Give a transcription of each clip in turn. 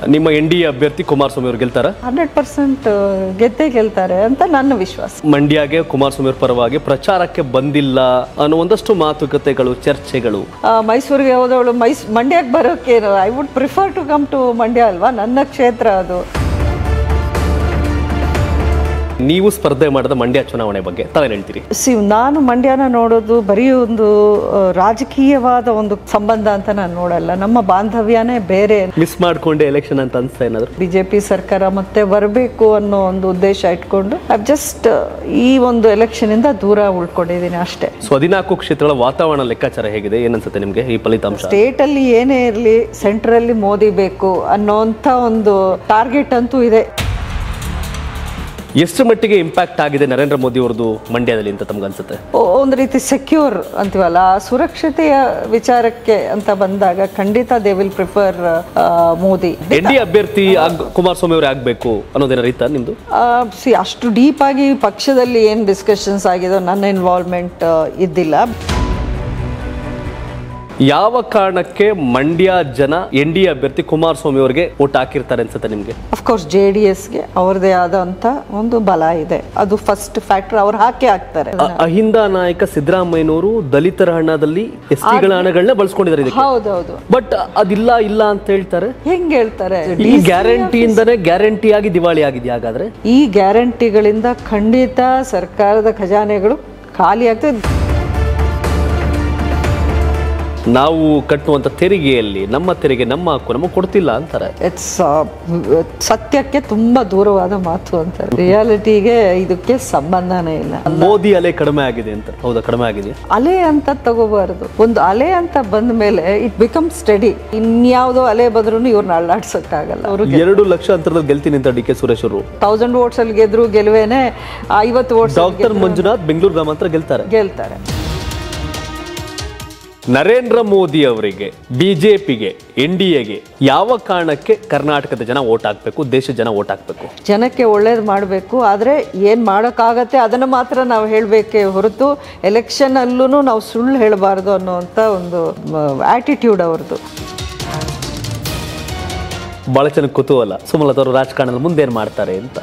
ನಿಮ್ಮ N D A ಅಭ್ಯರ್ಥಿ ಕುಮಾರಸ್ವಾಮಿ ಅವರು ಗೆಲ್ತಾರ ಹಂಡ್ರೆಡ್ ಪರ್ಸೆಂಟ್ ಗೆದ್ದೇ ಗೆಲ್ತಾರೆ ಅಂತ ನನ್ನ ವಿಶ್ವಾಸ ಮಂಡ್ಯಗೆ ಕುಮಾರಸ್ವಾಮಿ ಅವ್ರ ಪರವಾಗಿ ಪ್ರಚಾರಕ್ಕೆ ಬಂದಿಲ್ಲ ಅನ್ನೋ ಒಂದಷ್ಟು ಮಾತುಕತೆಗಳು ಚರ್ಚೆಗಳು ಆ, ಮೈಸೂರಿಗೆ ಹೋದವಳು ಮೈಸ್ ಮಂಡ್ಯಕ್ಕೆ ಬರೋಕ್ಕೆ I would prefer to come to Mandya ಅಲ್ವಾ ನನ್ನ ಕ್ಷೇತ್ರ ಅದು ನೀವು ಸ್ಪರ್ಧೆ ಮಾಡಿದ ಮಂಡ್ಯ ಚುನಾವಣೆ ಬಗ್ಗೆ ತಾವೇನು ಹೇಳ್ತೀರಿ ಸಿ ನಾನು ಮಂಡ್ಯನ ನೋಡೋದು ಬರೀ ಒಂದು ಆ, ರಾಜಕೀಯವಾದ ಒಂದು ಸಂಬಂಧ ಅಂತ ನಾನು ನೋಡಲ್ಲ ನಮ್ಮ ಬಾಂಧವ್ಯನೇ ಬೇರೆ ಮಿಸ್ ಮಾಡ್ಕೊಂಡೆ ಎಲೆಕ್ಷನ್ ಅಂತ ಅನ್ಸ್ತಾ ಏನಾದ್ರು ಬಿಜೆಪಿ ಸರ್ಕಾರ ಮತ್ತೆ ಬರಬೇಕು ಅನ್ನೋ ಒಂದು ಉದ್ದೇಶ ಇಟ್ಕೊಂಡು ಜಸ್ಟ್ ಈ ಒಂದು ಎಲೆಕ್ಷನ್ ಇಂದ ದೂರ ಉಳ್ಕೊಂಡಿದ್ದೀನಿ ಅಷ್ಟೇ ಸೊ ಹದಿನಾಲ್ಕು ಕ್ಷೇತ್ರಗಳ ವಾತಾವರಣ ಲೆಕ್ಕಾಚಾರ ಹೇಗಿದೆ ಏನನ್ಸುತ್ತೆ ನಿಮಗೆ ಈ ಫಲಿತಾಂಶ ಸ್ಟೇಟ್ ಅಲ್ಲಿ ಏನೇ ಇರಲಿ ಸೆಂಟ್ರಲ್ಲಿ ಮೋದಿ ಬೇಕು ಅನ್ನೋಂಥ ಒಂದು ಟಾರ್ಗೆಟ್ ಅಂತೂ ಇದೆ ಎಷ್ಟು ಮಟ್ಟಿಗೆ ಇಂಪ್ಯಾಕ್ಟ್ ಆಗಿದೆ ನರೇಂದ್ರ ಮೋದಿ ಅವ್ರದ್ದು ಮಂಡ್ಯದಲ್ಲಿ ಅಂತ ತಮ್ಗೆ ಅನ್ಸುತ್ತೆ ಒ- ಒಂದು ರೀತಿ ಸೆಕ್ಯೂರ್ ಅಂತೀವಲ್ಲ ಆ ಸುರಕ್ಷತೆಯ ವಿಚಾರಕ್ಕೆ ಅಂತ ಬಂದಾಗ ಖಂಡಿತ they will prefer Modi N D ಅಭ್ಯರ್ಥಿ ಆಗ್ ಕುಮಾರಸ್ವಾಮಿ ಅವರೇ ಆಗ್ಬೇಕು ಅನ್ನೋದೇನ ರೀತ ನಿಮ್ದು ಸಿ ಅಷ್ಟು ಡೀಪ್ ಆಗಿ ಪಕ್ಷದಲ್ಲಿ ಏನು ಡಿಸ್ಕಷನ್ಸ್ ಆಗಿದೋ ನನ್ನ ಇನ್ವಾಲ್ವ್ಮೆಂಟ್ ಇದ್ದಿಲ್ಲ ಯಾವ ಕಾರಣಕ್ಕೆ ಮಂಡ್ಯ ಜನ ಎನ್ ಡಿ ಅಭ್ಯರ್ಥಿ ಕುಮಾರಸ್ವಾಮಿ ಅವರಿಗೆ ಓಟ್ ಹಾಕಿರ್ತಾರೆ ಅನ್ಸುತ್ತೆ ನಿಮ್ಗೆ ಅಫ್ಕೋರ್ಸ್ ಜೆ ಡಿ ಎಸ್ಗೆ ಅವ್ರದೇ ಆದಂಥ ಒಂದು ಬಲ ಇದೆ ಅದು ಫಸ್ಟ್ ಫ್ಯಾಕ್ಟರ್ ಅವ್ರು ಹಾಕಿ ಹಾಕ್ತಾರೆ ಅ- ಅಹಿಂದ ನಾಯಕ ಸಿದ್ದರಾಮಯ್ಯನವರು ದಲಿತರ ಹಣದಲ್ಲಿ ಎಸ್ ಟಿಗಳ ಹಣಗಳನ್ನ ಬಳಸ್ಕೊಂಡಿದ್ದಾರೆ ಇದಕ್ಕೆ ಹೌದೌದು ಬಟ್ ಅದಿಲ್ಲ ಇಲ್ಲ ಅಂತ ಹೇಳ್ತಾರೆ ಹೆಂಗ್ ಹೇಳ್ತಾರೆ ಈ ಗ್ಯಾರಂಟಿಯಿಂದನೇ ಗ್ಯಾರಂಟಿ ಆಗಿ ದಿವಾಳಿ ಆಗಿದೆ ಹಾಗಾದ್ರೆ ಈ ಗ್ಯಾರಂಟಿಗಳಿಂದ ಖಂಡಿತ ಸರ್ಕಾರದ ಖಜಾನೆಗಳು ಖಾಲಿ ಆಗ್ತದೆ ನಾವು ಕಟ್ಟುವಂತ ತೆರಿಗೆಯಲ್ಲಿ ನಮ್ಮ ತೆರಿಗೆ ನಮ್ಮ ಹಕ್ಕು ನಮಗೆ ಕೊಡ್ತಿಲ್ಲ ಅಂತಾರೆ ಇಟ್ಸ್ ಸತ್ಯಕ್ಕೆ ತುಂಬಾ ದೂರವಾದ ಮಾತು ಅಂತಾರೆ ರಿಯಾಲಿಟಿಗೆ ಇದಕ್ಕೆ ಸಂಬಂಧನೇ ಇಲ್ಲ ಮೋದಿ ಅಲೆ ಕಡಿಮೆ ಆಗಿದೆ ಅಂತ ಹೌದಾ ಕಡಿಮೆ ಆಗಿದೆ ಅಲೆ ಅಂತ ತಗೋಬಾರದು ಒಂದು ಅಲೆ ಅಂತ ಬಂದ ಮೇಲೆ ಇಟ್ ಬಿಕಮ್ ಸ್ಟಡಿ ಇನ್ಯಾವುದೋ ಅಲೆ ಬಂದ್ರೂ ಇವ್ರನ್ನ ಅಳ್ಳಾಡ್ಸಕ್ಕಾಗಲ್ಲ ಅವರು ಎರಡು ಲಕ್ಷ ಅಂತರದಲ್ಲಿ ಗೆಲ್ತೀನಿ ಅಂತ ಡಿ ಕೆ ಸುರೇಶ್ ಅವರು ತೌಸಂಡ್ ವೋಟ್ಸ್ ಅಲ್ಲಿ ಗೆದ್ರು ಗೆಲುವೇನೆ ಐವತ್ತು ವೋಟ್ಸ್ ಡಾಕ್ಟರ್ ಮಂಜುನಾಥ್ ಬೆಂಗಳೂರು ಗ್ರಾಮಾಂತರ ಗೆಲ್ತಾರೆ ಗೆಲ್ತಾರೆ ನರೇಂದ್ರ ಮೋದಿ ಅವರಿಗೆ ಬಿಜೆಪಿಗೆ ಎನ್ ಡಿ ಎಗೆ ಯಾವ ಕಾರಣಕ್ಕೆ ಕರ್ನಾಟಕದ ಜನ ಓಟ್ ಹಾಕ್ಬೇಕು ದೇಶದ ಜನ ಓಟ್ ಹಾಕ್ಬೇಕು ಜನಕ್ಕೆ ಒಳ್ಳೇದು ಮಾಡಬೇಕು ಆದರೆ ಏನು ಮಾಡೋಕ್ಕಾಗತ್ತೆ ಅದನ್ನು ಮಾತ್ರ ನಾವು ಹೇಳಬೇಕೇ ಹೊರತು ಎಲೆಕ್ಷನಲ್ಲೂ ನಾವು ಸುಳ್ಳು ಹೇಳಬಾರ್ದು ಅನ್ನೋವಂಥ ಒಂದು ಆ್ಯಟಿಟ್ಯೂಡ್ ಅವ್ರದ್ದು ಬಹಳ ಚೆನ್ನಾಗಿ ಕುತೂಹಲ ಸುಮಲತಾ ಅವರು ರಾಜಕಾರಣದಲ್ಲಿ ಮುಂದೇನು ಮಾಡ್ತಾರೆ ಅಂತ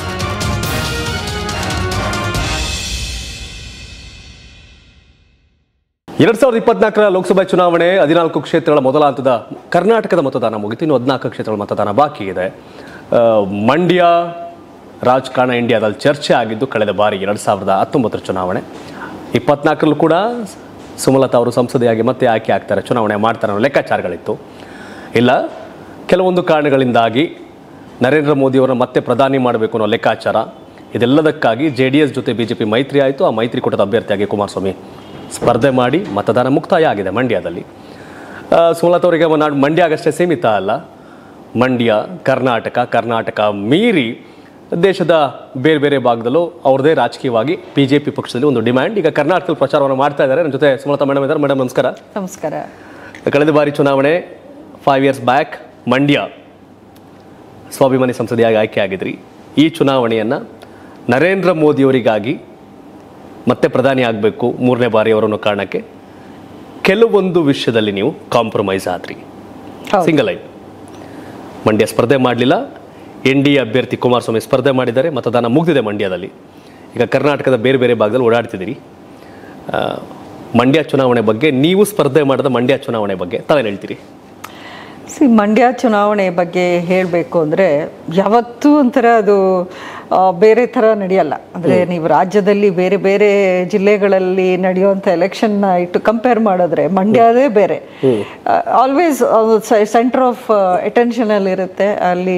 ಎರಡ್ ಸಾವಿರದ ಇಪ್ಪತ್ನಾಲ್ಕರ ಲೋಕಸಭಾ ಚುನಾವಣೆ ಹದಿನಾಲ್ಕು ಕ್ಷೇತ್ರಗಳ ಮೊದಲ ಹಂತದ ಕರ್ನಾಟಕದ ಮತದಾನ ಮುಗಿತು ಇನ್ನು ಹದಿನಾಲ್ಕು ಕ್ಷೇತ್ರಗಳ ಮತದಾನ ಬಾಕಿ ಇದೆ ಆ, ಮಂಡ್ಯ ರಾಜಕಾರಣ ಇಂಡಿಯಾದಲ್ಲಿ ಚರ್ಚೆ ಆಗಿದ್ದು ಕಳೆದ ಬಾರಿ ಎರಡು ಸಾವಿರದ ಹತ್ತೊಂಬತ್ತರ ಚುನಾವಣೆ ಇಪ್ಪತ್ನಾಲ್ಕರಲ್ಲೂ ಕೂಡ ಸುಮಲತಾ ಅವರು ಸಂಸದೆಯಾಗಿ ಮತ್ತೆ ಆಯ್ಕೆ ಆಗ್ತಾರೆ ಚುನಾವಣೆ ಮಾಡ್ತಾರೆ ಅನ್ನೋ ಲೆಕ್ಕಾಚಾರಗಳಿತ್ತು ಇಲ್ಲ ಕೆಲವೊಂದು ಕಾರಣಗಳಿಂದಾಗಿ ನರೇಂದ್ರ ಮೋದಿಯವರನ್ನ ಮತ್ತೆ ಪ್ರಧಾನಿ ಮಾಡಬೇಕು ಅನ್ನೋ ಲೆಕ್ಕಾಚಾರ ಇದೆಲ್ಲದಕ್ಕಾಗಿ ಜೆ ಡಿ ಎಸ್ ಜೊತೆ ಬಿಜೆಪಿ ಮೈತ್ರಿ ಆಯಿತು ಆ ಮೈತ್ರಿಕೂಟದ ಅಭ್ಯರ್ಥಿಯಾಗಿ ಕುಮಾರಸ್ವಾಮಿ ಸ್ಪರ್ಧೆ ಮಾಡಿ ಮತದಾನ ಮುಕ್ತಾಯ ಆಗಿದೆ ಮಂಡ್ಯದಲ್ಲಿ ಆ, ಸುಮಲತಾ ಅವರಿಗೆ ನಾಡು ಮಂಡ್ಯ ಆಗಷ್ಟೇ ಸೀಮಿತ ಅಲ್ಲ ಮಂಡ್ಯ ಕರ್ನಾಟಕ ಕರ್ನಾಟಕ ಮೀರಿ ದೇಶದ ಬೇರೆ ಬೇರೆ ಭಾಗದಲ್ಲೂ ಅವ್ರದ್ದೇ ರಾಜಕೀಯವಾಗಿ ಬಿ ಜೆ ಪಿ ಪಕ್ಷದಲ್ಲಿ ಒಂದು ಡಿಮ್ಯಾಂಡ್ ಈಗ ಕರ್ನಾಟಕದಲ್ಲಿ ಪ್ರಚಾರವನ್ನು ಮಾಡ್ತಾ ಇದ್ದಾರೆ ನನ್ನ ಜೊತೆ ಸುಮಲತಾ ಮೇಡಮ್ ಇದ್ದಾರೆ ಮೇಡಮ್ ನಮಸ್ಕಾರ ನಮಸ್ಕಾರ ಕಳೆದ ಬಾರಿ ಚುನಾವಣೆ ಫೈವ್ ಇಯರ್ಸ್ ಬ್ಯಾಕ್ ಮಂಡ್ಯ ಸ್ವಾಭಿಮಾನಿ ಸಂಸದೆಯಾಗಿ ಆಯ್ಕೆ ಆಗಿದ್ರಿ ಈ ಚುನಾವಣೆಯನ್ನು ನರೇಂದ್ರ ಮೋದಿಯವರಿಗಾಗಿ ಮತ್ತೆ ಪ್ರಧಾನಿ ಆಗಬೇಕು ಮೂರನೇ ಬಾರಿ ಅವರನ್ನು ಕಾರಣಕ್ಕೆ ಕೆಲವೊಂದು ವಿಷಯದಲ್ಲಿ ನೀವು ಕಾಂಪ್ರಮೈಸ್ ಆದ್ರಿ ಹೌದು. ಸಿಂಗಲ್ ಲೈನ್ ಮಂಡ್ಯ ಸ್ಪರ್ಧೆ ಮಾಡಲಿಲ್ಲ ಎನ್ ಡಿ ಎ ಅಭ್ಯರ್ಥಿ ಕುಮಾರಸ್ವಾಮಿ ಸ್ಪರ್ಧೆ ಮಾಡಿದ್ದಾರೆ ಮತದಾನ ಮುಗಿದಿದೆ ಮಂಡ್ಯದಲ್ಲಿ ಈಗ ಕರ್ನಾಟಕದ ಬೇರೆ ಬೇರೆ ಭಾಗದಲ್ಲಿ ಓಡಾಡ್ತಿದ್ದೀರಿ ಆ, ಮಂಡ್ಯ ಚುನಾವಣೆ ಬಗ್ಗೆ ನೀವು ಸ್ಪರ್ಧೆ ಮಾಡಿದ ಮಂಡ್ಯ ಚುನಾವಣೆ ಬಗ್ಗೆ ತಾವೇನು ಹೇಳ್ತೀರಿ ಸಿ ಮಂಡ್ಯ ಚುನಾವಣೆ ಬಗ್ಗೆ ಹೇಳಬೇಕು ಅಂದರೆ ಯಾವತ್ತೂ ಒಂಥರ ಅದು ಆ, ಬೇರೆ ಥರ ನಡೆಯಲ್ಲ ಅಂದರೆ ನೀವು ರಾಜ್ಯದಲ್ಲಿ ಬೇರೆ ಬೇರೆ ಜಿಲ್ಲೆಗಳಲ್ಲಿ ನಡೆಯುವಂಥ ಎಲೆಕ್ಷನ್ನ ಇಟ್ಟು ಕಂಪೇರ್ ಮಾಡಿದ್ರೆ ಮಂಡ್ಯದೇ ಬೇರೆ ಆಲ್ವೇಸ್ ಸೆಂಟರ್ ಆಫ್ ಅಟೆನ್ಷನಲ್ಲಿ ಇರುತ್ತೆ ಅಲ್ಲಿ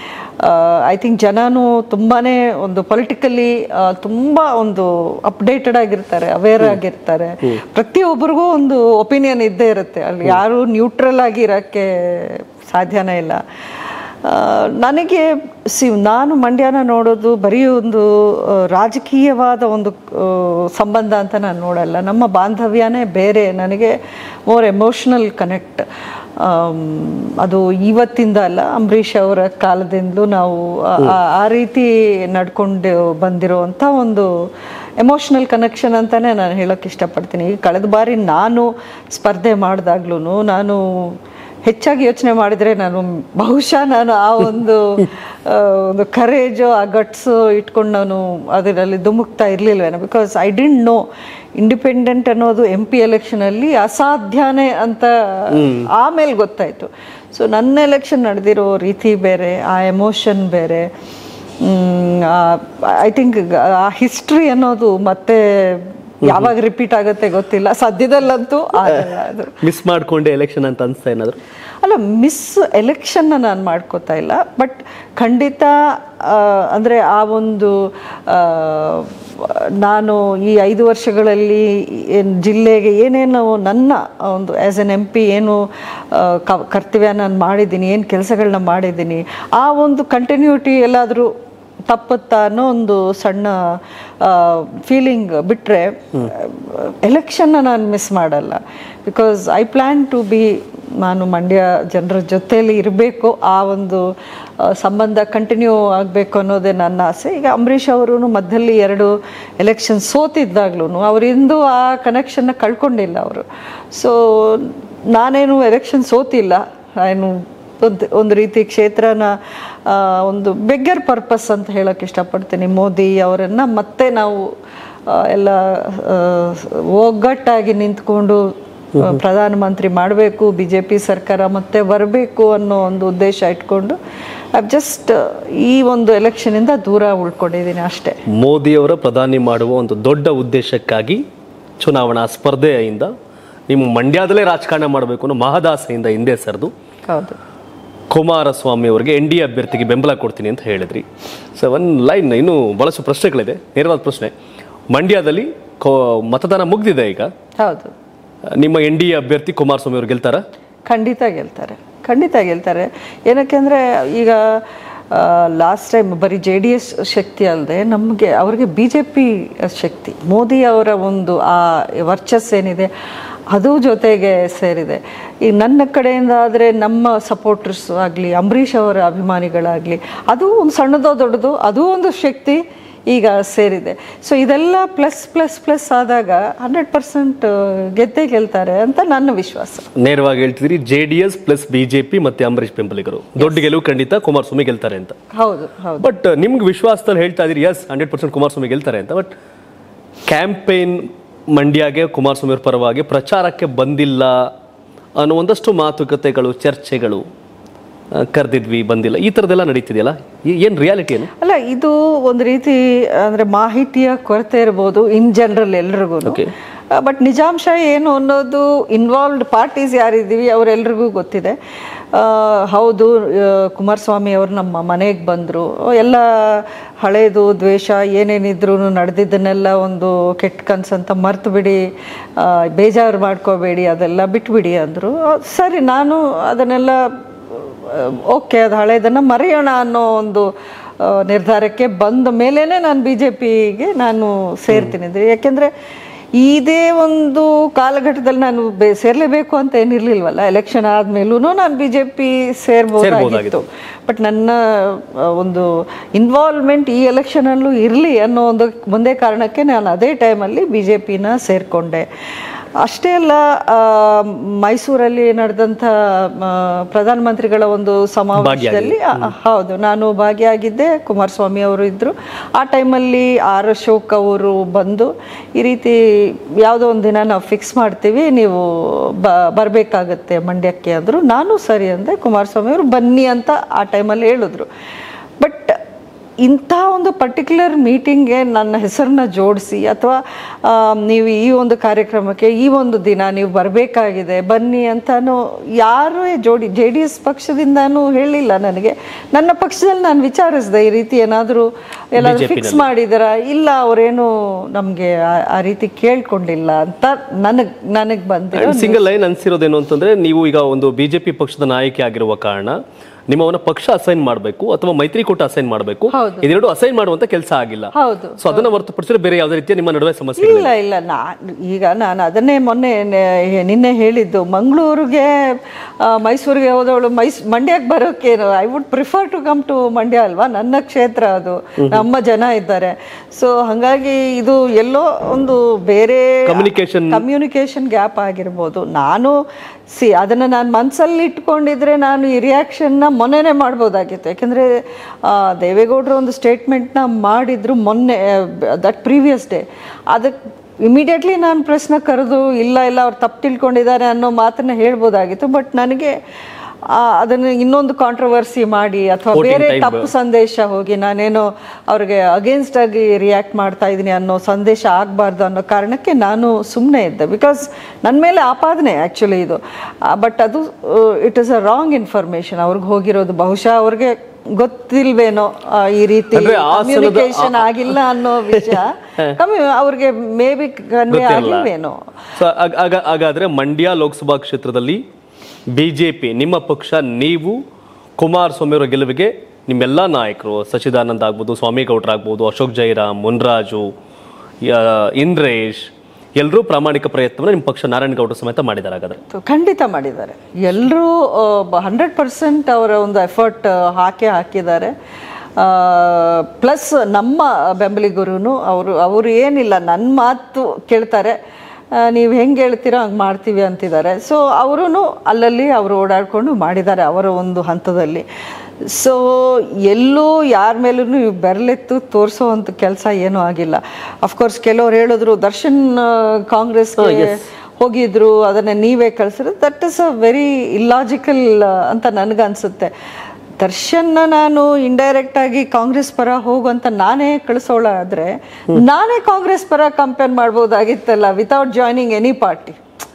ಐ ಥಿಂಕ್ ಜನನು ತುಂಬಾ ಒಂದು ಪೊಲಿಟಿಕಲಿ ತುಂಬ ಒಂದು ಅಪ್ಡೇಟೆಡ್ ಆಗಿರ್ತಾರೆ ಅವೇರ್ ಆಗಿರ್ತಾರೆ ಪ್ರತಿಯೊಬ್ಬರಿಗೂ ಒಂದು ಒಪಿನಿಯನ್ ಇದ್ದೇ ಇರುತ್ತೆ ಅಲ್ಲಿ ಯಾರು ನ್ಯೂಟ್ರಲ್ ಆಗಿ ಇರೋಕ್ಕೆ ಸಾಧ್ಯನೇ ಇಲ್ಲ ಆ, ನನಗೆ ಸಿ ನಾನು ಮಂಡ್ಯನ ನೋಡೋದು ಬರೀ ಒಂದು ಆ, ರಾಜಕೀಯವಾದ ಒಂದು ಆ, ಸಂಬಂಧ ಅಂತ ನಾನು ನೋಡಲ್ಲ ನಮ್ಮ ಬಾಂಧವ್ಯನೇ ಬೇರೆ ನನಗೆ ಮೋರ್ ಎಮೋಷ್ನಲ್ ಕನೆಕ್ಟ್ ಅದು ಇವತ್ತಿಂದ ಅಲ್ಲ ಅಂಬರೀಷ್ ಅವರ ಕಾಲದಿಂದಲೂ ನಾವು ಆ- ಆ- ಆ ರೀತಿ ನಡ್ಕೊಂಡು ಬಂದಿರೋವಂಥ ಒಂದು ಎಮೋಷ್ನಲ್ ಕನೆಕ್ಷನ್ ಅಂತಲೇ ನಾನು ಹೇಳೋಕ್ಕೆ ಇಷ್ಟಪಡ್ತೀನಿ ಈಗ ಕಳೆದ ಬಾರಿ ನಾನು ಸ್ಪರ್ಧೆ ಮಾಡಿದಾಗ್ಲೂ ನಾನು ಹೆಚ್ಚಾಗಿ ಯೋಚನೆ ಮಾಡಿದರೆ ನಾನು ಬಹುಶಃ ನಾನು ಆ ಒಂದು ಆ, ಒಂದು ಕರೇಜು ಆ ಗಟ್ಸು ಇಟ್ಕೊಂಡು ನಾನು ಅದರಲ್ಲಿ ಧುಮುಕ್ತಾ ಇರಲಿಲ್ವೇನೋ because I didn't know independent ಅನ್ನೋದು ಎಂ ಪಿ ಎಲೆಕ್ಷನಲ್ಲಿ ಅಸಾಧ್ಯನೇ ಅಂತ ಆಮೇಲೆ ಗೊತ್ತಾಯಿತು ಸೊ ನನ್ನ ಎಲೆಕ್ಷನ್ ನಡೆದಿರೋ ರೀತಿ ಬೇರೆ ಆ ಎಮೋಷನ್ ಬೇರೆ ಐ ಥಿಂಕ್ ಆ ಹಿಸ್ಟ್ರಿ ಅನ್ನೋದು ಮತ್ತೆ ಯಾವಾಗ ರಿಪೀಟ್ ಆಗುತ್ತೆ ಗೊತ್ತಿಲ್ಲ ಸದ್ಯದಲ್ಲಂತೂ ಆಗಲ್ಲ ಅದು ಮಿಸ್ ಮಾಡ್ಕೊಂಡೆ ಎಲೆಕ್ಷನ್ ಅಂತ ಅನ್ಸ್ತಾ ಏನಾದ್ರು ಅಲ್ಲ ಮಿಸ್ ಎಲೆಕ್ಷನ್ನ ನಾನು ಮಾಡ್ಕೋತಾ ಇಲ್ಲ ಬಟ್ ಖಂಡಿತ ಆ, ಅಂದ್ರೆ ಆ ಒಂದು ಆ, ನಾನು ಈ ಐದು ವರ್ಷಗಳಲ್ಲಿ ಏನ್ ಜಿಲ್ಲೆಗೆ ಏನೇನು ನನ್ನ ಒಂದು ಆ್ಯಸ್ ಎನ್ ಎಂ ಪಿ ಏನು ಆ, ಕ- ಕರ್ತವ್ಯ ನಾನು ಮಾಡಿದ್ದೀನಿ ಏನು ಕೆಲಸಗಳನ್ನ ಮಾಡಿದ್ದೀನಿ ಆ ಒಂದು ಕಂಟಿನ್ಯೂಟಿ ಎಲ್ಲಾದರೂ ತಪ್ಪುತ್ತಾ ಅನ್ನೋ ಒಂದು ಸಣ್ಣ ಫೀಲಿಂಗ್ ಬಿಟ್ಟರೆ ಎಲೆಕ್ಷನ್ನ ನಾನು ಮಿಸ್ ಮಾಡಲ್ಲ because I plan to be ನಾನು ಮಂಡ್ಯ ಜನರ ಜೊತೆಯಲ್ಲಿ ಇರಬೇಕು ಆ ಒಂದು ಆ, ಸಂಬಂಧ ಕಂಟಿನ್ಯೂ ಆಗಬೇಕು ಅನ್ನೋದೇ ನನ್ನ ಆಸೆ ಈಗ ಅಂಬರೀಷ್ ಅವರು ಮಧ್ಯದಲ್ಲಿ ಎರಡು ಎಲೆಕ್ಷನ್ ಸೋತಿದ್ದಾಗ್ಲೂ ಅವರಿಂದು ಆ ಕನೆಕ್ಷನ್ನ ಕಳ್ಕೊಂಡಿಲ್ಲ ಅವರು ಸೊ ನಾನೇನು ಎಲೆಕ್ಷನ್ ಸೋತಿಲ್ಲ ನಾನು ಒಂದು ಒಂದು ರೀತಿ ಕ್ಷೇತ್ರನ ಆ, ಒಂದು ಬೆಗ್ಗರ್ ಪರ್ಪಸ್ ಅಂತ ಹೇಳಕ್ಕೆ ಇಷ್ಟಪಡ್ತೀನಿ ಮೋದಿ ಅವರನ್ನು ಮತ್ತೆ ನಾವು ಆ, ಎಲ್ಲ ಆ, ಒಗ್ಗಟ್ಟಾಗಿ ನಿಂತ್ಕೊಂಡು ಆ, ಪ್ರಧಾನಮಂತ್ರಿ ಮಾಡಬೇಕು ಬಿ ಜೆ ಪಿ ಸರ್ಕಾರ ಮತ್ತೆ ಬರಬೇಕು ಅನ್ನೋ ಒಂದು ಉದ್ದೇಶ ಇಟ್ಕೊಂಡು ಜಸ್ಟ್ ಈ ಒಂದು ಎಲೆಕ್ಷನಿಂದ ದೂರ ಉಳ್ಕೊಂಡಿದ್ದೀನಿ ಅಷ್ಟೇ ಮೋದಿಯವರ ಪ್ರಧಾನಿ ಮಾಡುವ ಒಂದು ದೊಡ್ಡ ಉದ್ದೇಶಕ್ಕಾಗಿ ಚುನಾವಣಾ ಸ್ಪರ್ಧೆಯಿಂದ ನಿಮ್ಮ ಮಂಡ್ಯದಲ್ಲೇ ರಾಜಕಾರಣ ಮಾಡಬೇಕು ಅನ್ನೋ ಮಹದಾಸೆಯಿಂದ ಹಿಂದೆ ಸರಿದು ಹೌದು ಕುಮಾರಸ್ವಾಮಿ ಅವರಿಗೆ ಎನ್ ಡಿ ಅಭ್ಯರ್ಥಿಗೆ ಬೆಂಬಲ ಕೊಡ್ತೀನಿ ಅಂತ ಹೇಳಿದ್ರಿ ಸೊ ಒನ್ ಲೈನ್ ಇನ್ನೂ ಬಹಳಷ್ಟು ಪ್ರಶ್ನೆಗಳಿದೆ ನೇರವಾದ ಪ್ರಶ್ನೆ ಮಂಡ್ಯದಲ್ಲಿ ಕೋ ಮತದಾನ ಮುಗ್ದಿದೆ ಈಗ ಹೌದು ನಿಮ್ಮ ಎನ್ ಡಿ ಅಭ್ಯರ್ಥಿ ಕುಮಾರಸ್ವಾಮಿ ಅವರು ಗೆಲ್ತಾರ ಖಂಡಿತ ಗೆಲ್ತಾರೆ ಖಂಡಿತ ಗೆಲ್ತಾರೆ ಏನಕ್ಕೆ ಅಂದರೆ ಈಗ ಲಾಸ್ಟ್ ಟೈಮ್ ಬರೀ ಜೆ ಡಿ ಎಸ್ ಶಕ್ತಿ ಅಲ್ಲದೆ ನಮಗೆ ಅವ್ರಿಗೆ ಬಿ ಜೆ ಪಿ ಶಕ್ತಿ ಮೋದಿ ಅವರ ಒಂದು ಆ ವರ್ಚಸ್ಸೇನಿದೆ ಅದು ಜೊತೆಗೆ ಸೇರಿದೆ ಈಗ ನನ್ನ ಕಡೆಯಿಂದ ಆದರೆ ನಮ್ಮ ಸಪೋರ್ಟರ್ಸ್ ಆಗಲಿ ಅಂಬರೀಷ್ ಅವರ ಅಭಿಮಾನಿಗಳಾಗಲಿ ಅದು ಒಂದು ಸಣ್ಣದೋ ದೊಡ್ಡದು ಅದು ಒಂದು ಶಕ್ತಿ ಈಗ ಸೇರಿದೆ ಸೊ ಇದೆಲ್ಲ ಪ್ಲಸ್ ಪ್ಲಸ್ ಪ್ಲಸ್ ಆದಾಗ ಹಂಡ್ರೆಡ್ ಪರ್ಸೆಂಟ್ ಗೆದ್ದೇ ಗೆಲ್ತಾರೆ ಅಂತ ನನ್ನ ವಿಶ್ವಾಸ ನೇರವಾಗಿ ಹೇಳ್ತಿದ್ರಿ J D S plus BJP ಮತ್ತೆ ಅಂಬರೀಷ್ ಬೆಂಬಲಿಗರು ದೊಡ್ಡ ಗೆಲುವು ಖಂಡಿತ ಕುಮಾರಸ್ವಾಮಿ ಗೆಲ್ತಾರೆ ಅಂತ ಹೌದು ಹೌದು ಬಟ್ ನಿಮ್ಗೆ ವಿಶ್ವಾಸದಲ್ಲಿ ಹೇಳ್ತಾ ಇದೀರಿ ಎಸ್ ಹಂಡ್ರೆಡ್ ಪರ್ಸೆಂಟ್ ಕುಮಾರಸ್ವಾಮಿ ಗೆಲ್ತಾರೆ ಅಂತ ಬಟ್ ಕ್ಯಾಂಪೇನ್ ಮಂಡ್ಯಗೆ ಕುಮಾರಸ್ವಾಮಿ ಅವ್ರ ಪರವಾಗಿ ಪ್ರಚಾರಕ್ಕೆ ಬಂದಿಲ್ಲ ಅನ್ನೋ ಒಂದಷ್ಟು ಮಾತುಕತೆಗಳು ಚರ್ಚೆಗಳು ಆ, ಕರೆದಿದ್ವಿ ಬಂದಿಲ್ಲ ಈ ಥರದ್ದೆಲ್ಲ ನಡೀತಿದೆಯಲ್ಲ ಏನು ರಿಯಾಲಿಟಿ ಏನು ಅಲ್ಲ ಇದು ಒಂದು ರೀತಿ ಅಂದ್ರೆ ಮಾಹಿತಿಯ ಕೊರತೆ ಇರ್ಬೋದು ಇನ್ ಜನರಲ್ ಎಲ್ರಿಗೂ Okay. ಬಟ್ ನಿಜಾಂಶ ಏನು ಅನ್ನೋದು ಇನ್ವಾಲ್ವ್ಡ್ ಪಾರ್ಟೀಸ್ ಯಾರಿದ್ದೀವಿ ಅವರೆಲ್ರಿಗೂ ಗೊತ್ತಿದೆ ಆ, ಹೌದು ಆ, ಕುಮಾರಸ್ವಾಮಿ ಅವರು ನಮ್ಮ ಮನೆಗೆ ಬಂದರು ಎಲ್ಲ ಹಳೇದು ದ್ವೇಷ ಏನೇನಿದ್ರು ನಡೆದಿದ್ದನ್ನೆಲ್ಲ ಒಂದು ಕೆಟ್ಟ ಕನ್ಸಂತ ಮರ್ತು ಬಿಡಿ ಆ, ಬೇಜಾರು ಮಾಡ್ಕೋಬೇಡಿ ಅದೆಲ್ಲ ಬಿಟ್ಬಿಡಿ ಅಂದರು ಸರಿ ನಾನು ಅದನ್ನೆಲ್ಲ ಓಕೆ ಅದು ಹಳೇದನ್ನು ಮರೆಯೋಣ ಅನ್ನೋ ಒಂದು ಆ, ನಿರ್ಧಾರಕ್ಕೆ ಬಂದ ಮೇಲೇ ನಾನು ಬಿ ಜೆ ಪಿಗೆ ನಾನು ಸೇರ್ತೀನಿ ಅಂದ್ರೆ ಯಾಕೆಂದರೆ ಇದೇ ಒಂದು ಕಾಲಘಟ್ಟದಲ್ಲಿ ನಾನು ಬೆ ಸೇರಲೇಬೇಕು ಅಂತ ಏನಿರ್ಲಿಲ್ವಲ್ಲ ಎಲೆಕ್ಷನ್ ಆದ್ಮೇಲೂ ನಾನು ಬಿ ಜೆ ಪಿ ಸೇರ್ಬೋದಾಗಿತ್ತು ಬಟ್ ನನ್ನ ಆ, ಒಂದು ಇನ್ವಾಲ್ವ್ಮೆಂಟ್ ಈ ಎಲೆಕ್ಷನಲ್ಲೂ ಇರಲಿ ಅನ್ನೋ ಒಂದು ಒಂದೇ ಕಾರಣಕ್ಕೆ ನಾನು ಅದೇ ಟೈಮಲ್ಲಿ ಬಿ ಜೆ ಪಿನ ಸೇರಿಕೊಂಡೆ ಅಷ್ಟೇ ಅಲ್ಲ ಆ, ಮೈಸೂರಲ್ಲಿ ನಡೆದಂಥ ಆ, ಪ್ರಧಾನಮಂತ್ರಿಗಳ ಒಂದು ಸಮಾವೇಶದಲ್ಲಿ ಆ, ಹೌದು ನಾನು ಭಾಗಿಯಾಗಿದ್ದೆ ಕುಮಾರಸ್ವಾಮಿ ಅವರು ಇದ್ದರು ಆ ಟೈಮಲ್ಲಿ ಆರ್ ಅಶೋಕ್ ಅವರು ಬಂದು ಈ ರೀತಿ ಯಾವುದೋ ಒಂದು ದಿನ ನಾವು ಫಿಕ್ಸ್ ಮಾಡ್ತೀವಿ ನೀವು ಬ ಬರಬೇಕಾಗತ್ತೆ ಮಂಡ್ಯಕ್ಕೆ ಅಂದರು ನಾನು ಸರಿ ಅಂದೆ ಕುಮಾರಸ್ವಾಮಿ ಅವರು ಬನ್ನಿ ಅಂತ ಆ ಟೈಮಲ್ಲಿ ಹೇಳಿದ್ರು ಬಟ್ ಇಂಥ ಒಂದು ಪರ್ಟಿಕ್ಯುಲರ್ ಮೀಟಿಂಗ್ಗೆ ನನ್ನ ಹೆಸರನ್ನ ಜೋಡಿಸಿ ಅಥವಾ ನೀವು ಈ ಒಂದು ಕಾರ್ಯಕ್ರಮಕ್ಕೆ ಈ ಒಂದು ದಿನ ನೀವು ಬರಬೇಕಾಗಿದೆ ಬನ್ನಿ ಅಂತಾನು ಯಾರೂ ಜೋಡಿ ಜೆ ಡಿ ಎಸ್ ಪಕ್ಷದಿಂದಾನು ಹೇಳಿಲ್ಲ ನನಗೆ ನನ್ನ ಪಕ್ಷದಲ್ಲಿ ನಾನು ವಿಚಾರಿಸಿದೆ ಈ ರೀತಿ ಏನಾದರೂ ಎಲ್ಲಾದರೂ ಫಿಕ್ಸ್ ಮಾಡಿದಾರ ಇಲ್ಲ ಅವರೇನು ನಮಗೆ ಆ ರೀತಿ ಕೇಳ್ಕೊಂಡಿಲ್ಲ ಅಂತ ನನಗೆ ನನಗೆ ಬಂದಿರೋ ಸಿಂಗಲ್ ಲೈನ್ ಅನ್ಸಿರೋದೇನು ಅಂತಂದ್ರೆ ನೀವು ಈಗ ಒಂದು ಬಿಜೆಪಿ ಪಕ್ಷದ ನಾಯಕಿ ಆಗಿರುವ ಕಾರಣ ನಿಮ್ಮವನ್ನ ಪಕ್ಷ ಅಸೈನ್ ಮಾಡಬೇಕು ಅಥವಾ ಮೈತ್ರಿಕೂಟ ಅಸೈನ್ ಮಾಡಬೇಕು ಹೌದು. ಇದೆರಡು ಅಸೈನ್ ಮಾಡುವಂತ ಕೆಲಸ ಆಗಿಲ್ಲ ಹೌದು ಸೊ ಅದನ್ನ ಹೊರತುಪಡಿಸಿದ್ರೆ ಬೇರೆ ಯಾವುದೇ ರೀತಿಯ ನಿಮ್ಮ ನಡುವೆ ಸಮಸ್ಯೆ ಇಲ್ಲ ಇಲ್ಲ ನಾ ಈಗ ನಾನು ಅದನ್ನೇ ಮೊನ್ನೆ ನೆ- ನಿನ್ನೆ ಹೇಳಿದ್ದು ಮಂಗಳೂರಿಗೆ ಮೈಸೂರಿಗೆ ಹೋದವಳು ಮೈಸ್ ಮಂಡ್ಯಕ್ಕೆ ಬರೋಕ್ಕೇನು I would prefer to come to Mandya ಅಲ್ವಾ ನನ್ನ ಕ್ಷೇತ್ರ ಅದು ನಮ್ಮ ಜನ ಇದ್ದಾರೆ ಸೊ ಹಾಗಾಗಿ ಇದು ಎಲ್ಲೋ ಒಂದು ಬೇರೆ ಕಮ್ಯುನಿಕೇಶನ್ ಕಮ್ಯುನಿಕೇಶನ್ ಗ್ಯಾಪ್ ಆಗಿರ್ಬೋದು ನಾನು ಸಿ ಅದನ್ನು ನಾನು ಮನಸ್ಸಲ್ಲಿ ಇಟ್ಕೊಂಡಿದ್ರೆ ನಾನು ಈ ರಿಯಾಕ್ಷನ್ನ ಮೊನ್ನೆನೇ ಮಾಡ್ಬೋದಾಗಿತ್ತು ಯಾಕೆಂದರೆ ದೇವೇಗೌಡರು ಒಂದು ಸ್ಟೇಟ್ಮೆಂಟ್ನ ಮಾಡಿದ್ರು ಮೊನ್ನೆ ದಟ್ ಪ್ರೀವಿಯಸ್ ಡೇ ಅದಕ್ಕೆ ಇಮಿಡಿಯೇಟ್ಲಿ ನಾನು ಪ್ರಶ್ನೆ ಕರೆದು ಇಲ್ಲ ಇಲ್ಲ ಅವ್ರು ತಪ್ಪು ತಿಳ್ಕೊಂಡಿದ್ದಾರೆ ಅನ್ನೋ ಮಾತನ್ನ ಹೇಳ್ಬೋದಾಗಿತ್ತು ಬಟ್ ನನಗೆ ಆ, ಅದನ್ನು ಇನ್ನೊಂದು ಕಾಂಟ್ರವರ್ಸಿ ಮಾಡಿ ಅಥವಾ ಬೇರೆ ತಪ್ಪು ಸಂದೇಶ ಹೋಗಿ ನಾನೇನೋ ಅವ್ರಿಗೆ ಅಗೇನ್ಸ್ಟ್ ಆಗಿ ರಿಯಾಕ್ಟ್ ಮಾಡ್ತಾ ಇದ್ದೀನಿ ಅನ್ನೋ ಸಂದೇಶ ಆಗಬಾರ್ದು ಅನ್ನೋ ಕಾರಣಕ್ಕೆ ನಾನು ಸುಮ್ಮನೆ ಇದ್ದೆ ಬಿಕಾಸ್ ನನ್ನ ಮೇಲೆ ಆಪಾದನೆ ಆ್ಯಕ್ಚುಲಿ ಇದು ಬಟ್ ಅದು it is a wrong information ಅವ್ರಿಗೆ ಹೋಗಿರೋದು ಬಹುಶಃ ಅವ್ರಿಗೆ ಗೊತ್ತಿಲ್ವೇನೋ ಆ, ಈ ರೀತಿ ಅಂದ್ರೆ ಆ ಸಲದ- ಕಮ್ಯುನಿಕೇಶನ್ ಆಗಿಲ್ಲ ಅನ್ನೋ ವಿಷಯ ಕಮ್ಮಿ ಅವ್ರಿಗೆ ಮೇ ಬಿ ಕನ್ವೆ ಆಗಿಲ್ವೇನೋ ಸೊ ಹಾಗಾದ್ರೆ ಮಂಡ್ಯ ಲೋಕಸಭಾ ಕ್ಷೇತ್ರದಲ್ಲಿ ಬಿಜೆಪಿ ನಿಮ್ಮ ಪಕ್ಷ ನೀವು ಕುಮಾರಸ್ವಾಮಿ ಅವರ ಗೆಲುವಿಗೆ ನಿಮ್ಮೆಲ್ಲ ನಾಯಕರು ಸಚಿದಾನಂದ ಆಗ್ಬೋದು ಸ್ವಾಮಿಗೌಡ್ರ ಆಗ್ಬೋದು ಅಶೋಕ್ ಜೈರಾಮ್ ಮುನ್ರಾಜು ಯ- ಇಂದ್ರೇಶ್ ಎಲ್ಲರೂ ಪ್ರಾಮಾಣಿಕ ಪ್ರಯತ್ನವನ್ನು ನಿಮ್ಮ ಪಕ್ಷ ನಾರಾಯಣಗೌಡರು ಸಮೇತ ಮಾಡಿದ್ದಾರೆ ಹಾಗಾದ್ರೆ ತು- ಖಂಡಿತ ಮಾಡಿದ್ದಾರೆ ಎಲ್ಲರೂ ಹಂಡ್ರೆಡ್ ಪರ್ಸೆಂಟ್ ಅವರ ಒಂದು ಎಫರ್ಟ್ ಹಾಕೇ ಹಾಕಿದ್ದಾರೆ ಪ್ಲಸ್ ನಮ್ಮ ಬೆಂಬಲಿಗರು ಅವರು ಅವರು ಏನಿಲ್ಲ ನನ್ನ ಮಾತು ಕೇಳ್ತಾರೆ ನೀವು ಹೆಂಗೆ ಹೇಳ್ತೀರೋ ಹಂಗೆ ಮಾಡ್ತೀವಿ ಅಂತಿದ್ದಾರೆ ಸೊ ಅವರು ಅಲ್ಲಲ್ಲಿ ಅವರು ಓಡಾಡಿಕೊಂಡು ಮಾಡಿದ್ದಾರೆ ಅವರ ಒಂದು ಹಂತದಲ್ಲಿ ಸೊ ಎಲ್ಲೂ ಯಾರ ಮೇಲೂ ನೀವು ಬೆರಳೆತ್ತು ತೋರಿಸೋವಂಥ ಕೆಲಸ ಏನೂ ಆಗಿಲ್ಲ ಅಫ್ಕೋರ್ಸ್ ಕೆಲವ್ರು ಹೇಳಿದ್ರು ದರ್ಶನ್ ಕಾಂಗ್ರೆಸ್ಗೆ ಹೋಗಿದ್ರು ಅದನ್ನ ನೀವೇ ಕಳ್ಸಿದ್ರೆ that is a very illogical ಅಂತ ನನಗನ್ಸುತ್ತೆ ದರ್ಶನ್ನ ನಾನು ಇಂಡೈರೆಕ್ಟ್ ಆಗಿ ಕಾಂಗ್ರೆಸ್ ಪರ ಹೋಗು ಅಂತ ನಾನೇ ಕಳಿಸೋಳ ಆದ್ರೆ ನಾನೇ ಕಾಂಗ್ರೆಸ್ ಪರ ಕಂಪೇರ್ ಮಾಡ್ಬೋದಾಗಿತ್ತಲ್ಲ ವಿತೌಟ್ ಜಾಯ್ನಿಂಗ್ ಎನಿ ಪಾರ್ಟಿ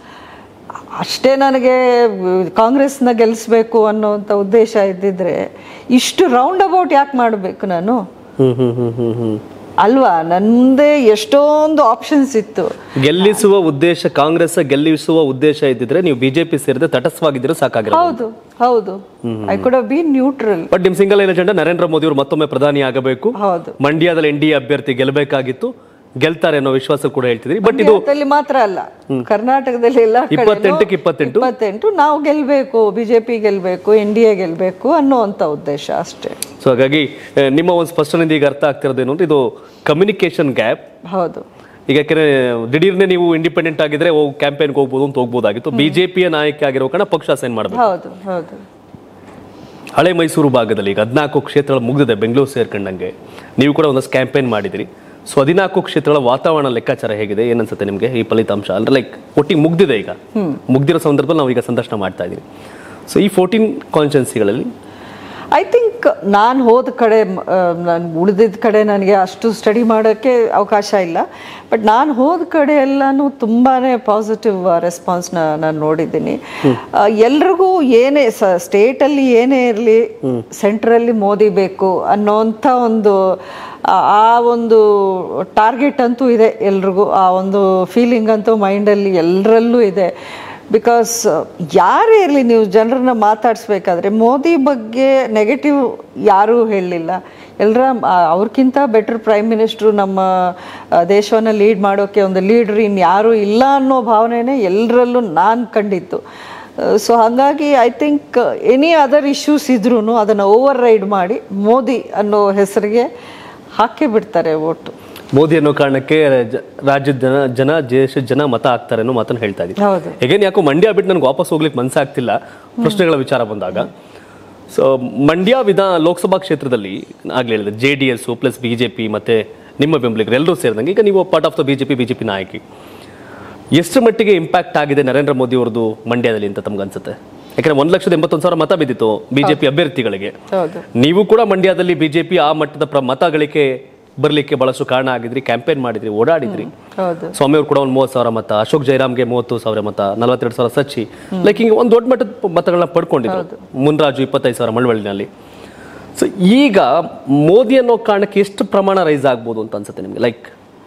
ಅಷ್ಟೇ ನನಗೆ ಕಾಂಗ್ರೆಸ್ನ ಗೆಲ್ಲಿಸ್ಬೇಕು ಅನ್ನೋಂಥ ಉದ್ದೇಶ ಇದ್ದಿದ್ರೆ ಇಷ್ಟು ರೌಂಡ್ ಅಬೌಟ್ ಯಾಕೆ ಮಾಡಬೇಕು ನಾನು ಹ್ಮ್ ಹ್ಮ್ ಹ್ಮ್ ಹ್ಮ್ ಹ್ಮ್ ಅಲ್ವಾ ನಂದೇ ಎಷ್ಟೊಂದು ಆಪ್ಷನ್ಸ್ ಇತ್ತು ಗೆಲ್ಲಿಸುವ ಉದ್ದೇಶ ಕಾಂಗ್ರೆಸ್ ಗೆಲ್ಲಿಸುವ ಉದ್ದೇಶ ಇದ್ದಿದ್ರೆ ನೀವು ಬಿಜೆಪಿ ಸೇರಿದ್ರೆ ತಟಸ್ಥವಾಗಿದ್ರೆ ಸಾಕಾಗಿರೋದು ಹೌದು ಹೌದು I could be neutral but ನಿಮ್ ಸಿಂಗಲ್ ಏನ್ ಅಜೆಂಡಾ ನರೇಂದ್ರ ಮೋದಿ ಅವರು ಮತ್ತೊಮ್ಮೆ ಪ್ರಧಾನಿ ಆಗಬೇಕು ಹೌದು ಮಂಡ್ಯದಲ್ಲಿ ಎನ್ ಡಿ ಅಭ್ಯರ್ಥಿ ಗೆಲ್ಲಬೇಕಾಗಿತ್ತು ಗೆಲ್ತಾರೆ ಅನ್ನೋ ವಿಶ್ವಾಸ ಕೂಡ ಹೇಳ್ತಿದ್ರಿ ಬಟ್ ಇದು ಭಾರತದಲ್ಲಿ ಮಾತ್ರ ಅಲ್ಲ ಕರ್ನಾಟಕದಲ್ಲಿ ಎಲ್ಲ ಕಡೆನೂ ಇಪ್ಪತ್ತೆಂಟಕ್ಕೆ ಇಪ್ಪತ್ತೆಂಟು ಇಪ್ಪತ್ತೆಂಟು ನಾವು ಗೆಲ್ಬೇಕು ಬಿಜೆಪಿ ಗೆಲ್ಬೇಕು ಎನ್ ಡಿ ಎ ಗೆಲ್ಬೇಕು ಅನ್ನೋಂಥ ಉದ್ದೇಶ ಅಷ್ಟೇ ಸೊ ಹಾಗಾಗಿ ಆ, ನಿಮ್ಮ ಒಂದು ಸ್ಪಷ್ಟನೆಯಿಂದ ಈಗ ಅರ್ಥ ಆಗ್ತಿರೋದೇನು ಅಂದ್ರೆ ಇದು ಕಮ್ಯುನಿಕೇಶನ್ ಗ್ಯಾಪ್ ಹೌದು ಈಗ ಯಾಕಂದ್ರೆ ದಿಢೀರ್ನೆ ನೀವು ಇಂಡಿಪೆಂಡೆಂಟ್ ಆಗಿದ್ರೆ ಹೋಗಿ ಕ್ಯಾಂಪೇನ್ಗೆ ಹೋಗ್ಬೋದು ಅಂತ ಹೋಗ್ಬೋದಾಗಿತ್ತು ಬಿಜೆಪಿಯ ನಾಯಕ ಆಗಿರೋ ಕಾರಣ ಪಕ್ಷ ಸೈನ್ ಮಾಡಬೇಕು ಹೌದು ಹೌದು ಹಳೆ ಮೈಸೂರು ಭಾಗದಲ್ಲಿ ಈಗ ಹದಿನಾಲ್ಕು ಕ್ಷೇತ್ರಗಳು ಮುಗಿದಿದೆ ಬೆಂಗಳೂರು ಸೇರ್ಕೊಂಡಂಗೆ ನೀವು ಕೂಡ ಒಂದಷ್ಟು ಕ್ಯಾಂಪೇನ್ ಮಾಡಿದಿರಿ ಸೊ ಹದಿನಾಲ್ಕು ಕ್ಷೇತ್ರಗಳ ವಾತಾವರಣ ಲೆಕ್ಕಾಚಾರ ಹೇಗಿದೆ ಏನನ್ಸುತ್ತೆ ನಿಮಗೆ ಈ ಫಲಿತಾಂಶ ಅಂದ್ರೆ ಲೈಕ್ ಒಟ್ಟಿಗೆ ಮುಗ್ದಿದೆ ಈಗ ಮುಗ್ದಿರೋ ಸಂದರ್ಭದಲ್ಲಿ ನಾವು ಈಗ ಸಂದರ್ಶನ ಮಾಡ್ತಾ ಇದ್ದೀವಿ ಸೊ ಈ ಫೋರ್ಟೀನ್ ಕಾನ್ಸ್ಟೆನ್ಸಿಗಳಲ್ಲಿ ಐ ಥಿಂಕ್ ನಾನು ಹೋದ ಕಡೆ ನಾನು ಉಳಿದಿದ್ದ ಕಡೆ ನನಗೆ ಅಷ್ಟು ಸ್ಟಡಿ ಮಾಡೋಕ್ಕೆ ಅವಕಾಶ ಇಲ್ಲ ಬಟ್ ನಾನು ಹೋದ ಕಡೆ ಎಲ್ಲನೂ ತುಂಬಾ ಪಾಸಿಟಿವ್ ರೆಸ್ಪಾನ್ಸ್ನ ನಾನು ನೋಡಿದ್ದೀನಿ ಆ, ಎಲ್ರಿಗೂ ಏನೇ ಸ ಸ್ಟೇಟಲ್ಲಿ ಏನೇ ಇರಲಿ ಸೆಂಟ್ರಲ್ಲಿ ಮೋದಿ ಬೇಕು ಅನ್ನೋಂಥ ಒಂದು ಆ- ಆ ಒಂದು ಟಾರ್ಗೆಟ್ ಅಂತೂ ಇದೆ ಎಲ್ರಿಗೂ ಆ ಒಂದು ಫೀಲಿಂಗ್ ಅಂತೂ ಮೈಂಡಲ್ಲಿ ಎಲ್ಲರಲ್ಲೂ ಇದೆ ಬಿಕಾಸ್ ಯಾರೇ ಇರಲಿ ನೀವು ಜನರನ್ನ ಮಾತಾಡಿಸ್ಬೇಕಾದ್ರೆ ಮೋದಿ ಬಗ್ಗೆ ನೆಗೆಟಿವ್ ಯಾರೂ ಹೇಳಲಿಲ್ಲ ಎಲ್ಲರ ಅವ್ರಿಗಿಂತ ಬೆಟರ್ ಪ್ರೈಮ್ ಮಿನಿಸ್ಟ್ರು ನಮ್ಮ ಆ, ದೇಶವನ್ನ ಲೀಡ್ ಮಾಡೋಕ್ಕೆ ಒಂದು ಲೀಡ್ರ್ ಇನ್ಯಾರೂ ಇಲ್ಲ ಅನ್ನೋ ಭಾವನೆನೇ ಎಲ್ಲರಲ್ಲೂ ನಾನು ಕಂಡಿತ್ತು ಸೊ ಹಾಗಾಗಿ I think any other issues ಇದ್ರೂ ಅದನ್ನು ಓವರ್ ರೈಡ್ ಮಾಡಿ ಮೋದಿ ಅನ್ನೋ ಹೆಸರಿಗೆ ಹಾಕೇ ಬಿಡ್ತಾರೆ ಓಟು ಮೋದಿ ಅನ್ನೋ ಕಾರಣಕ್ಕೆ ಜ- ರಾಜ್ಯದ ಜನ ಜನ ದೇಶದ ಜನ ಮತ ಹಾಕ್ತಾರೆ ಅನ್ನೋ ಮಾತನ್ನ ಹೇಳ್ತಾ ಇದ್ದೀವಿ ಹೌದು ಹೇಗೇನು ಯಾಕೋ ಮಂಡ್ಯ ಬಿಟ್ಟು ನನಗೆ ವಾಪಸ್ ಹೋಗ್ಲಿಕ್ಕೆ ಮನಸ್ಸಾಗ್ತಿಲ್ಲ ಪ್ರಶ್ನೆಗಳ ವಿಚಾರ ಬಂದಾಗ ಸೊ ಮಂಡ್ಯ ವಿಧಾನ ಲೋಕಸಭಾ ಕ್ಷೇತ್ರದಲ್ಲಿ ಆಗ್ಲೇ ಹೇಳಿದೆ J D S plus B J P ಮತ್ತೆ ನಿಮ್ಮ ಬೆಂಬಲಿಗರು ಎಲ್ಲರೂ ಸೇರಿದಂಗೆ ಈಗ ನೀವು part of the BJP BJP ನಾಯಕಿ ಎಷ್ಟು ಮಟ್ಟಿಗೆ ಇಂಪ್ಯಾಕ್ಟ್ ಆಗಿದೆ ನರೇಂದ್ರ ಮೋದಿ ಅವ್ರದ್ದು ಮಂಡ್ಯದಲ್ಲಿ ಅಂತ ತಮ್ಗೆ ಅನ್ಸುತ್ತೆ ಯಾಕಂದ್ರೆ ಒಂದ್ ಲಕ್ಷದ ಎಂಬತ್ತೊಂದು ಸಾವಿರ ಮತ ಬಿದ್ದಿತ್ತು ಬಿಜೆಪಿ ಅಭ್ಯರ್ಥಿಗಳಿಗೆ ಹೌದು ನೀವು ಕೂಡ ಮಂಡ್ಯದಲ್ಲಿ ಬಿಜೆಪಿ ಆ ಮಟ್ಟದ ಪ್ರ ಮತ ಗಳಿಕೆ ಬರ್ಲಿಕ್ಕೆ ಬಹಳಷ್ಟು ಕಾರಣ ಆಗಿದ್ರಿ ಕ್ಯಾಂಪೇನ್ ಮಾಡಿದ್ರಿ ಓಡಾಡಿದ್ರಿ ಹೌದು ಸ್ವಾಮಿ ಅವ್ರು ಕೂಡ ಒಂದು ಮೂವತ್ತು ಸಾವಿರ ಮತ ಅಶೋಕ್ ಜೈರಾಮ್ಗೆ ಮೂವತ್ತು ಸಾವಿರ ಮತ ನಲವತ್ತೆರಡು ಸಾವಿರ ಸಚ್ಚಿ ಲೈಕ್ ಹಿಂಗೆ ಒಂದು ದೊಡ್ಡ ಮಟ್ಟದ ಪ- ಮತಗಳನ್ನ ಪಡ್ಕೊಂಡಿದ್ರು ಮುನ್ರಾಜು ಇಪ್ಪತ್ತೈದು ಸಾವಿರ ಮಳವಳ್ಳಿನಲ್ಲಿ ಸೊ ಈಗ ಮೋದಿ ಅನ್ನೋ ಕಾರಣಕ್ಕೆ ಎಷ್ಟು ಪ್ರಮಾಣ ರೈಸ್ ಆಗ್ಬೋದು ಅಂತ ಅನ್ಸುತ್ತೆ ನಿಮ್ಗೆ ಲೈಕ್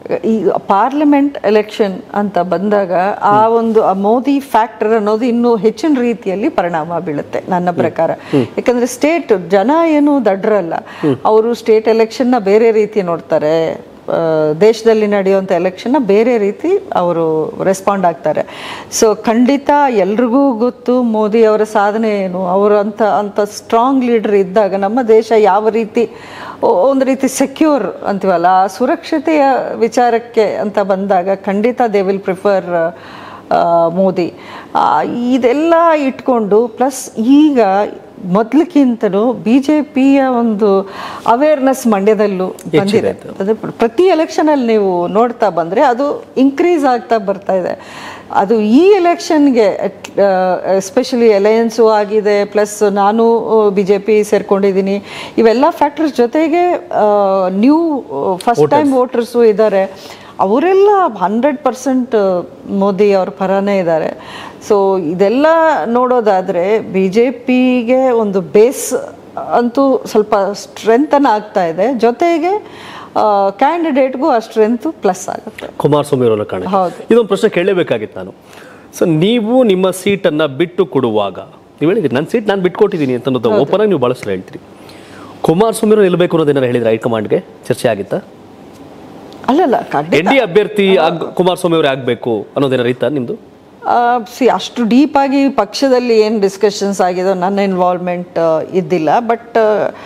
ಈ ಪಾರ್ಲಿಮೆಂಟ್ ಎಲೆಕ್ಷನ್ ಅಂತ ಬಂದಾಗ ಆ ಒಂದು ಆ ಮೋದಿ ಫ್ಯಾಕ್ಟರ್ ಅನ್ನೋದು ಇನ್ನೂ ಹೆಚ್ಚಿನ ರೀತಿಯಲ್ಲಿ ಪರಿಣಾಮ ಬೀಳುತ್ತೆ ನನ್ನ ಪ್ರಕಾರ ಯಾಕಂದ್ರೆ ಸ್ಟೇಟ್ ಜನ ಏನು ದಡ್ರಲ್ಲ ಅವರು ಸ್ಟೇಟ್ ಎಲೆಕ್ಷನ್ನ ಬೇರೆ ರೀತಿ ನೋಡ್ತಾರೆ ಆ, ದೇಶದಲ್ಲಿ ನಡೆಯುವಂಥ ಎಲೆಕ್ಷನ್ನ ಬೇರೆ ರೀತಿ ಅವರು ರೆಸ್ಪಾಂಡ್ ಆಗ್ತಾರೆ ಸೊ ಖಂಡಿತ ಎಲ್ರಿಗೂ ಗೊತ್ತು ಮೋದಿ ಅವರ ಸಾಧನೆ ಏನು ಅವರು ಅಂತ ಅಂತ ಸ್ಟ್ರಾಂಗ್ ಲೀಡರ್ ಇದ್ದಾಗ ನಮ್ಮ ದೇಶ ಯಾವ ರೀತಿ ಒ- ಒಂದು ರೀತಿ ಸೆಕ್ಯೂರ್ ಅಂತೀವಲ್ಲ ಆ ಸುರಕ್ಷತೆಯ ವಿಚಾರಕ್ಕೆ ಅಂತ ಬಂದಾಗ ಖಂಡಿತ ದೇ ವಿಲ್ ಪ್ರಿಫರ್ ಮೋದಿ ಆ, ಇದೆಲ್ಲ ಇಟ್ಕೊಂಡು ಪ್ಲಸ್ ಈಗ ಮೊದಲಕ್ಕಿಂತಲೂ ಬಿ ಜೆ ಪಿಯ ಒಂದು ಅವೇರ್ನೆಸ್ ಮಂಡ್ಯದಲ್ಲೂ ಬಂದಿದೆ ಅದೇ ಪ್ರ- ಪ್ರತಿ ಎಲೆಕ್ಷನ್ ಅಲ್ಲಿ ನೀವು ನೋಡ್ತಾ ಬಂದ್ರೆ ಅದು ಇನ್ಕ್ರೀಸ್ ಆಗ್ತಾ ಬರ್ತಾ ಇದೆ ಅದು ಈ ಎಲೆಕ್ಷನ್ಗೆ ಎಸ್ಪೆಷಲಿ ಅಲಯನ್ಸು ಆಗಿದೆ ಪ್ಲಸ್ ನಾನು ಬಿ ಜೆ ಪಿ ಸೇರ್ಕೊಂಡಿದ್ದೀನಿ ಇವೆಲ್ಲ ಫ್ಯಾಕ್ಟರ್ಸ್ ಜೊತೆಗೆ ನ್ಯೂ ಫಸ್ಟ್ ಟೈಮ್ ವೋಟರ್ಸು ಇದ್ದಾರೆ ಅವರೆಲ್ಲ ಹಂಡ್ರೆಡ್ ಪರ್ಸೆಂಟ್ ಮೋದಿ ಅವ್ರ ಪರನೇ ಇದ್ದಾರೆ ಸೊ ಇದೆಲ್ಲ ನೋಡೋದಾದರೆ ಬಿ ಜೆ ಪಿಗೆ ಒಂದು ಬೇಸ್ ಅಂತೂ ಸ್ವಲ್ಪ ಸ್ಟ್ರೆಂತನ್ ಆಗ್ತಾ ಇದೆ ಜೊತೆಗೆ ಕ್ಯಾಂಡಿಡೇಟ್ಗೂ ಆ ಸ್ಟ್ರೆಂತು ಪ್ಲಸ್ ಆಗುತ್ತೆ ಕುಮಾರಸ್ವಾಮಿ ಅವರನ್ನ ಕಾಣ ಹೌದು. ಇದೊಂದು ಪ್ರಶ್ನೆ ಕೇಳಲೇಬೇಕಾಗಿತ್ತು ನಾನು ಸೊ ನೀವು ನಿಮ್ಮ ಸೀಟನ್ನು ಬಿಟ್ಟು ಕೊಡುವಾಗ ನೀವು ಹೇಳಿದ್ರಿ ನನ್ನ ಸೀಟ್ ನಾನು ಬಿಟ್ಕೊಟ್ಟಿದ್ದೀನಿ ಅಂತ ಅನ್ನೋದು ಓಪನ್ ಆಗಿ ನೀವು ಬಳಸಲು ಹೇಳ್ತೀರಿ ಕುಮಾರಸ್ವಾಮಿ ಅವರು ನಿಲ್ಲಬೇಕು ಅನ್ನೋದು ಏನಾರು ಹೇಳಿದ್ರೆ ಹೈಕಮಾಂಡ್ಗೆ ಚರ್ಚೆ ಆಗಿತ್ತಾ ಅಲ್ಲಲ್ಲ ಖಂಡಿತ ಎನ್ ಡಿ ಅಭ್ಯರ್ಥಿ ಆಗ್ ಕುಮಾರಸ್ವಾಮಿ ಅವರೇ ಆಗಬೇಕು ಅನ್ನೋದೇನಾರು ಇತ್ತಾ ನಿಮ್ದು ಸಿ ಅಷ್ಟು ಡೀಪ್ ಆಗಿ ಪಕ್ಷದಲ್ಲಿ ಏನು ಡಿಸ್ಕಷನ್ಸ್ ಆಗಿದೋ ನನ್ನ ಇನ್ವಾಲ್ವ್ಮೆಂಟ್ ಇದ್ದಿಲ್ಲ ಬಟ್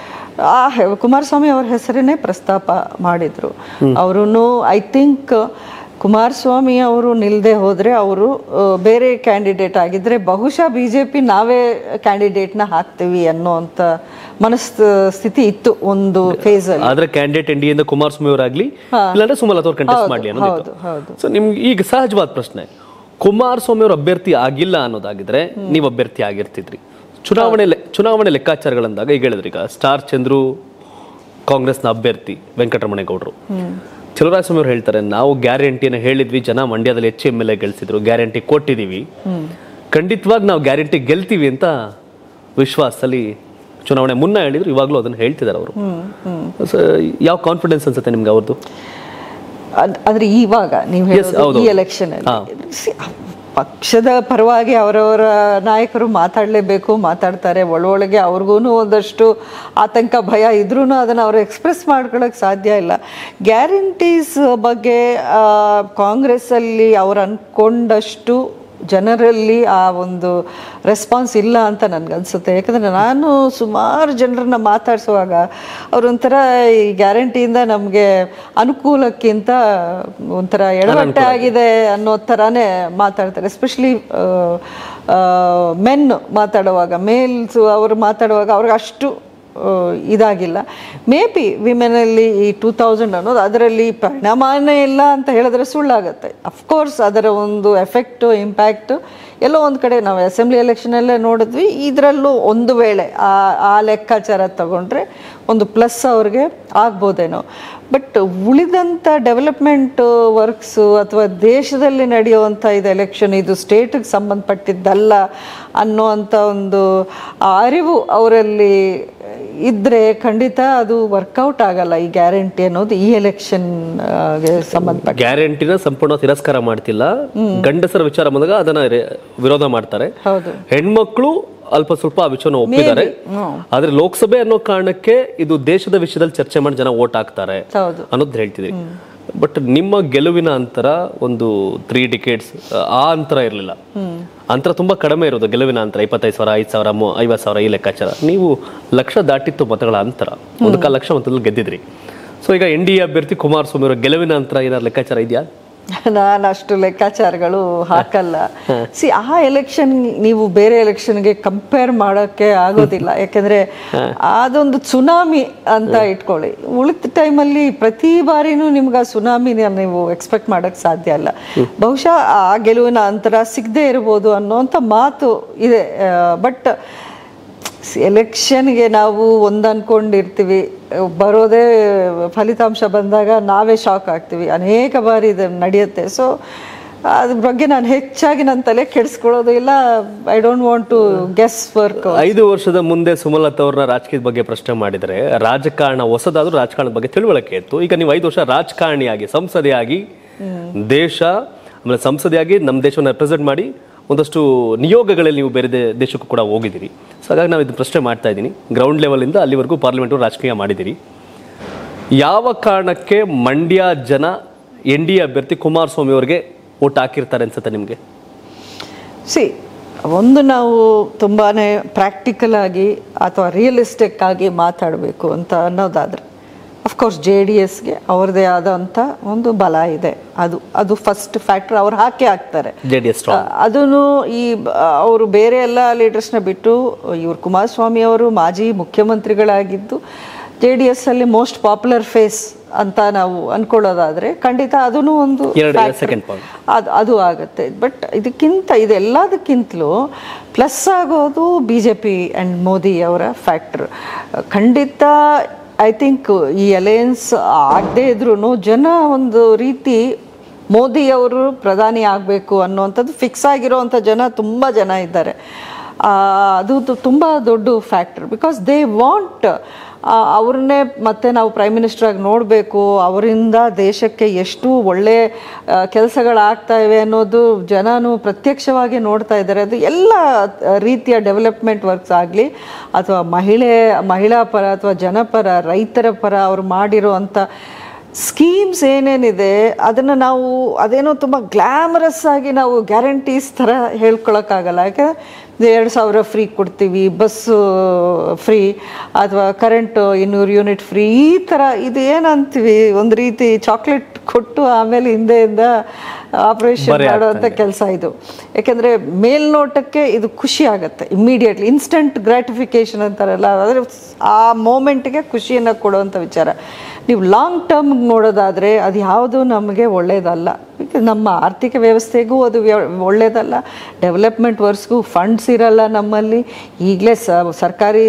ಆ ಹೆ- ಕುಮಾರಸ್ವಾಮಿ ಅವ್ರ ಹೆಸರನ್ನೇ ಪ್ರಸ್ತಾಪ ಮಾಡಿದ್ರು ಅವರು ಐ ಥಿಂಕ್ ಕುಮಾರಸ್ವಾಮಿ ಅವರು ನಿಲ್ಲದೆ ಹೋದರೆ ಅವರು ಬೇರೆ ಕ್ಯಾಂಡಿಡೇಟ್ ಆಗಿದ್ರೆ ಬಹುಶಃ ಬಿ ಜೆ ಪಿ ನಾವೇ ಕ್ಯಾಂಡಿಡೇಟ್ನ ಹಾಕ್ತೀವಿ ಅನ್ನೋಂಥ ಮನಸ್ಥಿತಿ ಇತ್ತು ಒಂದು ಫೇಸಲ್ಲಿ ಆದ್ರೆ ಕ್ಯಾಂಡಿಡೇಟ್ ಎನ್ ಡಿ ಇಂದ ಕುಮಾರಸ್ವಾಮಿ ಅವರಾಗ್ಲಿ ಇಲ್ಲಾಂದ್ರೆ ಸುಮಲತಾ ಅವ್ರು ಕಂಟೆಸ್ಟ್ ಮಾಡ್ಲಿ ಹೌದು ಅನ್ನೋದು ಹೌದು ಸೊ ನಿಮ್ಗೆ ಈಗ ಸಹಜವಾದ ಪ್ರಶ್ನೆ ಕುಮಾರಸ್ವಾಮಿ ಅವರು ಅಭ್ಯರ್ಥಿ ಆಗಿಲ್ಲ ಅನ್ನೋದಾಗಿದ್ರೆ ನೀವು ಅಭ್ಯರ್ಥಿ ಆಗಿರ್ತಿದ್ರಿ ಚುನಾವಣೆ ಲೆ- ಚುನಾವಣೆ ಲೆಕ್ಕಾಚಾರಗಳಂದಾಗ ಈಗ ಹೇಳಿದ್ರಿ ಈಗ ಸ್ಟಾರ್ ಚಂದ್ರು ಕಾಂಗ್ರೆಸ್ನ ಅಭ್ಯರ್ಥಿ ವೆಂಕಟರಮಣೇಗೌಡರು ಚಲುವರಾಯಸ್ವಾಮಿ ಅವರು ಹೇಳ್ತಾರೆ ನಾವು ಗ್ಯಾರಂಟಿನ ಹೇಳಿದ್ವಿ ಜನ ಮಂಡ್ಯದಲ್ಲಿ ಹೆಚ್ಚು ಎಮ್ ಎಲ್ ಎ ಗೆಲ್ಸಿದ್ರು ಗ್ಯಾರಂಟಿ ಕೊಟ್ಟಿದೀವಿ ಖಂಡಿತವಾಗಿ ನಾವು ಗ್ಯಾರಂಟಿ ಗೆಲ್ತೀವಿ ಅಂತ ವಿಶ್ವಾಸದಲ್ಲಿ ಚುನಾವಣೆ ಮುನ್ನ ಹೇಳಿದ್ರು ಇವಾಗಲೂ ಅದನ್ನ ಹೇಳ್ತಿದ್ದಾರೆ ಅವರು ಸೊ ಯಾವ ಕಾನ್ಫಿಡೆನ್ಸ್ ಅನ್ಸುತ್ತೆ ನಿಮ್ಗೆ ಅವ್ರದ್ದು ಅದ್- ಆದ್ರೆ ಇವಾಗ ನೀವು ಹೇಳೋದು ಹೌದು. ಈ ಎಲೆಕ್ಷನ್ ಅಲ್ಲಿ See, ಪಕ್ಷದ ಪರವಾಗಿ ಅವರವರ ನಾಯಕರು ಮಾತಾಡಲೇಬೇಕು ಮಾತಾಡ್ತಾರೆ ಒಳೊಳಗೆ ಅವ್ರಿಗೂ ಒಂದಷ್ಟು ಆತಂಕ ಭಯ ಇದ್ರೂ ಅದನ್ನು ಅವರು ಎಕ್ಸ್ಪ್ರೆಸ್ ಮಾಡ್ಕೊಳಕ್ಕೆ ಸಾಧ್ಯ ಇಲ್ಲ ಗ್ಯಾರಂಟೀಸ್ ಬಗ್ಗೆ ಆ, ಕಾಂಗ್ರೆಸ್ಸಲ್ಲಿ ಅವ್ರು ಅಂದ್ಕೊಂಡಷ್ಟು ಜನರಲ್ಲಿ ಆ ಒಂದು ರೆಸ್ಪಾನ್ಸ್ ಇಲ್ಲ ಅಂತ ನನ್ಗನ್ಸುತ್ತೆ ಯಾಕಂದರೆ ನಾನು ಸುಮಾರು ಜನರನ್ನ ಮಾತಾಡಿಸುವಾಗ ಅವ್ರೊಂಥರ ಈ ಗ್ಯಾರಂಟಿಯಿಂದ ನಮಗೆ ಅನುಕೂಲಕ್ಕಿಂತ ಒಂಥರ ಎಡವಟ್ಟೆ ಆಗಿದೆ ಅನ್ನೋ ಥರನೇ ಮಾತಾಡ್ತಾರೆ ಎಸ್ಪೆಷಲಿ ಮೆನ್ ಮಾತಾಡುವಾಗ ಮೇಲ್ಸ್ ಅವರು ಮಾತಾಡುವಾಗ ಅವ್ರಿಗೆ ಅಷ್ಟು ಆ, ಇದಾಗಿಲ್ಲ ಮೇ ಬಿ ವಿಮೆನಲ್ಲಿ ಈ ಟೂ ತೌಸಂಡ್ ಅನ್ನೋದು ಅದರಲ್ಲಿ ಪರಿಣಾಮನೇ ಇಲ್ಲ ಅಂತ ಹೇಳಿದ್ರೆ ಸುಳ್ಳಾಗುತ್ತೆ ಅಫ್ಕೋರ್ಸ್ ಅದರ ಒಂದು ಎಫೆಕ್ಟು ಇಂಪ್ಯಾಕ್ಟು ಎಲ್ಲೋ ಒಂದು ಕಡೆ ನಾವು ಅಸೆಂಬ್ಲಿ ಎಲೆಕ್ಷನಲ್ಲೇ ನೋಡಿದ್ವಿ ಇದರಲ್ಲೂ ಒಂದು ವೇಳೆ ಆ ಆ ಲೆಕ್ಕಾಚಾರ ತಗೊಂಡ್ರೆ ಒಂದು ಪ್ಲಸ್ ಅವ್ರಿಗೆ ಆಗ್ಬೋದೇನೋ ಬಟ್ ಉಳಿದಂಥ ಡೆವಲಪ್ಮೆಂಟ್ ವರ್ಕ್ಸು ಅಥವಾ ದೇಶದಲ್ಲಿ ನಡೆಯುವಂಥ ಇದು ಎಲೆಕ್ಷನ್ ಇದು ಸ್ಟೇಟಿಗೆ ಸಂಬಂಧಪಟ್ಟಿದ್ದಲ್ಲ ಅನ್ನೋವಂಥ ಒಂದು ಆ ಅರಿವು ಅವರಲ್ಲಿ ಇದ್ರೆ ಖಂಡಿತ ಅದು ವರ್ಕೌಟ್ ಆಗಲ್ಲ ಈ ಗ್ಯಾರಂಟಿ ಅನ್ನೋದು ಈ ಎಲೆಕ್ಷನ್ಗೆ ಸಂಬಂಧಪಟ್ಟ ಗ್ಯಾರಂಟಿನ ಸಂಪೂರ್ಣ ತಿರಸ್ಕಾರ ಮಾಡ್ತಿಲ್ಲ ಗಂಡಸರ ವಿಚಾರ ಬಂದಾಗ ಅದನ್ನ ರೆ- ವಿರೋಧ ಮಾಡ್ತಾರೆ ಹೌದು ಹೆಣ್ಮಕ್ಳು ಅಲ್ಪ ಸ್ವಲ್ಪ ಆ ವಿಷಯನ ಒಪ್ಪಿದ್ದಾರೆ ಆದ್ರೆ ಲೋಕಸಭೆ ಅನ್ನೋ ಕಾರಣಕ್ಕೆ ಇದು ದೇಶದ ವಿಷಯದಲ್ಲಿ ಚರ್ಚೆ ಮಾಡಿ ಜನ ಓಟ್ ಹಾಕ್ತಾರೆ ಹೌದು ಅನ್ನೋದು ಹೇಳ್ತಿದ್ರಿ ಬಟ್ ನಿಮ್ಮ ಗೆಲುವಿನ ಅಂತರ ಒಂದು ತ್ರೀ ಡಿಕೇಟ್ಸ್ ಆ ಅಂತರ ಇರಲಿಲ್ಲ ಅಂತರ ತುಂಬಾ ಕಡಿಮೆ ಇರೋದು ಗೆಲುವಿನ ಅಂತರ ಇಪ್ಪತ್ತೈದು ಸಾವಿರ ಐದು ಸಾವಿರ ಮೂ- ಐವತ್ತು ಸಾವಿರ ಈ ಲೆಕ್ಕಾಚಾರ ನೀವು ಲಕ್ಷ ದಾಟಿತ್ತು ಮತಗಳ ಅಂತರ ಒಂದು ಕಾಲು ಲಕ್ಷ ಮತದಲ್ಲಿ ಗೆದ್ದಿದ್ರಿ ಸೊ ಈಗ ಎನ್ ಡಿ ಎ ಅಭ್ಯರ್ಥಿ ಕುಮಾರಸ್ವಾಮಿ ಅವರ ಗೆಲುವಿನ ಅಂತರ ಏನಾದ್ರು ಲೆಕ್ಕಾಚಾರ ಇದೆಯಾ ನಾನು ಅಷ್ಟು ಲೆಕ್ಕಾಚಾರಗಳು ಹಾಕಲ್ಲ ಸಿ ಆ ಎಲೆಕ್ಷನ್ ನೀವು ಬೇರೆ ಎಲೆಕ್ಷನ್ಗೆ ಕಂಪೇರ್ ಮಾಡೋಕ್ಕೆ ಆಗೋದಿಲ್ಲ ಯಾಕಂದ್ರೆ ಅದೊಂದು ಸುನಾಮಿ ಅಂತ ಇಟ್ಕೊಳ್ಳಿ ಉಳಿದ ಟೈಮಲ್ಲಿ ಪ್ರತಿ ಬಾರಿನೂ ನಿಮ್ಗೆ ಆ ಸುನಾಮಿನ ನೀವು ಎಕ್ಸ್ಪೆಕ್ಟ್ ಮಾಡೋಕ್ಕೆ ಸಾಧ್ಯ ಇಲ್ಲ ಬಹುಶಃ ಆ ಗೆಲುವಿನ ಅಂತರ ಸಿಗದೆ ಇರ್ಬೋದು ಅನ್ನೋಂಥ ಮಾತು ಇದೆ ಬಟ್ ಎಲೆಕ್ಷನ್ಗೆ ನಾವು ಒಂದು ಅನ್ಕೊಂಡಿರ್ತೀವಿ ಬರೋದೇ ಫಲಿತಾಂಶ ಬಂದಾಗ ನಾವೇ ಶಾಕ್ ಆಗ್ತೀವಿ ಅನೇಕ ಬಾರಿ ಇದು ನಡೆಯುತ್ತೆ ಸೊ ಅದ್ರ ಬಗ್ಗೆ ನಾನು ಹೆಚ್ಚಾಗಿ ನನ್ನ ತಲೆ ಕೆಡಿಸ್ಕೊಳ್ಳೋದು ಇಲ್ಲ I don't want to guess work ಐದು ವರ್ಷದ ಮುಂದೆ ಸುಮಲತಾ ಅವ್ರನ್ನ ರಾಜಕೀಯದ ಬಗ್ಗೆ ಪ್ರಶ್ನೆ ಮಾಡಿದರೆ ರಾಜಕಾರಣ ಹೊಸದಾದ್ರೂ ರಾಜಕಾರಣದ ಬಗ್ಗೆ ತಿಳುವಳಿಕೆ ಇತ್ತು ಈಗ ನೀವು ಐದು ವರ್ಷ ರಾಜಕಾರಣಿಯಾಗಿ ಸಂಸದೆಯಾಗಿ ದೇಶ ಆಮೇಲೆ ಸಂಸದೆಯಾಗಿ ನಮ್ಮ ದೇಶವನ್ನು ರೆಪ್ರೆಸೆಂಟ್ ಮಾಡಿ ಒಂದಷ್ಟು ನಿಯೋಗಗಳಲ್ಲಿ ನೀವು ಬೇರೆ ದೇ- ದೇಶಕ್ಕೂ ಕೂಡ ಹೋಗಿದ್ದೀರಿ ಸೊ ಹಾಗಾಗಿ ನಾವು ಇದು ಪ್ರಶ್ನೆ ಮಾಡ್ತಾ ಇದ್ದೀನಿ ಗ್ರೌಂಡ್ ಲೆವೆಲಿಂದ ಅಲ್ಲಿವರೆಗೂ ಪಾರ್ಲಿಮೆಂಟ್ ರಾಜಕೀಯ ಮಾಡಿದ್ದೀರಿ ಯಾವ ಕಾರಣಕ್ಕೆ ಮಂಡ್ಯ ಜನ ಎನ್ ಡಿ ಎ ಅಭ್ಯರ್ಥಿ ಕುಮಾರಸ್ವಾಮಿ ಅವರಿಗೆ ಓಟ್ ಹಾಕಿರ್ತಾರೆ ಅನ್ಸುತ್ತೆ ನಿಮಗೆ ಸಿ ಒಂದು ನಾವು ತುಂಬಾ ಪ್ರಾಕ್ಟಿಕಲ್ ಆಗಿ ಅಥವಾ ರಿಯಲಿಸ್ಟಿಕ್ ಆಗಿ ಮಾತಾಡಬೇಕು ಅಂತ ಅನ್ನೋದಾದರೆ ಅಫ್ಕೋರ್ಸ್ ಜೆ ಡಿ ಎಸ್ಗೆ ಅವ್ರದ್ದೇ ಆದಂಥ ಒಂದು ಬಲ ಇದೆ ಅದು ಅದು ಫಸ್ಟ್ ಫ್ಯಾಕ್ಟ್ರ್ ಅವ್ರು ಹಾಕಿ ಹಾಕ್ತಾರೆ ಜೆ ಡಿ ಎಸ್ ಅದನ್ನು ಈ ಅವರು ಬೇರೆ ಎಲ್ಲ ಲೀಡರ್ಸ್ನ ಬಿಟ್ಟು ಇವರು ಕುಮಾರಸ್ವಾಮಿ ಅವರು ಮಾಜಿ ಮುಖ್ಯಮಂತ್ರಿಗಳಾಗಿದ್ದು ಜೆ ಡಿ ಎಸ್ ಅಲ್ಲಿ ಮೋಸ್ಟ್ ಪಾಪ್ಯುಲರ್ ಫೇಸ್ ಅಂತ ನಾವು ಅನ್ಕೊಳ್ಳೋದಾದ್ರೆ ಖಂಡಿತ ಅದೂ ಒಂದು ಎರಡು factor. second point. ಅದು ಅದು ಆಗುತ್ತೆ ಬಟ್ ಇದಕ್ಕಿಂತ ಇದೆಲ್ಲದಕ್ಕಿಂತಲೂ ಪ್ಲಸ್ ಆಗೋದು B J P and Modi ಅವರ ಫ್ಯಾಕ್ಟರ್ ಖಂಡಿತ ಐ ಥಿಂಕ್ ಈ ಅಲಯನ್ಸ್ ಆಗದೇ ಇದ್ರೂ ಜನ ಒಂದು ರೀತಿ ಮೋದಿ ಅವರು ಪ್ರಧಾನಿ ಆಗಬೇಕು ಅನ್ನುವಂಥದ್ದು ಫಿಕ್ಸ್ ಆಗಿರೋವಂಥ ಜನ ತುಂಬ ಜನ ಇದ್ದಾರೆ ಆ, ಅದು ತು- ತುಂಬ ದೊಡ್ಡ ಫ್ಯಾಕ್ಟರ್ ಬಿಕಾಸ್ ದೇ ವಾಂಟ್ ಅವ್ರನ್ನೇ ಮತ್ತೆ ನಾವು ಪ್ರೈಮ್ ಮಿನಿಸ್ಟರ್ ಆಗಿ ನೋಡಬೇಕು ಅವರಿಂದ ದೇಶಕ್ಕೆ ಎಷ್ಟು ಒಳ್ಳೆ ಕೆಲಸಗಳಾಗ್ತಾ ಇವೆ ಅನ್ನೋದು ಜನನು ಪ್ರತ್ಯಕ್ಷವಾಗಿ ನೋಡ್ತಾ ಇದ್ದಾರೆ ಅದು ಎಲ್ಲ ಆ, ರೀತಿಯ ಡೆವಲಪ್ಮೆಂಟ್ ವರ್ಕ್ಸ್ ಆಗಲಿ ಅಥವಾ ಮಹಿಳೆ ಮಹಿಳಾ ಪರ ಅಥವಾ ಜನಪರ ರೈತರ ಪರ ಅವ್ರು ಮಾಡಿರುವಂಥ ಸ್ಕೀಮ್ಸ್ ಏನೇನಿದೆ ಅದನ್ನು ನಾವು ಅದೇನೋ ತುಂಬ ಗ್ಲಾಮರಸ್ ಆಗಿ ನಾವು ಗ್ಯಾರಂಟೀಸ್ ಥರ ಹೇಳ್ಕೊಳಕ್ಕಾಗಲ್ಲ ಯಾಕೆ ಎರಡು ಸಾವಿರ ಫ್ರೀ ಕೊಡ್ತೀವಿ ಬಸ್ಸು ಫ್ರೀ ಅಥವಾ ಕರೆಂಟು ಇನ್ನೂರು ಯೂನಿಟ್ ಫ್ರೀ ಈ ಥರ ಇದು ಏನಂತೀವಿ ಒಂದು ರೀತಿ ಚಾಕ್ಲೇಟ್ ಕೊಟ್ಟು ಆಮೇಲೆ ಹಿಂದೆಯಿಂದ ಆಪರೇಷನ್ ಬರೆ ಮಾಡುವಂಥ ಕೆಲಸ ಇದು ಯಾಕೆಂದರೆ ಮೇಲ್ನೋಟಕ್ಕೆ ಇದು ಖುಷಿ ಆಗುತ್ತೆ ಇಮ್ಮಿಡಿಯೇಟ್ಲಿ ಇನ್ಸ್ಟಂಟ್ ಗ್ರ್ಯಾಟಿಫಿಕೇಶನ್ ಅಂತಾರಲ್ಲ ಆದರೆ ಆ ಮೂಮೆಂಟ್ಗೆ ಖುಷಿಯನ್ನು ಕೊಡುವಂಥ ವಿಚಾರ ನೀವು ಲಾಂಗ್ ಟರ್ಮ್ ನೋಡೋದಾದರೆ ಅದು ಯಾವುದು ನಮಗೆ ಒಳ್ಳೆಯದಲ್ಲ Because ನಮ್ಮ ಆರ್ಥಿಕ ವ್ಯವಸ್ಥೆಗೂ ಅದು ವ್ಯ- ಒಳ್ಳೆಯದಲ್ಲ ಡೆವಲಪ್ಮೆಂಟ್ ವರ್ಕ್ಸ್ಗೂ ಫಂಡ್ಸ್ ಇರಲ್ಲ ನಮ್ಮಲ್ಲಿ ಈಗಲೇ ಸ ಸರ್ಕಾರಿ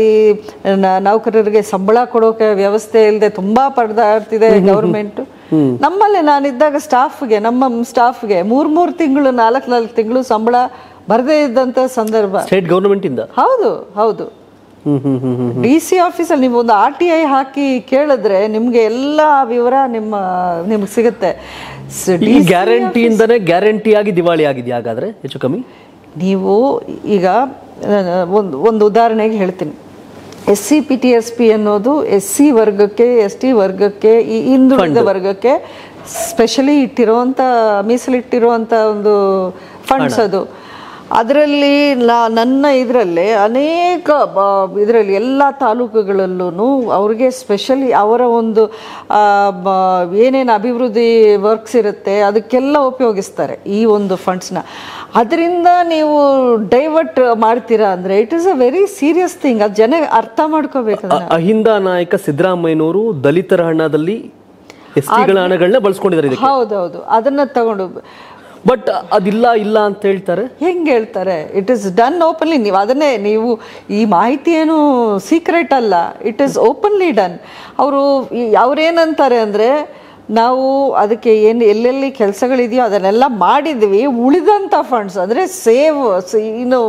ನ- ನೌಕರರಿಗೆ ಸಂಬಳ ಕೊಡೋಕೆ ವ್ಯವಸ್ಥೆ ಇಲ್ಲದೆ ತುಂಬ ಪರದಾಡ್ತಿದೆ ಗೌರ್ಮೆಂಟು ನಮ್ಮಲ್ಲಿ ನಾನಿದ್ದಾಗ ಸ್ಟಾಫ್ಗೆ ನಮ್ಮ ಸ್ಟಾಫ್ಗೆ ಮೂರು ಮೂರು ತಿಂಗಳು ನಾಲ್ಕು ನಾಲ್ಕು ತಿಂಗಳು ಸಂಬಳ ಬರದೇ ಇದ್ದಂಥ ಸಂದರ್ಭ ಸ್ಟೇಟ್ ಗೌರ್ಮೆಂಟ್ ಇಂದ ಹೌದು ಹೌದು ಹ್ಮ್ ಹ್ಮ್ ಹ್ಮ್ ಹ್ಮ್ ಡಿ ಸಿ ಆಫೀಸಲ್ಲಿ ನೀವು ಒಂದು ಆರ್ ಟಿ ಐ ಹಾಕಿ ಕೇಳಿದ್ರೆ ನಿಮಗೆ ಎಲ್ಲ ವಿವರ ನಿಮ್ಮ ನಿಮ್ಗೆ ಸಿಗುತ್ತೆ ಸ- ಈ ಗ್ಯಾರಂಟಿಯಿಂದನೇ ಗ್ಯಾರಂಟಿ ಆಗಿ ದಿವಾಳಿ ಆಗಿದೆಯಾ ಹಾಗಾದ್ರೆ ಹೆಚ್ಚು ಕಮ್ಮಿ ನೀವು ಈಗ ನಾನು ಒಂದು ಒಂದು ಉದಾಹರಣೆಗೆ ಹೇಳ್ತೀನಿ S C P T S P ಅನ್ನೋದು ಎಸ್ ಸಿ ವರ್ಗಕ್ಕೆ ಎಸ್ ಟಿ ವರ್ಗಕ್ಕೆ ಈ ಹಿಂದುಳಿದ ವರ್ಗಕ್ಕೆ ಸ್ಪೆಷಲಿ ಇಟ್ಟಿರುವಂಥ ಮೀಸಲಿಟ್ಟಿರುವಂಥ ಒಂದು ಫಂಡ್ಸ್ ಅದು ಅದರಲ್ಲಿ ನಾ ನನ್ನ ಇದರಲ್ಲಿ ಅನೇಕ ಇದರಲ್ಲಿ ಎಲ್ಲ ತಾಲೂಕುಗಳಲ್ಲೂ ಅವ್ರಿಗೆ ಸ್ಪೆಷಲಿ ಅವರ ಒಂದು ಆ, ಬ- ಏನೇನು ಅಭಿವೃದ್ಧಿ ವರ್ಕ್ಸ್ ಇರುತ್ತೆ ಅದಕ್ಕೆಲ್ಲ ಉಪಯೋಗಿಸ್ತಾರೆ ಈ ಒಂದು ಫಂಡ್ಸ್ನ ಅದರಿಂದ ನೀವು ಡೈವರ್ಟ್ ಮಾಡ್ತೀರಾ ಅಂದರೆ it is a very serious thing ಅದು ಜನ ಅರ್ಥ ಮಾಡ್ಕೋಬೇಕು ಅದನ್ನ. ಅ- ಅಹಿಂದ ನಾಯಕ ಸಿದ್ದರಾಮಯ್ಯನವರು ದಲಿತರ ಹಣದಲ್ಲಿ ಎಸ್ ಟಿಗಳ ಹಣಗಳನ್ನ ಬಳಸ್ಕೊಂಡಿದ್ದಾರೆ ಇದಕ್ಕೆ ಹೌದೌದು ಅದನ್ನ ತಗೊಂಡು ಬಟ್ ಅದಿಲ್ಲ ಇಲ್ಲ ಅಂತ ಹೇಳ್ತಾರೆ ಹೆಂಗೆ ಹೇಳ್ತಾರೆ ಇಟ್ ಇಸ್ ಡನ್ ಓಪನ್ಲಿ ನೀವು ಅದನ್ನೇ ನೀವು ಈ ಮಾಹಿತಿ ಏನು ಸೀಕ್ರೆಟ್ ಅಲ್ಲ ಇಟ್ ಈಸ್ ಓಪನ್ಲಿ ಡನ್ ಅವರು ಅವ್ರೇನಂತಾರೆ ಅಂದರೆ ನಾವು ಅದಕ್ಕೆ ಏನು ಎಲ್ಲೆಲ್ಲಿ ಕೆಲಸಗಳಿದೆಯೋ ಅದನ್ನೆಲ್ಲ ಮಾಡಿದ್ವಿ ಉಳಿದಂಥ ಫಂಡ್ಸ್ ಅಂದರೆ ಸೇವ್ ಇನ್ನು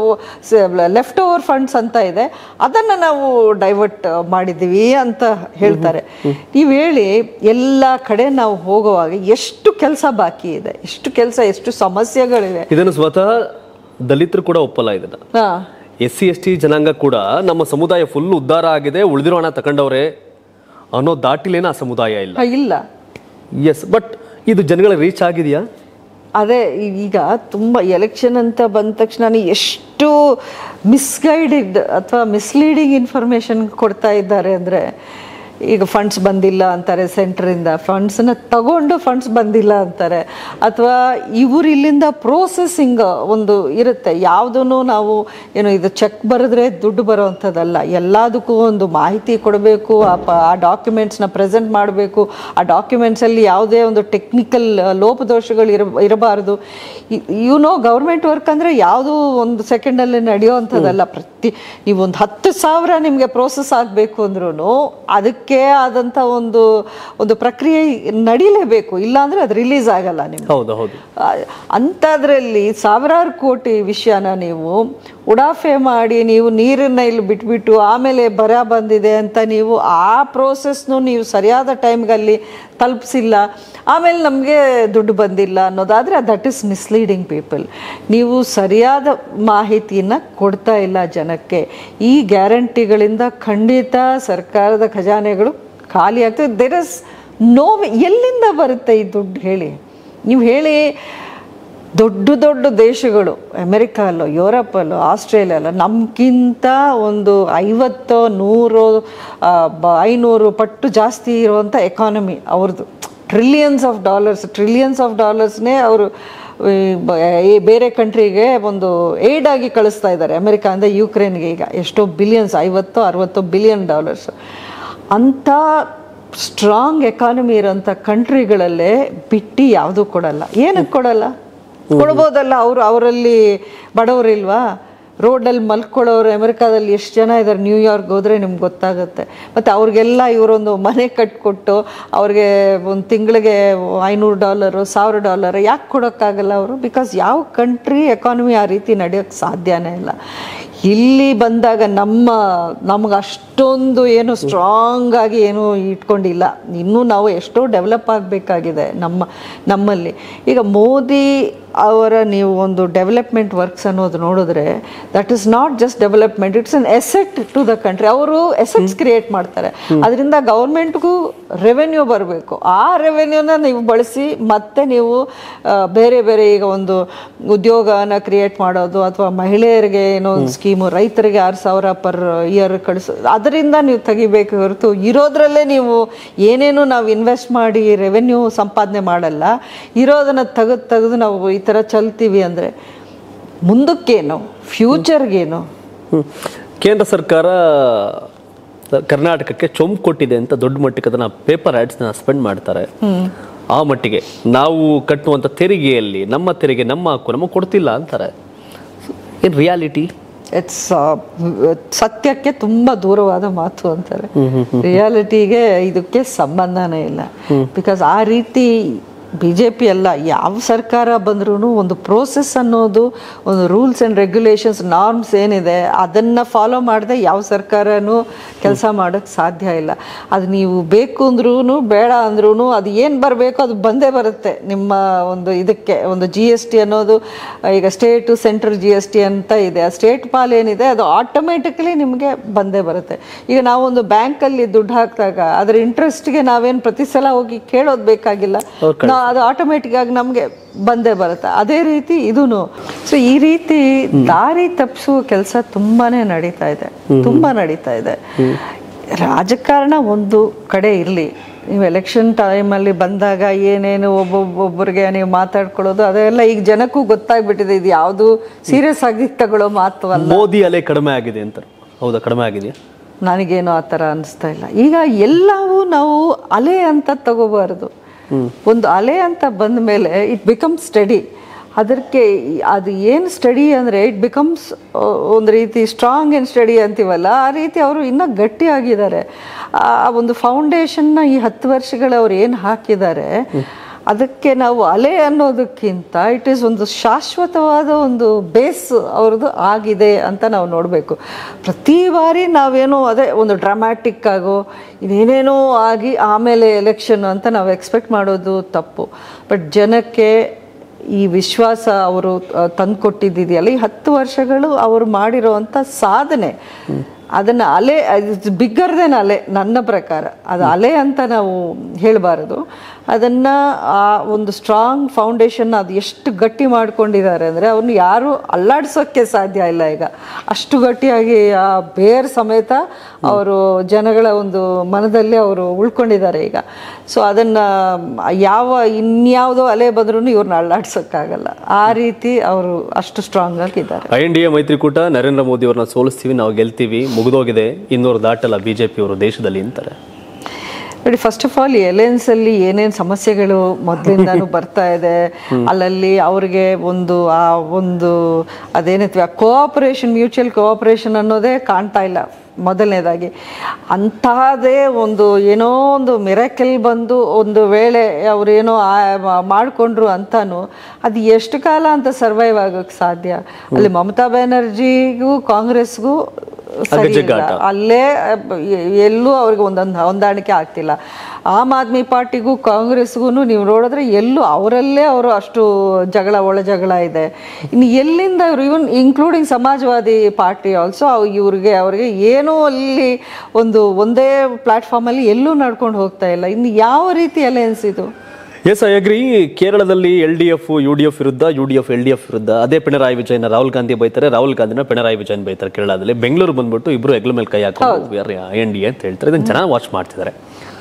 ಲೆಫ್ಟ್ ಓವರ್ ಫಂಡ್ಸ್ ಅಂತ ಇದೆ ಅದನ್ನು ನಾವು ಡೈವರ್ಟ್ ಮಾಡಿದ್ವಿ ಅಂತ ಹೇಳ್ತಾರೆ ನೀವು ಹೇಳಿ ಎಲ್ಲ ಕಡೆ ನಾವು ಹೋಗುವಾಗ ಎಷ್ಟು ಕೆಲಸ ಬಾಕಿ ಇದೆ ಎಷ್ಟು ಕೆಲಸ ಎಷ್ಟು ಸಮಸ್ಯೆಗಳಿವೆ ಇದನ್ನು ಸ್ವತಃ ದಲಿತರು ಕೂಡ ಒಪ್ಪಲ್ಲ ಇದನ್ನ ಹಾ ಎಸ್ ಸಿ ಎಸ್ ಟಿ ಜನಾಂಗ ಕೂಡ ನಮ್ಮ ಸಮುದಾಯ ಫುಲ್ ಉದ್ಧಾರ ಆಗಿದೆ ಉಳಿದಿರೋ ಹಣ ತಗೊಂಡವ್ರೆ ಅನ್ನೋ ದಾಟಿಲೇನ ಆ ಸಮುದಾಯ ಇಲ್ಲ ಹಾ, ಇಲ್ಲ ಎಸ್ ಬಟ್ ಇದು ಜನಗಳಿಗೆ ರೀಚ್ ಆಗಿದೆಯಾ ಅದೇ ಈ- ಈಗ ತುಂಬ ಎಲೆಕ್ಷನ್ ಅಂತ ಬಂದ ತಕ್ಷಣ ಎಷ್ಟು ಮಿಸ್ಗೈಡೆಡ್ ಅಥವಾ ಮಿಸ್ಲೀಡಿಂಗ್ ಇನ್ಫಾರ್ಮೇಷನ್ ಕೊಡ್ತಾ ಇದ್ದಾರೆ ಅಂದರೆ ಈಗ ಫಂಡ್ಸ್ ಬಂದಿಲ್ಲ ಅಂತಾರೆ ಸೆಂಟ್ರಿಂದ ಫಂಡ್ಸನ್ನ ತಗೊಂಡು ಫಂಡ್ಸ್ ಬಂದಿಲ್ಲ ಅಂತಾರೆ ಅಥವಾ ಇವ್ರು ಇಲ್ಲಿಂದ ಪ್ರೋಸೆಸ್ಸಿಂಗ್ ಒಂದು ಇರುತ್ತೆ ಯಾವುದೂ ನಾವು ಏನು ಇದು ಚೆಕ್ ಬರೆದ್ರೆ ದುಡ್ಡು ಬರೋವಂಥದ್ದಲ್ಲ ಎಲ್ಲದಕ್ಕೂ ಒಂದು ಮಾಹಿತಿ ಕೊಡಬೇಕು ಆ ಪ ಆ ಡಾಕ್ಯುಮೆಂಟ್ಸ್ನ ಪ್ರೆಸೆಂಟ್ ಮಾಡಬೇಕು ಆ ಡಾಕ್ಯುಮೆಂಟ್ಸಲ್ಲಿ ಯಾವುದೇ ಒಂದು ಟೆಕ್ನಿಕಲ್ ಲೋಪದೋಷಗಳು ಇರ ಇರಬಾರ್ದು ಯು ನೋ ಗೌರ್ಮೆಂಟ್ ವರ್ಕ್ ಅಂದರೆ ಯಾವುದೂ ಒಂದು ಸೆಕೆಂಡಲ್ಲಿ ನಡೆಯುವಂಥದ್ದಲ್ಲ ಪ್ರತಿ ಪ್ರತಿ ನೀವೊಂದು ಹತ್ತು ಸಾವಿರ ನಿಮಗೆ ಪ್ರೋಸೆಸ್ ಆಗಬೇಕು ಅಂದ್ರೂ ಅದಕ್ಕೆ ಆದಂಥ ಒಂದು ಒಂದು ಪ್ರಕ್ರಿಯೆ ನಡೀಲೇಬೇಕು ಇಲ್ಲಾಂದ್ರೆ ಅದು ರಿಲೀಸ್ ಆಗಲ್ಲ ನಿಮ್ಗೆ ಹೌದು ಹೌದು ಅಂಥದ್ರಲ್ಲಿ ಸಾವಿರಾರು ಕೋಟಿ ವಿಷಯನ ನೀವು ಉಡಾಫೆ ಮಾಡಿ ನೀವು ನೀರನ್ನ ಇಲ್ಲಿ ಬಿಟ್ಬಿಟ್ಟು ಆಮೇಲೆ ಬರ ಬಂದಿದೆ ಅಂತ ನೀವು ಆ ಪ್ರೋಸೆಸ್ನು ನೀವು ಸರಿಯಾದ ಟೈಮ್ಗಲ್ಲಿ ತಲುಪಿಸಿಲ್ಲ ಆಮೇಲೆ ನಮಗೆ ದುಡ್ಡು ಬಂದಿಲ್ಲ ಅನ್ನೋದಾದರೆ ದಟ್ ಇಸ್ ಮಿಸ್ಲೀಡಿಂಗ್ ಪೀಪಲ್ ನೀವು ಸರಿಯಾದ ಮಾಹಿತಿಯನ್ನು ಕೊಡ್ತಾ ಇಲ್ಲ ಜನಕ್ಕೆ ಈ ಗ್ಯಾರಂಟಿಗಳಿಂದ ಖಂಡಿತ ಸರ್ಕಾರದ ಖಜಾನೆಗಳು ಖಾಲಿ ಆಗ್ತದೆ ದೇರ್ ಇಸ್ ನೋ ಎಲ್ಲಿಂದ ಬರುತ್ತೆ ಈ ದುಡ್ಡು ಹೇಳಿ ನೀವು ಹೇಳಿ ದೊಡ್ಡ ದೊಡ್ಡ ದೇಶಗಳು ಅಮೆರಿಕಲ್ಲೋ ಯುರೋಪಲ್ಲೋ ಆಸ್ಟ್ರೇಲಿಯಲ್ಲೋ ನಮಗಿಂತ ಒಂದು ಐವತ್ತು ನೂರು ಆ, ಬ- ಐನೂರು ಪಟ್ಟು ಜಾಸ್ತಿ ಇರುವಂಥ ಎಕಾನಮಿ ಅವ್ರದ್ದು trillions of dollars trillions of ಡಾಲರ್ಸ್ನೇ ಅವರು ಈ ಬೇರೆ ಕಂಟ್ರಿಗೆ ಒಂದು ಏಡ್ ಆಗಿ ಕಳಿಸ್ತಾ ಇದ್ದಾರೆ ಅಮೆರಿಕ ಅಂದರೆ ಯುಕ್ರೇನ್ಗೆ ಈಗ ಎಷ್ಟೋ ಬಿಲಿಯನ್ಸ್ ಐವತ್ತು ಅರವತ್ತು ಬಿಲಿಯನ್ ಡಾಲರ್ಸ್ ಅಂಥ ಸ್ಟ್ರಾಂಗ್ ಎಕಾನಮಿ ಇರೋಂಥ ಕಂಟ್ರಿಗಳಲ್ಲೇ ಬಿಟ್ಟು ಯಾವುದೂ ಕೊಡಲ್ಲ ಏನಕ್ಕೆ ಕೊಡಲ್ಲ ಕೊಡ್ಬೋದಲ್ಲ ಅವರು ಅವರಲ್ಲಿ ಬಡವರಿಲ್ವಾ ರೋಡಲ್ಲಿ ಮಲ್ಕೊಳ್ಳೋರು ಅಮೆರಿಕಾದಲ್ಲಿ ಎಷ್ಟು ಜನ ಇದ್ದಾರೆ ನ್ಯೂಯಾರ್ಕ್ ಹೋದರೆ ನಿಮ್ಗೆ ಗೊತ್ತಾಗುತ್ತೆ ಮತ್ತು ಅವ್ರಿಗೆಲ್ಲ ಇವರೊಂದು ಮನೆ ಕಟ್ಕೊಟ್ಟು ಅವ್ರಿಗೆ ಒಂದು ತಿಂಗಳಿಗೆ ಐನೂರು ಡಾಲರು ಸಾವಿರ ಡಾಲರ್ ಯಾಕೆ ಕೊಡೋಕ್ಕಾಗಲ್ಲ ಅವರು ಬಿಕಾಸ್ ಯಾವ ಕಂಟ್ರಿ ಎಕಾನಮಿ ಆ ರೀತಿ ನಡೆಯೋಕ್ಕೆ ಸಾಧ್ಯನೇ ಇಲ್ಲ ಇಲ್ಲಿ ಬಂದಾಗ ನಮ್ಮ ನಮ್ಗೆ ಅಷ್ಟೊಂದು ಏನು ಸ್ಟ್ರಾಂಗ್ ಆಗಿ ಏನು ಇಟ್ಕೊಂಡಿಲ್ಲ ಇನ್ನೂ ನಾವು ಎಷ್ಟೋ ಡೆವಲಪ್ ಆಗಬೇಕಾಗಿದೆ ನಮ್ಮ ನಮ್ಮಲ್ಲಿ ಈಗ ಮೋದಿ ಅವರ ನೀವು ಒಂದು ಡೆವಲಪ್ಮೆಂಟ್ ವರ್ಕ್ಸ್ ಅನ್ನೋದು ನೋಡಿದ್ರೆ that is not just development it's an asset to the country ಅವರು ಎಸೆಟ್ಸ್ ಕ್ರಿಯೇಟ್ ಮಾಡ್ತಾರೆ ಅದರಿಂದ ಗೌರ್ಮೆಂಟ್ಗೂ ರೆವೆನ್ಯೂ ಬರಬೇಕು ಆ ರೆವೆನ್ಯೂನ ನೀವು ಬಳಸಿ ಮತ್ತೆ ನೀವು ಆ, ಬೇರೆ ಬೇರೆ ಈಗ ಒಂದು ಉದ್ಯೋಗನ ಕ್ರಿಯೇಟ್ ಮಾಡೋದು ಅಥವಾ ಮಹಿಳೆಯರಿಗೆ ಏನೋ ಒಂದು ಸ್ಕೀಮು ರೈತರಿಗೆ ಆರು ಸಾವಿರ ಪರ್ ಇಯರ್ ಕಳಿಸೋ ಅದರಿಂದ ನೀವು ತೆಗಿಬೇಕು ಹೊರತು ಇರೋದ್ರಲ್ಲೇ ನೀವು ಏನೇನು ನಾವು ಇನ್ವೆಸ್ಟ್ ಮಾಡಿ ರೆವೆನ್ಯೂ ಸಂಪಾದನೆ ಮಾಡಲ್ಲ ಇರೋದನ್ನು ತೆಗೆದು ತೆಗೆದು ನಾವು ಈ ಥರ ಚಲ್ತೀವಿ ಅಂದರೆ ಮುಂದಕ್ಕೇನು ಫ್ಯೂಚರ್ಗೇನು ಹ್ಮ್. ಕೇಂದ್ರ ಸರ್ಕಾರ ಕರ್ನಾಟಕಕ್ಕೆ ಚೊಂಬು ಕೊಟ್ಟಿದೆ ಅಂತ ದೊಡ್ಡ ಮಟ್ಟಿಗೆ ಅದನ್ನ ಪೇಪರ್ ಆಡ್ಸ್ನ ಸ್ಪೆಂಡ್ ಮಾಡ್ತಾರೆ ಆ ಮಟ್ಟಿಗೆ ನಾವು ಕಟ್ಟುವಂತ ತೆರಿಗೆಯಲ್ಲಿ ನಮ್ಮ ತೆರಿಗೆ ನಮ್ಮ ಹಕ್ಕು ನಮಗೆ ಕೊಡ್ತಿಲ್ಲ ಅಂತಾರೆ ಏನ್ ರಿಯಾಲಿಟಿ ಇಟ್ಸ್ ಸತ್ಯಕ್ಕೆ ತುಂಬ ದೂರವಾದ ಮಾತು ಅಂತಾರೆ ರಿಯಾಲಿಟಿಗೆ ಇದಕ್ಕೆ ಸಂಬಂಧನೇ ಇಲ್ಲ ಬಿಕಾಸ್ ಆ ರೀತಿ ಬಿ ಜೆ ಪಿ ಅಲ್ಲ ಯಾವ ಸರ್ಕಾರ ಬಂದ್ರೂ ಒಂದು ಪ್ರೋಸೆಸ್ ಅನ್ನೋದು ಒಂದು ರೂಲ್ಸ್ ಆ್ಯಂಡ್ ರೆಗ್ಯುಲೇಷನ್ಸ್ ನಾರ್ಮ್ಸ್ ಏನಿದೆ ಅದನ್ನು ಫಾಲೋ ಮಾಡದೆ ಯಾವ ಸರ್ಕಾರನೂ ಕೆಲಸ ಮಾಡೋಕ್ಕೆ ಸಾಧ್ಯ ಇಲ್ಲ ಅದು ನೀವು ಬೇಕು ಅಂದ್ರೂ ಬೇಡ ಅಂದ್ರೂ ಅದು ಏನು ಬರಬೇಕು ಅದು ಬಂದೇ ಬರುತ್ತೆ ನಿಮ್ಮ ಒಂದು ಇದಕ್ಕೆ ಒಂದು ಜಿ ಎಸ್ ಟಿ ಅನ್ನೋದು ಈಗ state central G S T ಅಂತ ಇದೆ ಆ ಸ್ಟೇಟ್ ಪಾಲ್ ಏನಿದೆ ಅದು ಆಟೋಮೆಟಿಕಲಿ ನಿಮಗೆ ಬಂದೇ ಬರುತ್ತೆ ಈಗ ನಾವೊಂದು ಬ್ಯಾಂಕಲ್ಲಿ ದುಡ್ಡು ಹಾಕಿದಾಗ ಅದರ ಇಂಟ್ರೆಸ್ಟ್ಗೆ ನಾವೇನು ಪ್ರತಿ ಸಲ ಹೋಗಿ ಕೇಳೋದು ಬೇಕಾಗಿಲ್ಲ ನಾವು ಅದು ಆಟೋಮೆಟಿಕ್ ಆಗಿ ನಮಗೆ ಬಂದೇ ಬರುತ್ತೆ ಅದೇ ರೀತಿ ಇದೂನು ಸೊ ಈ ರೀತಿ ದಾರಿ ತಪ್ಪಿಸುವ ಕೆಲಸ ತುಂಬಾನೇ ನಡೀತಾ ಇದೆ ತುಂಬಾ ನಡೀತಾ ಇದೆ ರಾಜಕಾರಣ ಒಂದು ಕಡೆ ಇರಲಿ ನೀವು ಎಲೆಕ್ಷನ್ ಟೈಮಲ್ಲಿ ಬಂದಾಗ ಏನೇನು ಒಬ್ಬೊಬ್ಬೊಬ್ಬರಿಗೆ ನೀವು ಮಾತಾಡ್ಕೊಳ್ಳೋದು ಅದೆಲ್ಲ ಈಗ ಜನಕ್ಕೂ ಗೊತ್ತಾಗ್ಬಿಟ್ಟಿದೆ ಇದು ಯಾವುದು ಸೀರಿಯಸ್ ಆಗಿ ತಗೊಳ್ಳೋ ಮಾತು ಅಲ್ಲ ಮೋದಿ ಅಲೆ ಕಡಿಮೆ ಆಗಿದೆ ಅಂತ ಹೌದಾ ಕಡಿಮೆ ಆಗಿದೆಯಾ ನನಗೇನು ಆ ಥರ ಅನಿಸ್ತಾ ಇಲ್ಲ ಈಗ ಎಲ್ಲವೂ ನಾವು ಅಲೆ ಅಂತ ತಗೋಬಾರ್ದು ಒಂದು ಅಲೆ ಅಂತ ಬಂದ ಮೇಲೆ ಇಟ್ ಬಿಕಮ್ ಸ್ಟಡಿ ಅದಕ್ಕೆ ಅದು ಏನು ಸ್ಟಡಿ ಅಂದರೆ ಇಟ್ ಬಿಕಮ್ಸ್ ಒಂದು ರೀತಿ ಸ್ಟ್ರಾಂಗ್ ಆ್ಯಂಡ್ ಸ್ಟಡಿ ಅಂತೀವಲ್ಲ ಆ ರೀತಿ ಅವರು ಇನ್ನೂ ಗಟ್ಟಿಯಾಗಿದ್ದಾರೆ ಆ ಒಂದು ಫೌಂಡೇಶನ್ನ ಈ ಹತ್ತು ವರ್ಷಗಳು ಅವ್ರು ಏನು ಹಾಕಿದ್ದಾರೆ ಅದಕ್ಕೆ ನಾವು ಅಲೆ ಅನ್ನೋದಕ್ಕಿಂತ ಇಟ್ ಈಸ್ ಒಂದು ಶಾಶ್ವತವಾದ ಒಂದು ಬೇಸ್ ಅವ್ರದ್ದು ಆಗಿದೆ ಅಂತ ನಾವು ನೋಡಬೇಕು ಪ್ರತಿ ಬಾರಿ ನಾವೇನೋ ಅದೇ ಒಂದು ಡ್ರಾಮ್ಯಾಟಿಕ್ ಆಗೋ ಇನ್ನೇನೇನೋ ಆಗಿ ಆಮೇಲೆ ಎಲೆಕ್ಷನ್ ಅಂತ ನಾವು ಎಕ್ಸ್ಪೆಕ್ಟ್ ಮಾಡೋದು ತಪ್ಪು ಬಟ್ ಜನಕ್ಕೆ ಈ ವಿಶ್ವಾಸ ಅವರು ತಂದುಕೊಟ್ಟಿದ್ದಿದೆಯಲ್ಲ ಈ ಹತ್ತು ವರ್ಷಗಳು ಅವರು ಮಾಡಿರೋವಂಥ ಸಾಧನೆ ಅದನ್ನು ಅಲೆ ಬಿಗ್ಗರ್ ದೆನ್ ಅಲೆ ನನ್ನ ಪ್ರಕಾರ ಅದು ಅಲೆ ಅಂತ ನಾವು ಹೇಳಬಾರದು ಅದನ್ನು ಆ ಒಂದು ಸ್ಟ್ರಾಂಗ್ ಫೌಂಡೇಶನ್ ಅದು ಎಷ್ಟು ಗಟ್ಟಿ ಮಾಡ್ಕೊಂಡಿದ್ದಾರೆ ಅಂದರೆ ಅವ್ರನ್ನ ಯಾರು ಅಲ್ಲಾಡ್ಸೋಕ್ಕೆ ಸಾಧ್ಯ ಇಲ್ಲ ಈಗ ಅಷ್ಟು ಗಟ್ಟಿಯಾಗಿ ಆ ಬೇರ್ ಸಮೇತ ಅವರು ಜನಗಳ ಒಂದು ಮನದಲ್ಲಿ ಅವರು ಉಳ್ಕೊಂಡಿದ್ದಾರೆ ಈಗ ಸೊ ಅದನ್ನು ಯಾವ ಇನ್ಯಾವುದೋ ಅಲೆ ಬಂದ್ರೂ ಇವ್ರನ್ನ ಅಲ್ಲಾಡ್ಸೋಕ್ಕಾಗಲ್ಲ ಆ ರೀತಿ ಅವರು ಅಷ್ಟು ಸ್ಟ್ರಾಂಗ್ ಆಗಿದ್ದಾರೆ ಐ ಎನ್ ಡಿ ಎ ಮೈತ್ರಿಕೂಟ ನರೇಂದ್ರ ಮೋದಿ ಅವ್ರನ್ನ ಸೋಲಿಸ್ತೀವಿ ನಾವು ಗೆಲ್ತೀವಿ ಮುಗಿದೋಗಿದೆ ಇನ್ನೂರು ದಾಟಲ್ಲ ಬಿಜೆಪಿ ಅವರು ದೇಶದಲ್ಲಿ ಅಂತಾರೆ ನೋಡಿ ಫಸ್ಟ್ ಆಫ್ ಆಲ್ ಎಲೆನ್ಸ್ ಅಲ್ಲಿ ಏನೇನ್ ಸಮಸ್ಯೆಗಳು ಮೊದಲಿಂದಾನು ಬರ್ತಾ ಇದೆ ಅಲ್ಲಲ್ಲಿ ಅವ್ರಿಗೆ ಒಂದು ಆ ಒಂದು ಅದೇನೈತಿ ಕೋಆಪರೇಷನ್ ಮ್ಯೂಚುವಲ್ ಕೋಆಪರೇಷನ್ ಅನ್ನೋದೇ ಕಾಣ್ತಾ ಇಲ್ಲ ಮೊದಲನೇದಾಗಿ ಅಂತಹದೇ ಒಂದು ಏನೋ ಒಂದು ಮಿರಾಕಲ್ ಬಂದು ಒಂದು ವೇಳೆ ಅವರೇನೋ ಮಾಡಿಕೊಂಡ್ರು ಅಂತಾನು ಅದು ಎಷ್ಟು ಕಾಲ ಅಂತ ಸರ್ವೈವ್ ಆಗೋಕ್ಕೆ ಸಾಧ್ಯ ಅಲ್ಲಿ ಮಮತಾ ಬ್ಯಾನರ್ಜಿಗೂ ಕಾಂಗ್ರೆಸ್ಗೂ ಸರಿ ಇಲ್ಲ. ಜಗ್ಗಾಟ. ಅಲ್ಲೇ ಅಹ್, ಎ- ಎಲ್ಲೂ ಅವ್ರಿಗೆ ಒಂದೊಂದು ಹೊಂದಾಣಿಕೆ ಆಗ್ತಿಲ್ಲ ಆಮ್ ಆದ್ಮಿ ಪಾರ್ಟಿಗೂ ಕಾಂಗ್ರೆಸ್ಗೂ ನೀವು ನೋಡಿದ್ರೆ ಎಲ್ಲೂ ಅವರಲ್ಲೇ ಅವರು ಅಷ್ಟು ಜಗಳ ಒಳ ಜಗಳ ಇದೆ ಇನ್ನು ಎಲ್ಲಿಂದ ಇವರು even including Samajwadi Party also ಇವ್ರಿಗೆ ಅವ್ರಿಗೆ ಏನೂ ಅಲ್ಲಿ ಒಂದು ಒಂದೇ ಪ್ಲಾಟ್ಫಾರ್ಮಲ್ಲಿ ಎಲ್ಲೂ ನಡ್ಕೊಂಡು ಹೋಗ್ತಾ ಇಲ್ಲ ಇನ್ನು ಯಾವ ರೀತಿ ಅಲಯನ್ಸ್ ಇದು ಎಸ್ ಐ ಅಗ್ರಿ ಕೇರಳದಲ್ಲಿ L D F U D F ವಿರುದ್ಧ U D F L D F ವಿರುದ್ಧ ಅದೇ ಪಿಣರಾಯಿ ವಿಜಯನ್ ರಾಹುಲ್ ಗಾಂಧಿ ಬೈತಾರೆ ರಾಹುಲ್ ಗಾಂಧಿನ ಪಿಣರಾಯಿ ವಿಜಯನ್ ಬೈತಾರೆ ಕೇರಳದಲ್ಲಿ ಬೆಂಗಳೂರು ಬಂದ್ಬಿಟ್ಟು ಇಬ್ರು ಹೆಗ್ಲ ಮೇಲೆ ಕೈ ಹಾಕೊಂಡು ಎನ್ ಡಿ ಎ ಅಂತ ಹೇಳ್ತಾರೆ ಇದನ್ನ ಚೆನ್ನಾಗಿ ವಾಚ್ ಮಾಡ್ತಿದ್ದಾರೆ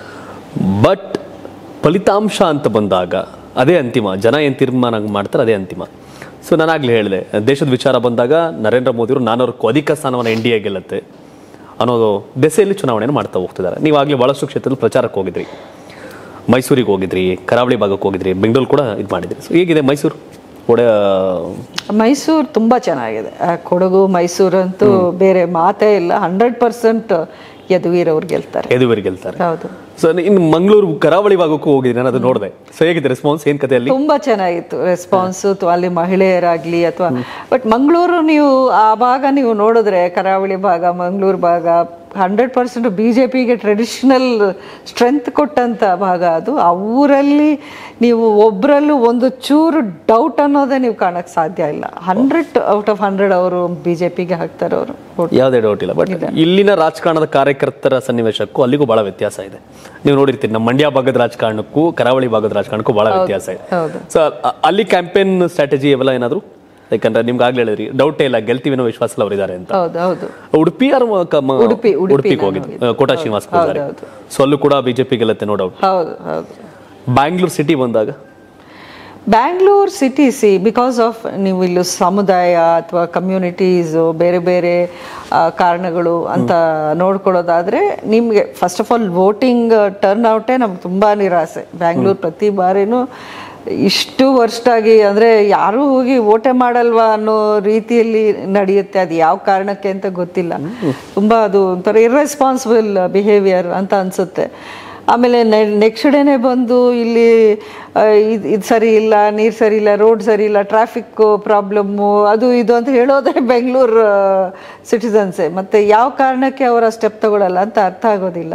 ಬಟ್ ಫಲಿತಾಂಶ ಅಂತ ಬಂದಾಗ ಅದೇ ಅಂತಿಮ ಜನ ಏನು ತೀರ್ಮಾನ ಮಾಡ್ತಾರೆ ಅದೇ ಅಂತಿಮ ಸೊ ನಾನಾಗ್ಲೇ ಹೇಳಿದೆ ದೇಶದ ವಿಚಾರ ಬಂದಾಗ ನರೇಂದ್ರ ಮೋದಿಯವರು ನಾನೂರಕ್ಕೂ ಅಧಿಕ ಸ್ಥಾನವನ್ನು ಎನ್ ಡಿ ಎ ಗೆಲ್ಲುತ್ತೆ ಅನ್ನೋದು ದೆಸೆಯಲ್ಲಿ ಚುನಾವಣೆಯನ್ನು ಮಾಡ್ತಾ ಹೋಗ್ತಿದ್ದಾರೆ ನೀವು ಆಗಲೇ ಭಾಳಷ್ಟು ಕ್ಷೇತ್ರದಲ್ಲಿ ಪ್ರಚಾರಕ್ಕೆ ಹೋಗಿದ್ರಿ ಮೈಸೂರಿಗೆ ಹೋಗಿದ್ರಿ ಕರಾವಳಿ ಭಾಗಕ್ಕೆ ಹೋಗಿದ್ರಿ ಬೆಂಗಳೂರು ಕೂಡ ಇದು ಮಾಡಿದ್ರಿ ಸೊ ಹೇಗಿದೆ ಮೈಸೂರು ಒಡೆ ಮೈಸೂರು ತುಂಬಾ ಚೆನ್ನಾಗಿದೆ ಆ ಕೊಡಗು ಮೈಸೂರು ಅಂತೂ ಬೇರೆ ಮಾತೇ ಇಲ್ಲ ಹಂಡ್ರೆಡ್ ಪರ್ಸೆಂಟ್ ಯದುವೀರ್ ಅವ್ರು ಗೆಲ್ತಾರೆ ಎದುವರಿ ಗೆಲ್ತಾರೆ ಹೌದು ಸೊ ಇನ್ನು ಮಂಗಳೂರು ಕರಾವಳಿ ಭಾಗಕ್ಕೂ ಹೋಗಿದ್ರಿ ನಾನು ಅದು ನೋಡಿದೆ ಸೊ ಹೇಗಿದೆ ರೆಸ್ಪಾನ್ಸ್ ಏನ್ ಕತೆ ಅಲ್ಲಿ ತುಂಬಾ ಚೆನ್ನಾಗಿತ್ತು ರೆಸ್ಪಾನ್ಸ್ ಅಲ್ಲಿ ಮಹಿಳೆಯರಾಗ್ಲಿ ಅಥವಾ ಬಟ್ ಮಂಗಳೂರು ನೀವು ಆ ಭಾಗ ನೀವು ನೋಡಿದ್ರೆ ಕರಾವಳಿ ಭಾಗ ಮಂಗಳೂರು ಭಾಗ ಹಂಡ್ರೆಡ್ ಪರ್ಸೆಂಟ್ ಬಿ ಜೆ ಪಿಗೆ ಟ್ರೆಡಿಷನಲ್ ಸ್ಟ್ರೆಂತ್ ಕೊಟ್ಟಂತ ಭಾಗ ಅದು ಆ ಊರಲ್ಲಿ ನೀವು ಒಬ್ಬರಲ್ಲೂ ಒಂದು ಚೂರು ಡೌಟ್ ಅನ್ನೋದೇ ನೀವು ಕಾಣಕ್ ಸಾಧ್ಯ ಇಲ್ಲ ಹಂಡ್ರೆಡ್ ಔಟ್ ಆಫ್ ಹಂಡ್ರೆಡ್ ಅವರು ಬಿ ಜೆ ಪಿಗೆ ಹಾಕ್ತಾರೆ ಅವರು ಯಾವುದೇ ಡೌಟ್ ಇಲ್ಲ ಬಟ್ ಇಲ್ಲಿನ ರಾಜಕಾರಣದ ಕಾರ್ಯಕರ್ತರ ಸನ್ನಿವೇಶಕ್ಕೂ ಅಲ್ಲಿಗೂ ಬಹಳ ವ್ಯತ್ಯಾಸ ಇದೆ ನೀವು ನೋಡಿರ್ತೀರಿ ನಮ್ಮ ಮಂಡ್ಯ ಭಾಗದ ರಾಜಕಾರಣಕ್ಕೂ ಕರಾವಳಿ ಭಾಗದ ರಾಜಕಾರಣಕ್ಕೂ ಬಹಳ ವ್ಯತ್ಯಾಸ ಇದೆ ಹೌದು ಸೊ ಅಲ್ಲಿ ಕ್ಯಾಂಪೇನ್ ಸ್ಟ್ರಾಟಜಿ ಇವೆಲ್ಲ ಏನಾದ್ರು ಯಾಕಂದ್ರೆ ನಿಮ್ಗೆ ಆಗ್ಲೇ ಹೇಳಿದ್ರಿ ಡೌಟೇ ಇಲ್ಲ ಗೆಲ್ತೀವಿ ಅನ್ನೋ ವಿಶ್ವಾಸ ಅವರಿದ್ದಾರೆ ಅಂತ ಹೌದು ಹೌದು ಉಡುಪಿ ಆರ್ ಮ- ಕ- ಮ- ಉಡುಪಿ, ಉಡುಪಿ ಉಡುಪಿಗೆ ನಾನು ಹೋಗಿದ್ದು ಕೋಟಾ ಶ್ರೀನಿವಾಸ ಪೂಜಾರಿ ಹೌದು. ಸೊ ಅಲ್ಲೂ ಕೂಡ ಬಿಜೆಪಿ ಗೆಲ್ಲುತ್ತೆ ನೋ ಡೌಟ್ ಹೌದು ಹೌದು ಬ್ಯಾಂಗ್ಳೂರ್ ಸಿಟಿ ಬಂದಾಗ ಬ್ಯಾಂಗ್ಳೂರ್ ಸಿಟಿ ಸಿ ಬಿಕಾಸ್ ಆಫ್ ನೀವು ಇಲ್ಲಿ ಸಮುದಾಯ ಅಥವಾ ಕಮ್ಯುನಿಟೀಸು ಬೇರೆ ಬೇರೆ ಆ, ಕಾರಣಗಳು ಅಂತ ನೋಡ್ಕೊಳ್ಳೋದಾದ್ರೆ ನಿಮಗೆ first of all voting turn ಔಟೇ ನಮ್ಗೆ ತುಂಬ ನಿರಾಸೆ ಬ್ಯಾಂಗ್ಳೂರ್ ಪ್ರತಿ ಬಾರಿನೂ ಇಷ್ಟು ವರ್ಷಾಗಿ ಅಂದರೆ ಯಾರೂ ಹೋಗಿ ಓಟೆ ಮಾಡಲ್ವಾ ಅನ್ನೋ ರೀತಿಯಲ್ಲಿ ನಡೆಯುತ್ತೆ ಅದು ಯಾವ ಕಾರಣಕ್ಕೆ ಅಂತ ಗೊತ್ತಿಲ್ಲ ತುಂಬ ಅದು ಒಂಥರ ಇರ್ರೆಸ್ಪಾನ್ಸಿಬಲ್ ಬಿಹೇವಿಯರ್ ಅಂತ ಅನಿಸುತ್ತೆ ಆಮೇಲೆ ನೆಕ್ಸ್ಟ್ ಡೇನೆ ಬಂದು ಇಲ್ಲಿ ಇದು ಇದು ಸರಿ ಇಲ್ಲ ನೀರು ಸರಿ ಇಲ್ಲ ರೋಡ್ ಸರಿ ಇಲ್ಲ ಟ್ರಾಫಿಕ್ ಪ್ರಾಬ್ಲಮ್ಮು ಅದು ಇದು ಅಂತ ಹೇಳೋದೇ ಬೆಂಗಳೂರು ಸಿಟಿಸನ್ಸೇ ಮತ್ತು ಯಾವ ಕಾರಣಕ್ಕೆ ಅವರ ಸ್ಟೆಪ್ ತಗೊಳ್ಳಲ್ಲ ಅಂತ ಅರ್ಥ ಆಗೋದಿಲ್ಲ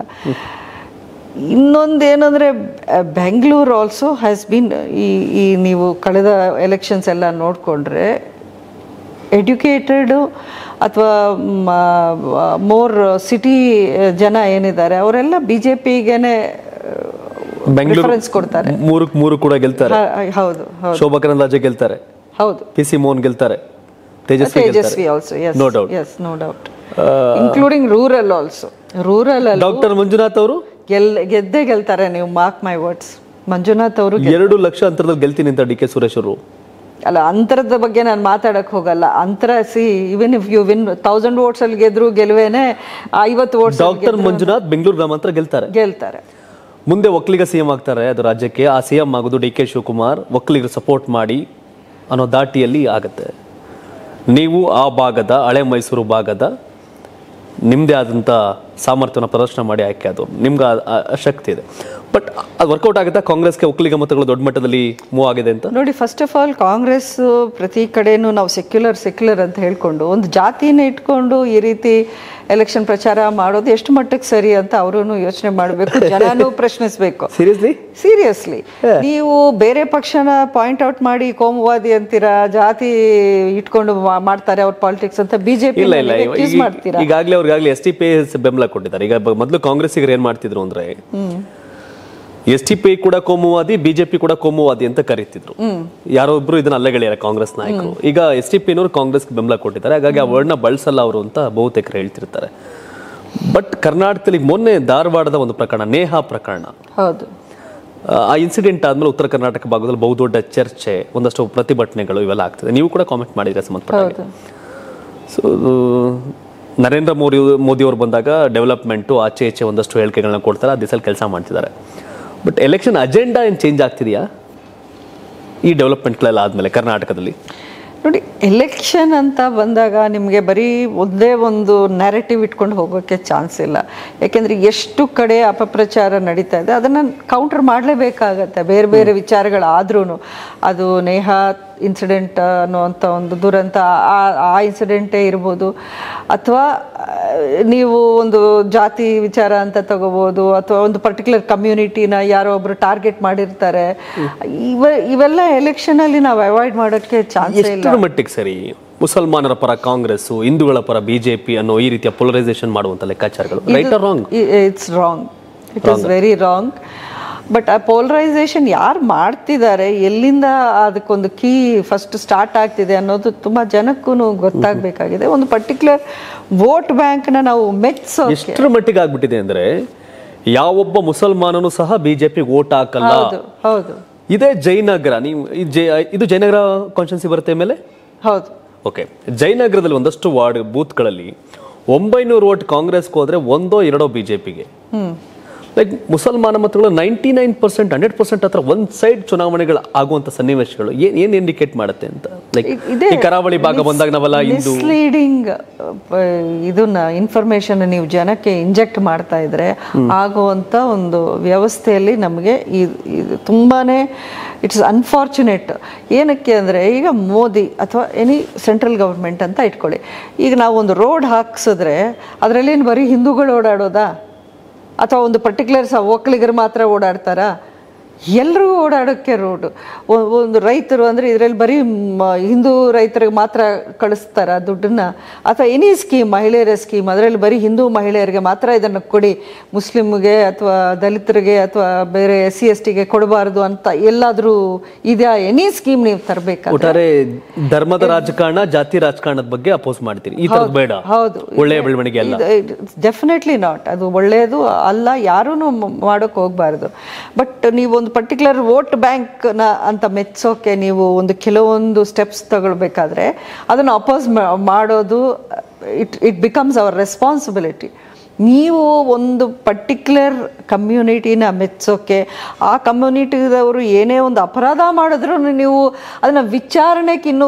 ಇನ್ನೊಂದು ಏನಂದರೆ ಬೆಂಗಳೂರು ಆಲ್ಸೋ ಹ್ಯಾಸ್ ಬೀನ್ ಈ ಈ ನೀವು ಕಳೆದ ಎಲೆಕ್ಷನ್ಸ್ ಎಲ್ಲ ನೋಡಿಕೊಂಡ್ರೆ ಎಡ್ಯುಕೇಟೆಡು ಅಥವಾ ಮೋರ್ ಸಿಟಿ ಜನ ಏನಿದ್ದಾರೆ ಅವರೆಲ್ಲ ಬಿ ಜೆ ಪಿಗೇನೆ ಬೆಂಗಳೂರು ಪ್ರಿಫರೆನ್ಸ್ ಕೊಡ್ತಾರೆ ಮೂರಕ್ಕೆ ಮೂರು ಕೂಡ ಗೆಲ್ತಾರೆ ಹ- ಹೌದು ಹೌದು ಶೋಭಾ ಕರಂದ್ಲಾಜೆ ಗೆಲ್ತಾರೆ ಹೌದು ಪಿ ಸಿ ಮೋಹನ್ ಗೆಲ್ತಾರೆ ತೇಜಸ್ವಿ ಗೆಲ್ತಾರೆ Tejasvi also yes No doubt. Yes no doubt including rural also rural ಅಲ್ಲಿ ಡಾಕ್ಟರ್ ಮಂಜುನಾಥ್ ಅವರು ಗೆಲ್ ಗೆದ್ದೇ ಗೆಲ್ತಾರೆ ನೀವು ಮಾರ್ಕ್ ಮೈ ವರ್ಡ್ಸ್ ಮಂಜುನಾಥ್ ಅವರು ಎರಡು ಲಕ್ಷ ಅಂತರದಲ್ಲಿ ಗೆಲ್ತೀನಿ ಅಂತ ಡಿ ಕೆ ಸುರೇಶ್ ಅವರು ಅಲ್ಲ ಅಂತರದ ಬಗ್ಗೆ ನಾನು ಮಾತಾಡಕ್ ಹೋಗಲ್ಲ ಅಂತರ see even if you win thousand votes ಅಲ್ಲಿ ಗೆದ್ರು ಗೆಲುವೇನೆ ಐವತ್ತು ವೋಟ್ಸ್ ಡಾಕ್ಟರ್ ಮಂಜುನಾಥ್ ಬೆಂಗಳೂರು ಗ್ರಾಮಾಂತರ ಗೆಲ್ತಾರೆ ಗೆಲ್ತಾರೆ ಮುಂದೆ ಒಕ್ಕಲಿಗ ಸಿಎಂ ಆಗ್ತಾರೆ ಅದು ರಾಜ್ಯಕ್ಕೆ ಆ ಸಿಎಂ ಆಗೋದು ಡಿ ಕೆ ಶಿವಕುಮಾರ್ ಒಕ್ಕಲಿಗರು ಸಪೋರ್ಟ್ ಮಾಡಿ ಅನ್ನೋ ದಾಟಿಯಲ್ಲಿ ಆಗತ್ತೆ ನೀವು ಆ ಭಾಗದ ಹಳೆ ಮೈಸೂರು ಭಾಗದ ನಿಮ್ಮದೇ ಆದಂಥ ಸಾಮರ್ಥ್ಯನ ಪ್ರದರ್ಶನ ಮಾಡಿ ಆಯ್ಕೆ ಅದು ನಿಮ್ಗೆ ಆ- ಆ- ಆ ಶಕ್ತಿ ಇದೆ ಬಟ್ ಅದು ವರ್ಕೌಟ್ ಆಗುತ್ತಾ ಕಾಂಗ್ರೆಸ್ಗೆ ಒಕ್ಕಲಿಗ ಮತಗಳು ದೊಡ್ಡ ಮಟ್ಟದಲ್ಲಿ ಮೂವ್ ಆಗಿದೆ ಅಂತ ನೋಡಿ ಫಸ್ಟ್ ಆಫ್ ಆಲ್ ಕಾಂಗ್ರೆಸ್ ಪ್ರತಿ ಕಡೆನೂ ನಾವು ಸೆಕ್ಯುಲರ್ ಸೆಕ್ಯುಲರ್ ಅಂತ ಹೇಳ್ಕೊಂಡು ಒಂದು ಜಾತಿನ ಇಟ್ಕೊಂಡು ಈ ರೀತಿ ಎಲೆಕ್ಷನ್ ಪ್ರಚಾರ ಮಾಡೋದು ಎಷ್ಟು ಮಟ್ಟಕ್ಕೆ ಸರಿ ಅಂತ ಅವರು ಯೋಚನೆ ಮಾಡಬೇಕು ಜನನೂ ಪ್ರಶ್ನಿಸಬೇಕು ಸೀರಿಯಸ್ಲಿ ಸೀರಿಯಸ್ಲಿ ನೀವು ಬೇರೆ ಪಕ್ಷನ ಪಾಯಿಂಟ್ ಔಟ್ ಮಾಡಿ ಕೋಮುವಾದಿ ಅಂತೀರಾ ಜಾತಿ ಇಟ್ಕೊಂಡು ಮಾ- ಮಾಡ್ತಾರೆ ಅವ್ರ ಪಾಲಿಟಿಕ್ಸ್ ಅಂತ ಬಿಜೆಪಿ ಇಲ್ಲ ಇಲ್ಲ ಅಕ್ಯೂಸ್ ಮಾಡ್ತೀರಾ ಈಗಾಗಲೇ ಅವ್ರಿಗಾಗಲೇ ಎಸ್ ಟಿ ಪಿ ಬೆಂಬಲ ಕೊಟ್ಟಿದ್ದಾರೆ ಈಗ ಬ- ಮೊದಲು ಕಾಂಗ್ರೆಸ್ಸಿಗರು ಏನ್ ಮಾಡ್ತಿದ್ರು ಅಂದ್ರೆ ಎಸ್ ಟಿ ಪಿ ಕೂಡ ಕೋಮುವಾದಿ ಬಿಜೆಪಿ ಕೂಡ ಕೋಮುವಾದಿ ಅಂತ ಕರೀತಿದ್ರು ಯಾರೋ ಒಬ್ರು ಇದನ್ನ ಅಲ್ಲಗೆಳೆಯರ ಕಾಂಗ್ರೆಸ್ ನಾಯಕರು ಈಗ ಎಸ್ ಟಿ ಪಿನವರು ಕಾಂಗ್ರೆಸ್ ಬೆಂಬಲ ಕೊಟ್ಟಿದ್ದಾರೆ ಹಾಗಾಗಿ ಆ ವರ್ಡ್ನ ಬಳಸಲ್ಲ ಅವರು ಅಂತ ಬಹುತೇಕರು ಹೇಳ್ತಿರ್ತಾರೆ ಬಟ್ ಕರ್ನಾಟಕದಲ್ಲಿ ಮೊನ್ನೆ ಧಾರವಾಡದ ಒಂದು ಪ್ರಕರಣ ನೇಹಾ ಪ್ರಕರಣ ಹೌದು ಆ ಇನ್ಸಿಡೆಂಟ್ ಆದ್ಮೇಲೆ ಉತ್ತರ ಕರ್ನಾಟಕ ಭಾಗದಲ್ಲಿ ಬಹುದೊಡ್ಡ ಚರ್ಚೆ ಒಂದಷ್ಟು ಪ್ರತಿಭಟನೆಗಳು ಇವೆಲ್ಲ ಆಗ್ತದೆ ನೀವು ಕೂಡ ಕಾಮೆಂಟ್ ಮಾಡಿದ್ರೆ ಸಂಬಂಧಪಟ್ಟ ಹೌದು ಸೊ ನರೇಂದ್ರ ಮೋದಿ ಮೋದಿ ಅವರು ಬಂದಾಗ ಡೆವಲಪ್ಮೆಂಟು ಆಚೆ ಈಚೆ ಒಂದಷ್ಟು ಹೇಳಿಕೆಗಳನ್ನ ಕೊಡ್ತಾರೆ ಆ ದಿಸಲ್ಲಿ ಕೆಲಸ ಮಾಡ್ತಿದ್ದಾರೆ ಬಟ್ ಎಲೆಕ್ಷನ್ ಅಜೆಂಡಾ ಏನು ಚೇಂಜ್ ಆಗ್ತಿದೆಯಾ ಈ ಡೆವಲಪ್ಮೆಂಟ್ಗಳೆಲ್ಲ ಆದಮೇಲೆ ಕರ್ನಾಟಕದಲ್ಲಿ ನೋಡಿ ಎಲೆಕ್ಷನ್ ಅಂತ ಬಂದಾಗ ನಿಮಗೆ ಬರೀ ಒಂದೇ ಒಂದು ನ್ಯಾರೇಟಿವ್ ಇಟ್ಕೊಂಡು ಹೋಗೋಕ್ಕೆ ಚಾನ್ಸ್ ಇಲ್ಲ ಯಾಕೆಂದರೆ ಎಷ್ಟು ಕಡೆ ಅಪಪ್ರಚಾರ ನಡೀತಾ ಇದೆ ಅದನ್ನು ಕೌಂಟರ್ ಮಾಡಲೇಬೇಕಾಗತ್ತೆ ಬೇರೆ ಬೇರೆ ವಿಚಾರಗಳಾದ್ರೂ ಅದು ನೇಹಾ ಇನ್ಸಿಡೆಂಟ್ ಅನ್ನುವಂಥ ಒಂದು ದುರಂತ ಆ ಆ ಇನ್ಸಿಡೆಂಟೇ ಇರ್ಬೋದು ಅಥವಾ ನೀವು ಒಂದು ಜಾತಿ ವಿಚಾರ ಅಂತ ತಗೋಬೋದು ಅಥವಾ ಒಂದು ಪರ್ಟಿಕ್ಯುಲರ್ ಕಮ್ಯುನಿಟಿನ ಯಾರೋ ಒಬ್ರು ಟಾರ್ಗೆಟ್ ಮಾಡಿರ್ತಾರೆ ಇವ ಇವೆಲ್ಲ ಎಲೆಕ್ಷನಲ್ಲಿ ನಾವು ಅವಾಯ್ಡ್ ಮಾಡೋಕ್ಕೆ ಚಾನ್ಸ್ ಇಲ್ಲ ಎಷ್ಟರ ಮಟ್ಟಿಗೆ ಸರಿ ಮುಸಲ್ಮಾನರ ಪರ ಕಾಂಗ್ರೆಸ್ ಹಿಂದೂಗಳ ಪರ ಬಿಜೆಪಿ ಅನ್ನೋ ಈ ರೀತಿಯ ಪೊಲರೈಸೇಷನ್ ಮಾಡುವಂತ ಲೆಕ್ಕಾಚಾರಗಳು right or wrong it's wrong it is very wrong but ಆ ಪೋಲರೈಸೇಷನ್ ಯಾರು ಮಾಡ್ತಿದ್ದಾರೆ ಎಲ್ಲಿಂದ ಅದಕ್ಕೊಂದು ಕೀ ಫಸ್ಟ್ ಸ್ಟಾರ್ಟ್ ಆಗ್ತಿದೆ ಅನ್ನೋದು ತುಂಬ ಜನಕ್ಕೂ ಗೊತ್ತಾಗಬೇಕಾಗಿದೆ ಒಂದು ಪರ್ಟಿಕ್ಯುಲರ್ ವೋಟ್ ಬ್ಯಾಂಕ್ನ ನಾವು ಮೆಚ್ಚೋ ಎಷ್ಟರ ಮಟ್ಟಿಗೆ ಆಗ್ಬಿಟ್ಟಿದೆ ಅಂದ್ರೆ ಯಾವೊಬ್ಬ ಮುಸಲ್ಮಾನನು ಸಹ ಬಿಜೆಪಿ ವೋಟ್ ಹಾಕಲ್ಲ ಹೌದು ಹೌದು ಇದೇ ಜಯನಗರ ನೀವು ಈ ಜೈ ಇದು ಜಯನಗರ ಕಾನ್ಸ್ಟೆನ್ಸಿ ಬರುತ್ತೆ ಮೇಲೆ ಹೌದು ಓಕೆ ಜಯನಗರದಲ್ಲಿ ಒಂದಷ್ಟು ವಾರ್ಡ್ ಬೂತ್ಗಳಲ್ಲಿ ಒಂಬೈನೂರು ವೋಟ್ ಕಾಂಗ್ರೆಸ್ಗೆ ಹೋದ್ರೆ ಒಂದೋ ಎರಡೋ ಬಿಜೆಪಿಗೆ ಲೈಕ್ ಮುಸಲ್ಮಾನ ಮತಗಳು ninety nine percent hundred percent ಹತ್ರ ಒಂದ್ ಸೈಡ್ ಚುನಾವಣೆಗಳು ಆಗುವಂತ ಸನ್ನಿವೇಶಗಳು ಏನ್ ಏನ್ ಇಂಡಿಕೇಟ್ ಮಾಡುತ್ತೆ ಅಂತ ಲೈಕ್ ಇದೇ ಈ ಕರಾವಳಿ ಭಾಗ ಬಂದಾಗ ನಾವೆಲ್ಲ ಹಿಂದೂ ಮಿಸ್ಲೀಡಿಂಗ್ ಇದನ್ನ ಇನ್ಫಾರ್ಮೇಶನ್ ನೀವು ಜನಕ್ಕೆ ಇಂಜೆಕ್ಟ್ ಮಾಡ್ತಾ ಇದ್ರೆ ಆಗುವಂತ ಒಂದು ವ್ಯವಸ್ಥೆಯಲ್ಲಿ ನಮಗೆ ಇದು ತುಂಬಾನೇ ಇಟ್ಸ್ ಅನ್ಫಾರ್ಚುನೇಟ್ ಏನಕ್ಕೆ ಅಂದರೆ ಈಗ ಮೋದಿ ಅಥವಾ ಎನಿ ಸೆಂಟ್ರಲ್ ಗೌರ್ಮೆಂಟ್ ಅಂತ ಇಟ್ಕೊಳ್ಳಿ ಈಗ ನಾವು ಒಂದು ರೋಡ್ ಹಾಕ್ಸಿದ್ರೆ ಅದರಲ್ಲೇನು ಬರೀ ಹಿಂದೂಗಳು ಓಡಾಡೋದಾ ಅಥವಾ ಒಂದು ಪರ್ಟಿಕ್ಯುಲರ್ ಸ ಒಕ್ಕಲಿಗರು ಮಾತ್ರ ಓಡಾಡ್ತಾರಾ ಎಲ್ಲರೂ ಓಡಾಡೋಕ್ಕೆ ರೋಡು ಒಂದು ರೈತರು ಅಂದರೆ ಇದರಲ್ಲಿ ಬರೀ ಮ- ಹಿಂದೂ ರೈತರಿಗೆ ಮಾತ್ರ ಕಳಿಸ್ತಾರ ದುಡ್ಡನ್ನ ಅಥವಾ ಎನಿ ಸ್ಕೀಮ್ ಮಹಿಳೆಯರ ಸ್ಕೀಮ್ ಅದರಲ್ಲಿ ಬರೀ ಹಿಂದೂ ಮಹಿಳೆಯರಿಗೆ ಮಾತ್ರ ಇದನ್ನು ಕೊಡಿ ಮುಸ್ಲಿಮ್ಗೆ ಅಥವಾ ದಲಿತರಿಗೆ ಅಥವಾ ಬೇರೆ ಎಸ್ ಸಿ ಎಸ್ ಟಿಗೆ ಕೊಡಬಾರ್ದು ಅಂತ ಎಲ್ಲಾದರೂ ಇದೆಯಾ ಎನಿ ಸ್ಕೀಮ್ ನೀವು ತರಬೇಕಾದ್ರೆ ಒಟ್ಟಾರೆ ಧರ್ಮದ ರಾಜಕಾರಣ ಜಾತಿ ರಾಜಕಾರಣದ ಬಗ್ಗೆ ಅಪೋಸ್ ಮಾಡ್ತೀರಿ ಈ ತರದ್ ಬೇಡ ಹೌದು ಒಳ್ಳೆಯ ಬೆಳವಣಿಗೆ ಅಲ್ಲ ಡೆಫಿನೆಟ್ಲಿ ನಾಟ್ ಅದು ಒಳ್ಳೆಯದು ಅಲ್ಲ ಯಾರೂ ಮಾಡೋಕೆ ಹೋಗಬಾರ್ದು ಬಟ್ ನೀವು ಒಂದು ಪರ್ಟಿಕ್ಯುಲರ್ ವೋಟ್ ಬ್ಯಾಂಕ್ನ ಅಂತ ಮೆಚ್ಚೋಕೆ ನೀವು ಒಂದು ಕೆಲವೊಂದು ಸ್ಟೆಪ್ಸ್ ತಗೊಳ್ಬೇಕಾದ್ರೆ ಅದನ್ನು ಅಪೋಸ್ ಮಾಡೋದು it it becomes our responsibility ನೀವು ಒಂದು ಪರ್ಟಿಕ್ಯುಲರ್ ಕಮ್ಯುನಿಟಿನ ಮೆಚ್ಚೋಕೆ ಆ ಕಮ್ಯುನಿಟಿದವರು ಏನೇ ಒಂದು ಅಪರಾಧ ಮಾಡಿದ್ರು ನೀವು ಅದನ್ನು ವಿಚಾರಣೆಗೆ ಇನ್ನೂ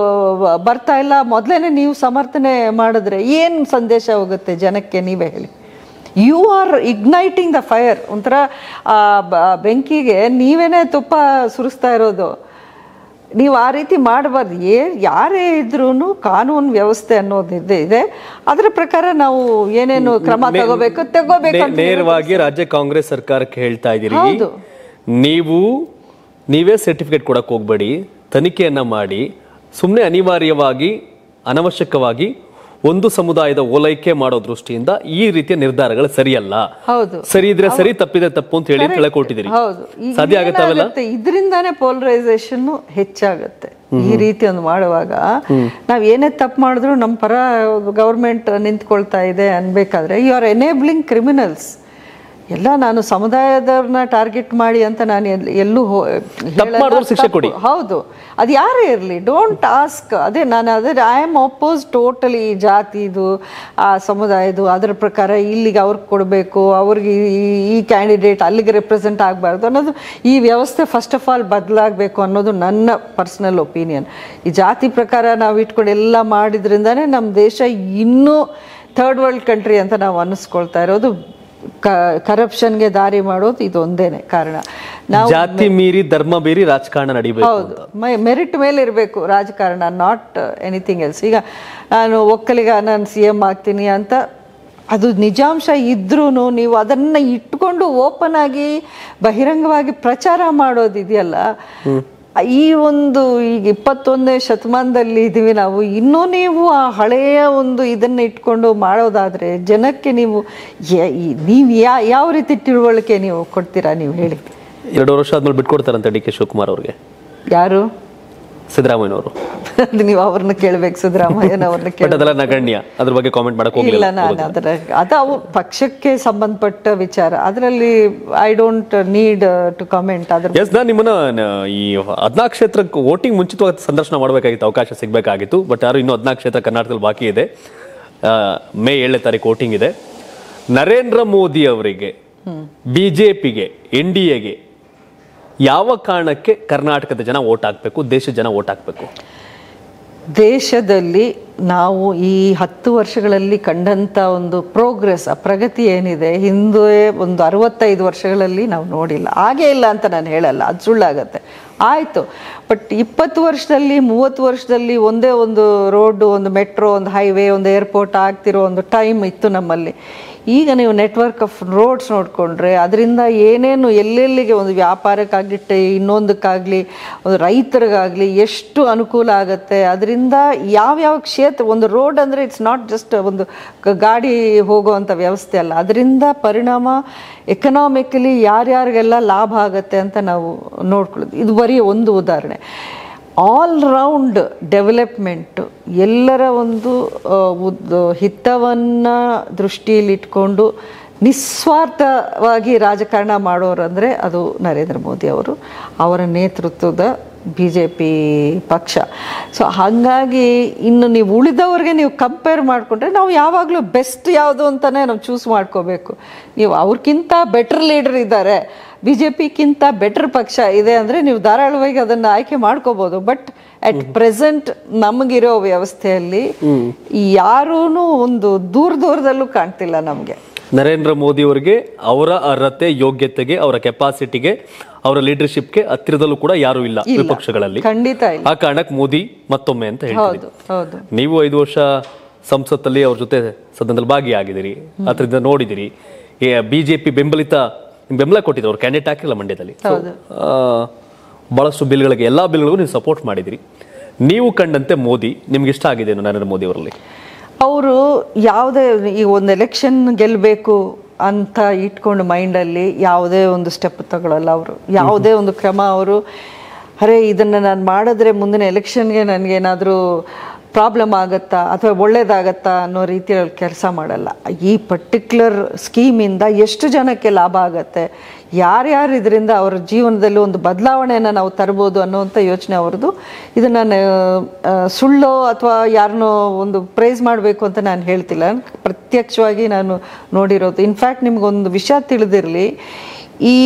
ಬರ್ತಾ ಇಲ್ಲ ಮೊದಲೇ ನೀವು ಸಮರ್ಥನೆ ಮಾಡಿದ್ರೆ ಏನು ಸಂದೇಶ ಹೋಗುತ್ತೆ ಜನಕ್ಕೆ ನೀವೇ ಹೇಳಿ you are igniting the fire ಒಂಥರ ಆ ಬ- ಬೆಂಕಿಗೆ ನೀವೇನೇ ತುಪ್ಪ ಸುರಿಸ್ತಾ ಇರೋದು ನೀವು ಆ ರೀತಿ ಮಾಡಬಾರ್ದು ಏ ಯಾರೇ ಇದ್ರೂ ಕಾನೂನು ವ್ಯವಸ್ಥೆ ಅನ್ನೋದು ಇದೆ ಇದೆ ಅದರ ಪ್ರಕಾರ ನಾವು ಏನೇನು ಕ್ರಮ ತಗೋಬೇಕು ತಗೋಬೇಕು ನೇ- ಅಂತ ನೇರವಾಗಿ ರಾಜ್ಯ ಕಾಂಗ್ರೆಸ್ ಸರ್ಕಾರಕ್ಕೆ ಹೇಳ್ತಾ ಇದ್ದೀರಿ ಹೌದು. ನೀವು ನೀವೇ ಸರ್ಟಿಫಿಕೇಟ್ ಕೊಡಕ್ ಹೋಗ್ಬೇಡಿ ತನಿಖೆಯನ್ನ ಮಾಡಿ ಸುಮ್ಮನೆ ಅನಿವಾರ್ಯವಾಗಿ ಅನವಶ್ಯಕವಾಗಿ ಒಂದು ಸಮುದಾಯದ ಓಲೈಕೆ ಮಾಡೋ ದೃಷ್ಟಿಯಿಂದ ಈ ರೀತಿಯ ನಿರ್ಧಾರಗಳು ಸರಿಯಲ್ಲ ಹೌದು ಸರಿ ಇದ್ರೆ ಸರಿ ತಪ್ಪಿದ್ರೆ ತಪ್ಪು ಅಂತ ಹೇಳಿ ತಿಳ್ಕೊಟ್ಟಿದ್ದೀರಿ ಹೌದು ಈಗ ಸಾಧ್ಯ ಆಗತ್ತೆ ಅವೆಲ್ಲ ಏನಾಗುತ್ತೆ, ಇದರಿಂದಾನೇ ಪೋಲರೈಸೇಷನ್ ಹೆಚ್ಚಾಗುತ್ತೆ ಈ ರೀತಿ ಒಂದು ಮಾಡುವಾಗ ನಾವ್ ಏನೇ ತಪ್ಪು ಮಾಡಿದ್ರು ನಮ್ಮ ಪರ ಗೌರ್ಮೆಂಟ್ ನಿಂತ್ಕೊಳ್ತಾ ಇದೆ ಅನ್ಬೇಕಾದ್ರೆ ಯು ಆರ್ ಎನೇಬ್ಲಿಂಗ್ ಕ್ರಿಮಿನಲ್ಸ್ ಎಲ್ಲ ನಾನು ಸಮುದಾಯದವ್ರನ್ನ ಟಾರ್ಗೆಟ್ ಮಾಡಿ ಅಂತ ನಾನು ಎಲ್- ಎಲ್ಲೂ ಹೋ- ಹೇಳಲ್ಲ. ಮಾಡಿದವ್ರು ಶಿಕ್ಷೆ ತಪ್ಪು. ಕೊಡಿ. ಹೌದು ಅದು ಯಾರೇ ಇರಲಿ ಡೋಂಟ್ ಆಸ್ಕ್ ಅದೇ ನಾನು ಅದೇ ಐ ಆಮ್ ಅಪೋಸ್ ಟೋಟಲಿ ಜಾತಿದು ಆ ಸಮುದಾಯದು ಅದರ ಪ್ರಕಾರ ಇಲ್ಲಿಗೆ ಅವ್ರಿಗೆ ಕೊಡಬೇಕು ಅವ್ರಿಗೆ ಈ- ಈ ಕ್ಯಾಂಡಿಡೇಟ್ ಅಲ್ಲಿಗೆ ರೆಪ್ರೆಸೆಂಟ್ ಆಗಬಾರ್ದು ಅನ್ನೋದು ಈ ವ್ಯವಸ್ಥೆ ಫಸ್ಟ್ ಆಫ್ ಆಲ್ ಬದಲಾಗಬೇಕು ಅನ್ನೋದು ನನ್ನ ಪರ್ಸನಲ್ ಒಪಿನಿಯನ್ ಈ ಜಾತಿ ಪ್ರಕಾರ ನಾವು ಇಟ್ಕೊಂಡು ಎಲ್ಲ ಮಾಡಿದ್ರಿಂದಾನೇ ನಮ್ಮ ದೇಶ ಇನ್ನೂ ಥರ್ಡ್ ವರ್ಲ್ಡ್ ಕಂಟ್ರಿ ಅಂತ ನಾವು ಅನ್ನಿಸ್ಕೊಳ್ತಾ ಇರೋದು ಕರಪ್ಷನ್ಗೆ ದಾರಿ ಮಾಡೋದು ಇದೊಂದೇನೆ ಕಾರಣ ನಾವು ಜಾತಿ ಮೀರಿ ಧರ್ಮ ಮೀರಿ ರಾಜಕಾರಣ ನಡಿಬೇಕು ಹೌದು ಮೆರಿಟ್ ಮೇಲೆ ಇರಬೇಕು ರಾಜಕಾರಣ ನಾಟ್ ಎನಿಥಿಂಗ್ ಎಲ್ಸ್ ಈಗ ನಾನು ಒಕ್ಕಲಿಗ ನಾನು ಸಿ ಎಮ್ ಆಗ್ತೀನಿ ಅಂತ ಅದು ನಿಜಾಂಶ ಇದ್ರೂ ನೀವು ಅದನ್ನು ಇಟ್ಕೊಂಡು ಓಪನ್ ಆಗಿ ಬಹಿರಂಗವಾಗಿ ಪ್ರಚಾರ ಮಾಡೋದಿದೆಯಲ್ಲ ಈ ಒಂದು ಈಗ ಇಪ್ಪತ್ತೊಂದನೇ ಶತಮಾನದಲ್ಲಿ ಇದ್ದೀವಿ ನಾವು ಇನ್ನೂ ನೀವು ಆ ಹಳೆಯ ಒಂದು ಇದನ್ನು ಇಟ್ಕೊಂಡು ಮಾಡೋದಾದರೆ ಜನಕ್ಕೆ ನೀವು ಯ- ಈ- ನೀವು ಯಾ ಯಾವ ರೀತಿ ತಿಳುವಳಿಕೆ ನೀವು ಕೊಡ್ತೀರಾ ನೀವು ಹೇಳಿ ಎರಡು ವರ್ಷ ಆದ್ಮೇಲೆ ಬಿಟ್ಕೊಡ್ತಾರಂತೆ ಡಿ ಕೆ ಶಿವಕುಮಾರ್ ಅವ್ರಿಗೆ ಯಾರು ಸಿದ್ದರಾಮಯ್ಯನವರು ಅದು ನೀವು ಅವ್ರನ್ನ ಕೇಳ್ಬೇಕು ಸಿದ್ದರಾಮಯ್ಯನವ್ರನ್ನ ಕೇಳ ಬಟ್ ಅದೆಲ್ಲ ನಗಣ್ಯ ಅದ್ರ ಬಗ್ಗೆ ಕಾಮೆಂಟ್ ಮಾಡಕ್ ಇಲ್ಲ ಹೋಗ್ಲಿಲ್ಲ ನಾನು ಅದರ ಅದು ಅವು ಪಕ್ಷಕ್ಕೆ ಸಂಬಂಧಪಟ್ಟ ವಿಚಾರ ಅದರಲ್ಲಿ I don't need to comment ಅದ್ರ ಎಸ್ ನಾನು ನಿಮ್ಮನ್ನ ನ- ಈ ಹದಿನಾಲ್ಕು ಕ್ಷೇತ್ರಕ್ಕೆ ವೋಟಿಂಗ್ ಮುಂಚಿತವಾಗಿ ಸಂದರ್ಶನ ಮಾಡಬೇಕಾಗಿತ್ತು ಅವಕಾಶ ಸಿಗಬೇಕಾಗಿತ್ತು ಬಟ್ ಯಾರು ಇನ್ನೂ ಹದಿನಾಲ್ಕು ಕ್ಷೇತ್ರ ಕರ್ನಾಟಕದಲ್ಲಿ ಬಾಕಿ ಇದೆ ಆ, ಮೇ ಏಳನೇ ತಾರೀಕು ವೋಟಿಂಗ್ ಇದೆ ನರೇಂದ್ರ ಮೋದಿ ಅವರಿಗೆ ಬಿ ಜೆ ಪಿಗೆ ಎನ್ ಡಿ ಎಗೆ ಯಾವ ಕಾರಣಕ್ಕೆ ಕರ್ನಾಟಕದ ಜನ ಓಟ್ ಹಾಕ್ಬೇಕು ದೇಶದ ಜನ ಓಟ್ ಹಾಕ್ಬೇಕು ದೇಶದಲ್ಲಿ ನಾವು ಈ ಹತ್ತು ವರ್ಷಗಳಲ್ಲಿ ಕಂಡಂಥ ಒಂದು ಪ್ರೋಗ್ರೆಸ್ ಆ ಪ್ರಗತಿ ಏನಿದೆ ಹಿಂದೆ ಒಂದು ಅರವತ್ತೈದು ವರ್ಷಗಳಲ್ಲಿ ನಾವು ನೋಡಿಲ್ಲ ಹಾಗೇ ಇಲ್ಲ ಅಂತ ನಾನು ಹೇಳಲ್ಲ ಅದು ಸುಳ್ಳಾಗತ್ತೆ ಆಯಿತು ಬಟ್ ಇಪ್ಪತ್ತು ವರ್ಷದಲ್ಲಿ ಮೂವತ್ತು ವರ್ಷದಲ್ಲಿ ಒಂದೇ ಒಂದು ರೋಡು ಒಂದು ಮೆಟ್ರೋ ಒಂದು ಹೈವೇ ಒಂದು ಏರ್ಪೋರ್ಟ್ ಆಗ್ತಿರೋ ಒಂದು ಟೈಮ್ ಇತ್ತು ನಮ್ಮಲ್ಲಿ ಈಗ ನೀವು ನೆಟ್ವರ್ಕ್ ಆಫ್ ರೋಡ್ಸ್ ನೋಡಿಕೊಂಡ್ರೆ ಅದರಿಂದ ಏನೇನು ಎಲ್ಲೆಲ್ಲಿಗೆ ಒಂದು ವ್ಯಾಪಾರಕ್ಕಾಗಲಿ ಟೆ ಇನ್ನೊಂದಕ್ಕಾಗಲಿ ಒಂದು ರೈತರಿಗಾಗಲಿ ಎಷ್ಟು ಅನುಕೂಲ ಆಗುತ್ತೆ ಅದರಿಂದ ಯಾವ್ಯಾವ ಕ್ಷೇತ್ರ ಒಂದು ರೋಡ್ ಅಂದರೆ ಇಟ್ಸ್ ನಾಟ್ ಜಸ್ಟ್ ಒಂದು ಗ- ಗಾಡಿ ಹೋಗುವಂಥ ವ್ಯವಸ್ಥೆ ಅಲ್ಲ ಅದರಿಂದ ಪರಿಣಾಮ ಎಕನಾಮಿಕಲಿ ಯಾರ್ಯಾರಿಗೆಲ್ಲ ಲಾಭ ಆಗುತ್ತೆ ಅಂತ ನಾವು ನೋಡ್ಕೊಳ್ಳೋದು ಇದು ಬರೀ ಒಂದು ಉದಾಹರಣೆ ಆಲ್ ರೌಂಡ್ ಡೆವಲಪ್ಮೆಂಟ್ ಎಲ್ಲರ ಒಂದು ಆ, ಉದ್- ಹಿತವನ್ನು ದೃಷ್ಟಿಯಲ್ಲಿಟ್ಕೊಂಡು ನಿಸ್ವಾರ್ಥವಾಗಿ ರಾಜಕಾರಣ ಮಾಡೋರು ಅಂದರೆ ಅದು ನರೇಂದ್ರ ಮೋದಿ ಅವರು ಅವರ ನೇತೃತ್ವದ ಬಿ ಜೆ ಪಿ ಪಕ್ಷ ಸೊ ಹಾಗಾಗಿ ಇನ್ನು ನೀವು ಉಳಿದವ್ರಿಗೆ ನೀವು ಕಂಪೇರ್ ಮಾಡಿಕೊಂಡ್ರೆ ನಾವು ಯಾವಾಗಲೂ ಬೆಸ್ಟ್ ಯಾವುದು ಅಂತಲೇ ನಾವು ಚೂಸ್ ಮಾಡ್ಕೋಬೇಕು ನೀವು ಅವ್ರಿಗಿಂತ ಬೆಟರ್ ಲೀಡರ್ ಇದ್ದಾರೆ ಬಿ ಜೆ ಪಿಗಿಂತ ಬೆಟರ್ ಪಕ್ಷ ಇದೆ ಅಂದರೆ ನೀವು ಧಾರಾಳವಾಗಿ ಅದನ್ನು ಆಯ್ಕೆ ಮಾಡ್ಕೋಬೋದು ಬಟ್ ಅಟ್ ಪ್ರೆಸೆಂಟ್ ನಮಗಿರೋ ವ್ಯವಸ್ಥೆಯಲ್ಲಿ ಯಾರೂ ಒಂದು ದೂರ ದೂರದಲ್ಲೂ ಕಾಣ್ತಿಲ್ಲ ನಮಗೆ ನರೇಂದ್ರ ಮೋದಿ ಅವರಿಗೆ ಅವರ ಅರ್ಹತೆ ಯೋಗ್ಯತೆಗೆ ಅವರ ಕೆಪಾಸಿಟಿಗೆ ಅವರ ಲೀಡರ್ಶಿಪ್ಗೆ ಹತ್ತಿರದಲ್ಲೂ ಕೂಡ ಯಾರು ಇಲ್ಲ ವಿಪಕ್ಷಗಳಲ್ಲಿ ಖಂಡಿತ ಇಲ್ಲ ಆ ಕಾರಣಕ್ಕೆ ಮೋದಿ ಮತ್ತೊಮ್ಮೆ ಅಂತ ಹೇಳ್ತೀವಿ ಹೌದು ಹೌದು ನೀವು ಐದು ವರ್ಷ ಸಂಸತ್ತಲ್ಲಿ ಅವ್ರ ಜೊತೆ ಸದನದಲ್ಲಿ ಭಾಗಿಯಾಗಿದ್ದೀರಿ ಅದರಿಂದ ನೋಡಿದಿರಿ ಬಿಜೆಪಿ ಬೆಂಬಲಿತ ಬೆಂಬಲ ಕೊಟ್ಟಿದ್ರು ಅವ್ರು ಕ್ಯಾಂಡಿಡೇಟ್ ಹಾಕಿಲ್ಲ ಮಂಡ್ಯದಲ್ಲಿ So, ಆ, ಬಹಳಷ್ಟು ಬಿಲ್ಗಳಿಗೆ ಎಲ್ಲಾ ಬಿಲ್ಗಳಿಗೂ ನೀವು ಸಪೋರ್ಟ್ ಮಾಡಿದಿರಿ ನೀವು ಕಂಡಂತೆ ಮೋದಿ ನಿಮ್ಗೆ ಇಷ್ಟ ಆಗಿದೆ ನರೇಂದ್ರ ಮೋದಿ ಅವರಲ್ಲಿ ಅವರು ಯಾವುದೇ ಈ ಒಂದು ಎಲೆಕ್ಷನ್ ಗೆಲ್ಲಬೇಕು ಅಂತ ಇಟ್ಕೊಂಡು ಮೈಂಡಲ್ಲಿ ಯಾವುದೇ ಒಂದು ಸ್ಟೆಪ್ ತಗೊಳ್ಳಲ್ಲ ಅವರು ಯಾವುದೇ ಒಂದು ಕ್ರಮ ಅವರು ಅರೆ ಇದನ್ನು ನಾನು ಮಾಡಿದ್ರೆ ಮುಂದಿನ ಎಲೆಕ್ಷನ್ಗೆ ನನಗೇನಾದರೂ ಪ್ರಾಬ್ಲಮ್ ಆಗುತ್ತಾ ಅಥವಾ ಒಳ್ಳೇದಾಗತ್ತಾ ಅನ್ನೋ ರೀತಿಯಲ್ಲಿ ಕೆಲಸ ಮಾಡಲ್ಲ ಈ ಪರ್ಟಿಕ್ಯುಲರ್ ಸ್ಕೀಮಿಂದ ಎಷ್ಟು ಜನಕ್ಕೆ ಲಾಭ ಆಗತ್ತೆ ಯಾರ್ಯಾರು ಇದರಿಂದ ಅವರ ಜೀವನದಲ್ಲಿ ಒಂದು ಬದಲಾವಣೆಯನ್ನು ನಾವು ತರ್ಬೋದು ಅನ್ನೋವಂಥ ಯೋಚನೆ ಅವ್ರದ್ದು ಇದನ್ನು ಸುಳ್ಳು ಅಥವಾ ಯಾರನ್ನೋ ಒಂದು ಪ್ರೈಸ್ ಮಾಡಬೇಕು ಅಂತ ನಾನು ಹೇಳ್ತಿಲ್ಲ ಪ್ರತ್ಯಕ್ಷವಾಗಿ ನಾನು ನೋಡಿರೋದು ಇನ್ಫ್ಯಾಕ್ಟ್ ನಿಮ್ಗೊಂದು ವಿಷಯ ತಿಳಿದಿರಲಿ ಈ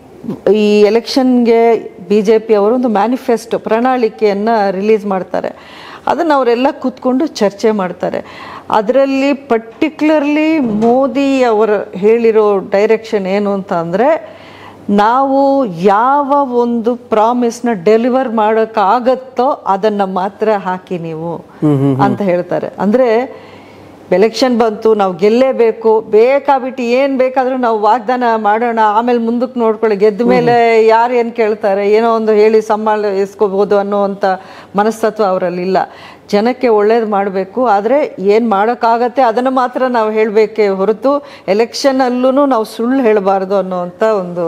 ಈ ಎಲೆಕ್ಷನ್ಗೆ ಬಿ ಜೆ ಪಿ ಅವರು ಒಂದು ಮ್ಯಾನಿಫೆಸ್ಟೋ ಪ್ರಣಾಳಿಕೆಯನ್ನು ರಿಲೀಸ್ ಮಾಡ್ತಾರೆ ಅದನ್ನು ಅವರೆಲ್ಲ ಕೂತ್ಕೊಂಡು ಚರ್ಚೆ ಮಾಡ್ತಾರೆ ಅದರಲ್ಲಿ ಪರ್ಟಿಕ್ಯುಲರ್ಲಿ ಮೋದಿ ಅವರು ಹೇಳಿರೋ ಡೈರೆಕ್ಷನ್ ಏನು ಅಂತ ಅಂದರೆ ನಾವು ಯಾವ ಒಂದು ಪ್ರಾಮಿಸ್ನ ಡೆಲಿವರ್ ಮಾಡೋಕ್ಕಾಗತ್ತೋ ಅದನ್ನು ಮಾತ್ರ ಹಾಕಿ ನೀವು ಅಂತ ಹೇಳ್ತಾರೆ ಅಂದರೆ ಎಲೆಕ್ಷನ್ ಬಂತು ನಾವು ಗೆಲ್ಲೇಬೇಕು ಬೇಕಾಬಿಟ್ಟು ಏನು ಬೇಕಾದರೂ ನಾವು ವಾಗ್ದಾನ ಮಾಡೋಣ ಆಮೇಲೆ ಮುಂದಕ್ಕೆ ನೋಡ್ಕೊಳ್ಳಿ ಗೆದ್ದ ಮೇಲೆ ಯಾರು ಏನು ಕೇಳ್ತಾರೆ ಏನೋ ಒಂದು ಹೇಳಿ ಸಂಭಾಳಿಸ್ಕೋಬೋದು ಅನ್ನೋವಂಥ ಮನಸ್ತತ್ವ ಅವರಲ್ಲಿ ಇಲ್ಲ ಜನಕ್ಕೆ ಒಳ್ಳೇದು ಮಾಡಬೇಕು ಆದರೆ ಏನು ಮಾಡೋಕ್ಕಾಗತ್ತೆ ಅದನ್ನು ಮಾತ್ರ ನಾವು ಹೇಳಬೇಕೇ ಹೊರತು ಎಲೆಕ್ಷನಲ್ಲೂ ನಾವು ಸುಳ್ಳು ಹೇಳಬಾರ್ದು ಅನ್ನೋವಂಥ ಒಂದು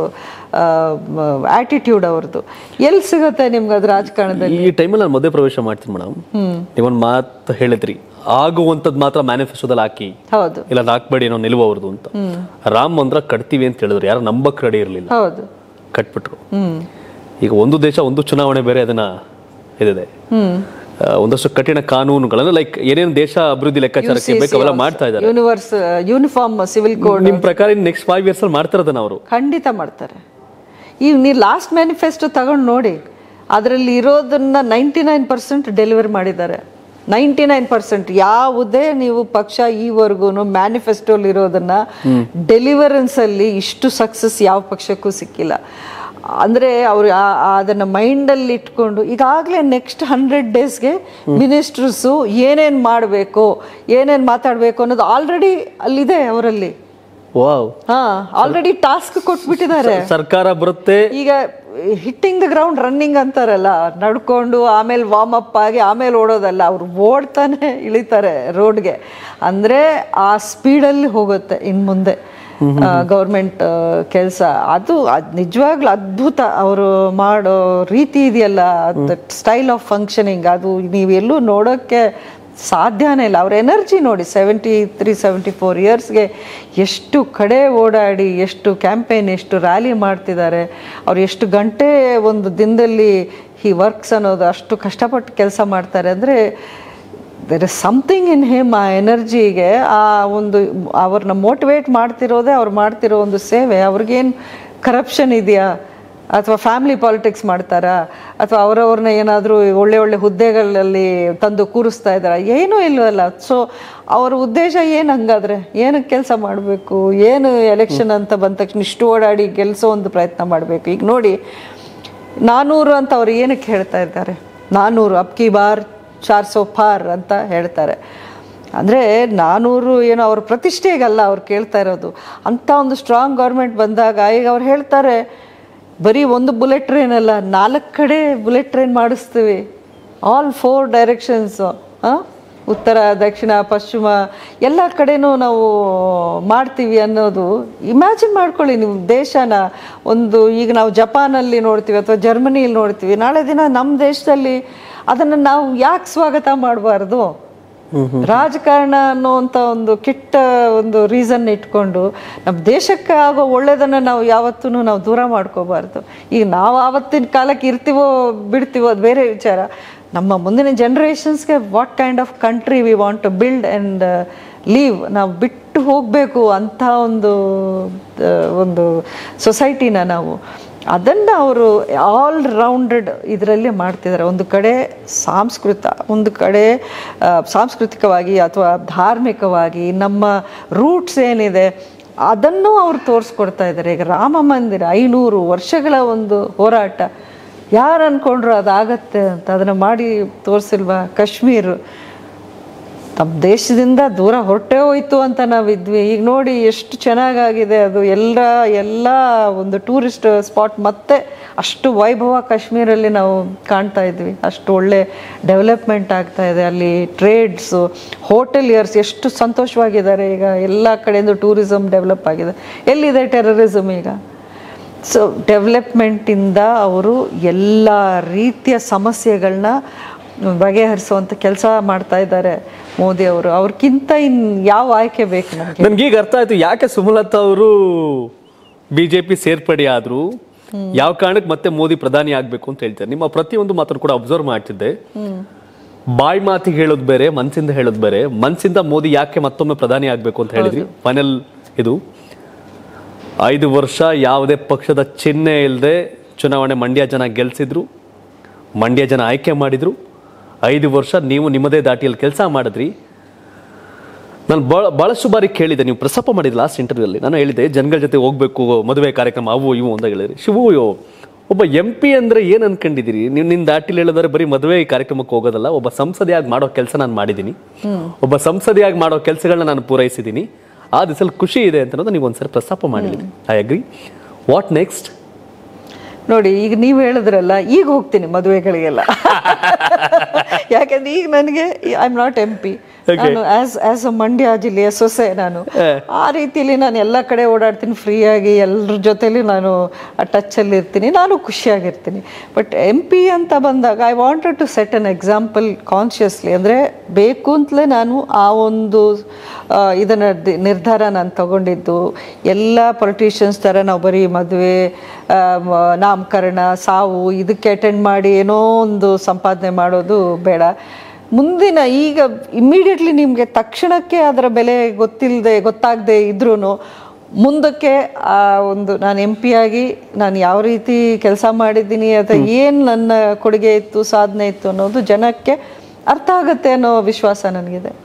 ಆಟಿಟ್ಯೂಡ್ ಅವ್ರದ್ದು ಎಲ್ಲಿ ಸಿಗುತ್ತೆ ನಿಮ್ಗೆ ಅದು ರಾಜಕಾರಣದಲ್ಲಿ ಈ ಟೈಮಲ್ಲಿ ನಾನು ಮಧ್ಯ ಪ್ರವೇಶ ಮಾಡ್ತೀನಿ ಮೇಡಮ್ ನೀವೊಂದು ಮಾತು ಹೇಳಿದ್ರಿ ಆಗುವಂಥದ್ದು ಮಾತ್ರ ಮ್ಯಾನಿಫೆಸ್ಟೋದಲ್ಲಿ ಹಾಕಿ ಹೌದು ಇಲ್ಲ ಅದ್ ಹಾಕ್ಬೇಡಿ ಏನೋ ನಿಲುವು ಅವ್ರದ್ದು ಅಂತ ರಾಮ್ ಮಂದ್ರ ಕಟ್ತೀವಿ ಅಂತ ಹೇಳಿದ್ರು ಯಾರು ನಂಬಕ್ ರೆಡಿ ಇರಲಿಲ್ಲ ಹೌದು ಕಟ್ಬಿಟ್ರು ಹ್ಮ್ ಈಗ ಒಂದು ದೇಶ ಒಂದು ಚುನಾವಣೆ ಬೇರೆ ಅದನ್ನ ಇದಿದೆ ಹ್ಮ್ ಆ, ಒಂದಷ್ಟು ಕಠಿಣ ಕಾನೂನುಗಳನ್ನ ಲೈಕ್ ಏನೇನು ದೇಶ ಅಭಿವೃದ್ಧಿ ಲೆಕ್ಕಾಚಾರಕ್ಕೆ ಬೇಕು ಅವೆಲ್ಲ ಮಾಡ್ತಾ ಇದ್ದಾರೆ ಯೂನಿವರ್ಸ್ ಯೂನಿಫಾರ್ಮ್ ಸಿವಿಲ್ ಕೋಡ್ ನಿಮ್ ಪ್ರಕಾರ ನೆಕ್ಸ್ಟ್ ಫೈವ್ ಇಯರ್ಸ್ ಅಲ್ಲಿ ಮಾಡ್ತಾರದನ್ನ ಅವರು ಖಂಡಿತ ಮಾಡ್ತಾರೆ ಈಗ ನೀವು ಲಾಸ್ಟ್ ಮ್ಯಾನಿಫೆಸ್ಟೋ ತಗೊಂಡು ನೋಡಿ ಅದರಲ್ಲಿ ಇರೋದನ್ನ ನೈಂಟಿ ನೈನ್ ಪರ್ಸೆಂಟ್ ಡೆಲಿವರಿ ಮಾಡಿದ್ದಾರೆ ನೈಂಟಿ ನೈನ್ ಪರ್ಸೆಂಟ್ ಯಾವುದೇ ನೀವು ಪಕ್ಷ ಈವರೆಗೂ ಮ್ಯಾನಿಫೆಸ್ಟೋಲಿ ಇರೋದನ್ನ ಡೆಲಿವರೆನ್ಸ್ ಅಲ್ಲಿ ಇಷ್ಟು ಸಕ್ಸಸ್ ಯಾವ ಪಕ್ಷಕ್ಕೂ ಸಿಕ್ಕಿಲ್ಲ ಅಂದ್ರೆ ಅವರು ಅದನ್ನ ಮೈಂಡಲ್ಲಿ ಇಟ್ಕೊಂಡು ಈಗಾಗಲೇ ನೆಕ್ಸ್ಟ್ ಹಂಡ್ರೆಡ್ ಡೇಸ್ಗೆ ಮಿನಿಸ್ಟರ್ಸು ಏನೇನು ಮಾಡಬೇಕು ಏನೇನು ಮಾತಾಡಬೇಕು ಅನ್ನೋದು ಆಲ್ರೆಡಿ ಅಲ್ಲಿದೆ ಅವರಲ್ಲಿ ವಾವ್ ಹಾ ಆಲ್ರೆಡಿ ಟಾಸ್ಕ್ ಕೊಟ್ಬಿಟ್ಟಿದ್ದಾರೆ ಸರ್ಕಾರ ಬರುತ್ತೆ ಈಗ ಹಿಟ್ಟಿಂಗ್ ದ ಗ್ರೌಂಡ್ ರನ್ನಿಂಗ್ ಅಂತಾರಲ್ಲ ನಡ್ಕೊಂಡು ಆಮೇಲೆ ವಾರ್ಮ್ ಅಪ್ ಆಗಿ ಆಮೇಲೆ ಓಡೋದಲ್ಲ ಅವ್ರು ಓಡ್ತಾನೆ ಇಳಿತಾರೆ ರೋಡ್ಗೆ ಅಂದ್ರೆ ಆ ಸ್ಪೀಡಲ್ಲಿ ಹೋಗುತ್ತೆ ಇನ್ ಮುಂದೆ ಗೌರ್ಮೆಂಟ್ ಕೆಲಸ ಅದು ಅದು ನಿಜವಾಗ್ಲೂ ಅದ್ಭುತ ಅವರು ಮಾಡೋ ರೀತಿ ಇದೆಯಲ್ಲ ಸ್ಟೈಲ್ ಆಫ್ ಫಂಕ್ಷನಿಂಗ್ ಅದು ನೀವೆಲ್ಲೂ ನೋಡೋಕ್ಕೆ ಸಾಧ್ಯನೇ ಇಲ್ಲ ಅವ್ರ ಎನರ್ಜಿ ನೋಡಿ ಸೆವೆಂಟಿ ತ್ರೀ ಸೆವೆಂಟಿ ಫೋರ್ ಇಯರ್ಸ್ಗೆ ಎಷ್ಟು ಕಡೆ ಓಡಾಡಿ ಎಷ್ಟು ಕ್ಯಾಂಪೇನ್ ಎಷ್ಟು ರ್ಯಾಲಿ ಮಾಡ್ತಿದ್ದಾರೆ ಅವ್ರು ಎಷ್ಟು ಗಂಟೆ ಒಂದು ದಿನದಲ್ಲಿ ಈ ವರ್ಕ್ಸ್ ಅನ್ನೋದು ಅಷ್ಟು ಕಷ್ಟಪಟ್ಟು ಕೆಲಸ ಮಾಡ್ತಾರೆ ಅಂದರೆ there is something in him ಆ ಎನರ್ಜಿಗೆ ಆ ಒಂದು ಅವ್ರನ್ನ ಮೋಟಿವೇಟ್ ಮಾಡ್ತಿರೋದೇ ಅವ್ರು ಮಾಡ್ತಿರೋ ಒಂದು ಸೇವೆ ಅವ್ರಿಗೇನು ಕರಪ್ಷನ್ ಇದೆಯಾ ಅಥವಾ ಫ್ಯಾಮಿಲಿ ಪಾಲಿಟಿಕ್ಸ್ ಮಾಡ್ತಾರಾ ಅಥವಾ ಅವರವ್ರನ್ನ ಏನಾದರೂ ಒಳ್ಳೆ ಒಳ್ಳೆ ಹುದ್ದೆಗಳಲ್ಲಿ ತಂದು ಕೂರಿಸ್ತಾ ಇದ್ದಾರಾ ಏನೂ ಇಲ್ವಲ್ಲ ಸೊ ಅವ್ರ ಉದ್ದೇಶ ಏನು ಹಂಗಾದ್ರೆ ಏನಕ್ಕೆ ಕೆಲಸ ಮಾಡಬೇಕು ಏನು ಎಲೆಕ್ಷನ್ ಅಂತ ಬಂದ ತಕ್ಷಣ ಇಷ್ಟು ಓಡಾಡಿ ಗೆಲ್ಲಿಸೋ ಒಂದು ಪ್ರಯತ್ನ ಮಾಡಬೇಕು ಈಗ ನೋಡಿ ನಾನೂರು ಅಂತ ಅವ್ರು ಏನಕ್ಕೆ ಹೇಳ್ತಾ ಇದ್ದಾರೆ ನಾನೂರು ಅಬ್ಕಿ ಬಾರ್ ಚಾರ್ ಸೋ ಪಾರ್ ಅಂತ ಹೇಳ್ತಾರೆ ಅಂದರೆ ನಾನೂರು ಏನೋ ಅವ್ರ ಪ್ರತಿಷ್ಠೆಗಲ್ಲ ಅವ್ರು ಕೇಳ್ತಾ ಇರೋದು ಅಂಥ ಒಂದು ಸ್ಟ್ರಾಂಗ್ ಗೌರ್ಮೆಂಟ್ ಬಂದಾಗ ಈಗ ಅವ್ರು ಹೇಳ್ತಾರೆ ಬರೀ ಒಂದು ಬುಲೆಟ್ ಟ್ರೈನ್ ಅಲ್ಲ ನಾಲ್ಕು ಕಡೆ ಬುಲೆಟ್ ಟ್ರೈನ್ ಮಾಡಿಸ್ತೀವಿ ಆಲ್ ಫೋರ್ ಡೈರೆಕ್ಷನ್ಸು ಹಾಂ ಉತ್ತರ ದಕ್ಷಿಣ ಪಶ್ಚಿಮ ಎಲ್ಲ ಕಡೆನೂ ನಾವು ಮಾಡ್ತೀವಿ ಅನ್ನೋದು ಇಮ್ಯಾಜಿನ್ ಮಾಡ್ಕೊಳ್ಳಿ ನೀವು ದೇಶನ ಒಂದು ಈಗ ನಾವು ಜಪಾನಲ್ಲಿ ನೋಡ್ತೀವಿ ಅಥವಾ ಜರ್ಮನಿಯಲ್ಲಿ ನೋಡ್ತೀವಿ ನಾಳೆ ದಿನ ನಮ್ಮ ದೇಶದಲ್ಲಿ ಅದನ್ನು ನಾವು ಯಾಕೆ ಸ್ವಾಗತ ಮಾಡಬಾರ್ದು ರಾಜಕಾರಣ ಅನ್ನೋಂಥ ಒಂದು ಕೆಟ್ಟ ಒಂದು ರೀಸನ್ ಇಟ್ಕೊಂಡು ನಮ್ಮ ದೇಶಕ್ಕೆ ಆಗೋ ಒಳ್ಳೇದನ್ನು ನಾವು ಯಾವತ್ತೂ ನಾವು ದೂರ ಮಾಡ್ಕೋಬಾರ್ದು ಈಗ ನಾವು ಆವತ್ತಿನ ಕಾಲಕ್ಕೆ ಇರ್ತೀವೋ ಬಿಡ್ತೀವೋ ಅದು ಬೇರೆ ವಿಚಾರ ನಮ್ಮ ಮುಂದಿನ ಜನ್ರೇಷನ್ಸ್ಗೆ what kind of country we want to build and leave ನಾವು ಬಿಟ್ಟು ಹೋಗಬೇಕು ಅಂಥ ಒಂದು ಆ, ಒಂದು ಸೊಸೈಟಿನ ನಾವು ಅದನ್ನು ಅವರು ಆಲ್ ರೌಂಡೆಡ್ ಇದರಲ್ಲಿ ಮಾಡ್ತಿದ್ದಾರೆ ಒಂದು ಕಡೆ ಸಾಂಸ್ಕೃತ ಒಂದು ಕಡೆ ಆ, ಸಾಂಸ್ಕೃತಿಕವಾಗಿ ಅಥವಾ ಧಾರ್ಮಿಕವಾಗಿ ನಮ್ಮ ರೂಟ್ಸ್ ಏನಿದೆ ಅದನ್ನು ಅವರು ತೋರಿಸ್ಕೊಡ್ತಾ ಇದ್ದಾರೆ ಈಗ ರಾಮ ಮಂದಿರ ಐನೂರು ವರ್ಷಗಳ ಒಂದು ಹೋರಾಟ ಯಾರು ಅಂದ್ಕೊಂಡ್ರು ಅದಾಗತ್ತೆ ಅಂತ ಅದನ್ನು ಮಾಡಿ ತೋರಿಸಿಲ್ವಾ ಕಾಶ್ಮೀರ್ ನಮ್ಮ ದೇಶದಿಂದ ದೂರ ಹೊರಟೇ ಹೋಯ್ತು ಅಂತ ನಾವಿದ್ವಿ ಈಗ ನೋಡಿ ಎಷ್ಟು ಚೆನ್ನಾಗಾಗಿದೆ ಅದು ಎಲ್ಲ ಎಲ್ಲ ಒಂದು ಟೂರಿಸ್ಟ್ ಸ್ಪಾಟ್ ಮತ್ತೆ ಅಷ್ಟು ವೈಭವ ಕಾಶ್ಮೀರಲ್ಲಿ ನಾವು ಕಾಣ್ತಾ ಇದ್ವಿ ಅಷ್ಟು ಒಳ್ಳೆ ಡೆವಲಪ್ಮೆಂಟ್ ಆಗ್ತಾ ಇದೆ ಅಲ್ಲಿ ಟ್ರೇಡ್ಸು ಹೋಟೆಲಿಯರ್ಸ್ ಎಷ್ಟು ಸಂತೋಷವಾಗಿದ್ದಾರೆ ಈಗ ಎಲ್ಲ ಕಡೆಯಿಂದ ಟೂರಿಸಮ್ ಡೆವಲಪ್ ಆಗಿದೆ ಎಲ್ಲಿದೆ ಟೆರರಿಸಮ್ ಈಗ ಸೊ ಡೆವಲಪ್ಮೆಂಟಿಂದ ಅವರು ಎಲ್ಲ ರೀತಿಯ ಸಮಸ್ಯೆಗಳನ್ನ ಬಗೆಹರಿಸುವಂಥ ಕೆಲಸ ಮಾಡ್ತಾ ಇದ್ದಾರೆ ಮೋದಿ ಅವರು ಅವ್ರಿಗಿಂತ ಇನ್ ಯಾವ ಆಯ್ಕೆ ಬೇಕು ನಮಗೆ ನನ್ಗೀಗ ಅರ್ಥ ಆಯ್ತು ಯಾಕೆ ಸುಮಲತಾ ಅವರು ಬಿಜೆಪಿ ಸೇರ್ಪಡೆ ಆದ್ರು ಯಾವ ಕಾರಣಕ್ಕೆ ಮತ್ತೆ ಮೋದಿ ಪ್ರಧಾನಿ ಆಗ್ಬೇಕು ಅಂತ ಹೇಳ್ತಾರೆ ನಿಮ್ಮ ಪ್ರತಿಯೊಂದು ಮಾತನ್ನು ಕೂಡ ಅಬ್ಸರ್ವ್ ಮಾಡ್ತಿದ್ದೆ ಬಾಯಿ ಮಾತಿಗೆ ಹೇಳೋದು ಬೇರೆ ಮನ್ಸಿಂದ ಹೇಳೋದು ಬೇರೆ ಮನ್ಸಿಂದ ಮೋದಿ ಯಾಕೆ ಮತ್ತೊಮ್ಮೆ ಪ್ರಧಾನಿ ಆಗ್ಬೇಕು ಅಂತ ಹೇಳಿದ್ರಿ ಫೈನಲ್ ಇದು ಐದು ವರ್ಷ ಯಾವುದೇ ಪಕ್ಷದ ಚಿಹ್ನೆ ಇಲ್ಲದೆ ಚುನಾವಣೆ ಮಂಡ್ಯ ಜನ ಗೆಲ್ಸಿದ್ರು ಮಂಡ್ಯ ಜನ ಆಯ್ಕೆ ಮಾಡಿದ್ರು ಐದು ವರ್ಷ ನೀವು ನಿಮ್ಮದೇ ದಾಟಿಯಲ್ಲಿ ಕೆಲಸ ಮಾಡಿದ್ರಿ ನಾನು ಭಾಳ ಭಾಳಷ್ಟು ಬಾರಿ ಕೇಳಿದೆ ನೀವು ಪ್ರಸ್ತಾಪ ಮಾಡಿದ ಲಾಸ್ಟ್ ಇಂಟರ್ವ್ಯೂಲ್ಲಿ ನಾನು ಹೇಳಿದೆ ಜನಗಳ ಜೊತೆ ಹೋಗ್ಬೇಕು ಮದುವೆ ಕಾರ್ಯಕ್ರಮ ಅವು ಇವು ಅಂತ ಹೇಳಿದ್ರಿ ಶಿವು ಯೋ ಒಬ್ಬ ಎಂ ಪಿ ಅಂದರೆ ಏನು ಅನ್ಕೊಂಡಿದ್ದೀರಿ ನೀವು ನಿನ್ನ ದಾಟಿಲಿ ಹೇಳಿದ್ರೆ ಬರೀ ಮದುವೆ ಕಾರ್ಯಕ್ರಮಕ್ಕೆ ಹೋಗೋದಲ್ಲ ಒಬ್ಬ ಸಂಸದೆಯಾಗಿ ಮಾಡೋ ಕೆಲಸ ನಾನು ಮಾಡಿದ್ದೀನಿ ಒಬ್ಬ ಸಂಸದೆಯಾಗಿ ಮಾಡೋ ಕೆಲಸಗಳನ್ನ ನಾನು ಪೂರೈಸಿದ್ದೀನಿ ಆ ದಿವಸಲ್ಲಿ ಖುಷಿ ಇದೆ ಅಂತ ಅನ್ನೋದು ನೀವು ಒಂದ್ಸರಿ ಪ್ರಸ್ತಾಪ ಮಾಡಿದ್ರಿ ಐ ಅಗ್ರಿ ವಾಟ್ ನೆಕ್ಸ್ಟ್ ನೋಡಿ ಈಗ ನೀವು ಹೇಳಿದ್ರಲ್ಲ ಈಗ ಹೋಗ್ತೀನಿ ಮದುವೆಗಳಿಗೆಲ್ಲ ಯಾಕಂದ್ರೆ ಈಗ ನನಗೆ I am not M P ನಾನು ಆಸ್ ಆಸ್ ಅ ಮಂಡ್ಯ ಜಿಲ್ಲೆಯ ಸೊಸೆ ನಾನು ಆ ರೀತಿಯಲ್ಲಿ ನಾನು ಎಲ್ಲ ಕಡೆ ಓಡಾಡ್ತೀನಿ ಫ್ರೀಯಾಗಿ ಎಲ್ಲರ ಜೊತೆಲಿ ನಾನು ಟಚಲ್ಲಿ ಇರ್ತೀನಿ ನಾನು ಖುಷಿಯಾಗಿರ್ತೀನಿ ಬಟ್ ಎಂ ಪಿ ಅಂತ ಬಂದಾಗ I wanted to set an example consciously ಅಂದರೆ ಬೇಕು ಅಂತಲೇ ನಾನು ಆ ಒಂದು ಆ, ಇದನ್ನ ದಿ- ನಿರ್ಧಾರ ನಾನು ತಗೊಂಡಿದ್ದು ಎಲ್ಲ ಪೊಲಿಟಿಷಿಯನ್ಸ್ ಥರ ನಾವು ಬರೀ ಮದುವೆ ಆ, ಮ- ನಾಮಕರಣ ಸಾವು ಇದಕ್ಕೆ ಅಟೆಂಡ್ ಮಾಡಿ ಏನೋ ಒಂದು ಸಂಪಾದನೆ ಮಾಡೋದು ಬೇಡ ಮುಂದಿನ ಈಗ ಇಮ್ಮಿಡಿಯೇಟ್ಲಿ ನಿಮಗೆ ತಕ್ಷಣಕ್ಕೆ ಅದರ ಬೆಲೆ ಗೊತ್ತಿಲ್ಲದೆ ಗೊತ್ತಾಗದೆ ಇದ್ರೂ ಮುಂದಕ್ಕೆ ಆ ಒಂದು ನಾನು ಎಂ ಪಿ ಆಗಿ ನಾನು ಯಾವ ರೀತಿ ಕೆಲಸ ಮಾಡಿದ್ದೀನಿ ಅಥವಾ ಏನು ನನ್ನ ಕೊಡುಗೆ ಇತ್ತು ಸಾಧನೆ ಇತ್ತು ಅನ್ನೋದು ಜನಕ್ಕೆ ಅರ್ಥ ಆಗುತ್ತೆ ಅನ್ನೋ ವಿಶ್ವಾಸ ನನಗಿದೆ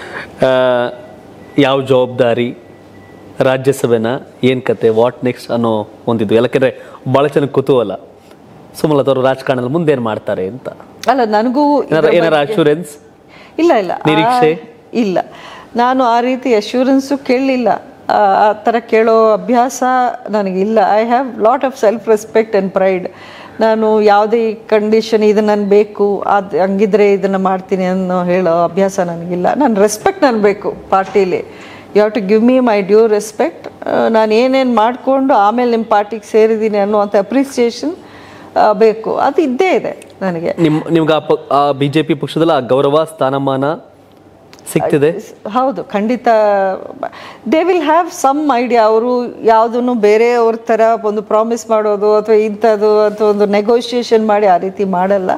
ಯಾವ ಜವಾಬ್ದಾರಿ ರಾಜ್ಯಸಭೆನ ಏನು ಕತೆ ವಾಟ್ ನೆಕ್ಸ್ಟ್ ಅನ್ನೋ ಒಂದಿದ್ದು ಯಾಕಂದ್ರೆ ಭಾಳ ಜನ ಕುತೂಹಲ ಸುಮಲತಾ ಅವರು ರಾಜಕಾರಣದಲ್ಲಿ ಮುಂದೇನು ಮಾಡ್ತಾರೆ ಅಂತ ಅಲ್ಲ ನನಗೂ ಏನಾರ ಏನಾರ ಅಶೂರೆನ್ಸ್ ಇಲ್ಲ ಇಲ್ಲ ಆ- ನಿರೀಕ್ಷೆ? ಇಲ್ಲ ನಾನು ಆ ರೀತಿ ಅಶ್ಯೂರೆನ್ಸು ಕೇಳಲಿಲ್ಲ ಆ ಆ ಥರ ಕೇಳೋ ಅಭ್ಯಾಸ ನನಗಿಲ್ಲ I have lot of self respect and pride ನಾನು ಯಾವುದೇ ಕಂಡೀಷನ್ ಇದು ನಾನು ಬೇಕು ಅದು ಹಂಗಿದ್ರೆ ಇದನ್ನು ಮಾಡ್ತೀನಿ ಅನ್ನೋ ಹೇಳೋ ಅಭ್ಯಾಸ ನನಗಿಲ್ಲ ನಾನು ರೆಸ್ಪೆಕ್ಟ್ ನಾನು ಬೇಕು ಪಾರ್ಟೀಲಿ you have to give me my due respect ನಾನು ಏನೇನು ಮಾಡಿಕೊಂಡು ಆಮೇಲೆ ನಿಮ್ಮ ಪಾರ್ಟಿಗೆ ಸೇರಿದ್ದೀನಿ ಅನ್ನುವಂಥ ಅಪ್ರಿಸಿಯೇಷನ್ ಬೇಕು ಅದು ಇದ್ದೇ ಇದೆ ನನಗೆ ನಿಮ್ ನಿಮ್ಗೆ ಆ ಪ- ಆ ಬಿಜೆಪಿ ಪಕ್ಷದಲ್ಲಿ ಆ ಗೌರವ ಸ್ಥಾನಮಾನ ಸಿಗ್ತಿದೆ ಹೌದು ಖಂಡಿತ they will have some idea ಅವರು ಯಾವುದನ್ನು ಬೇರೆಯವ್ರ ಥರ ಒಂದು ಪ್ರಾಮಿಸ್ ಮಾಡೋದು ಅಥವಾ ಇಂಥದ್ದು ಅಥವಾ ಒಂದು ನೆಗೋಷಿಯೇಷನ್ ಮಾಡಿ ಆ ರೀತಿ ಮಾಡಲ್ಲ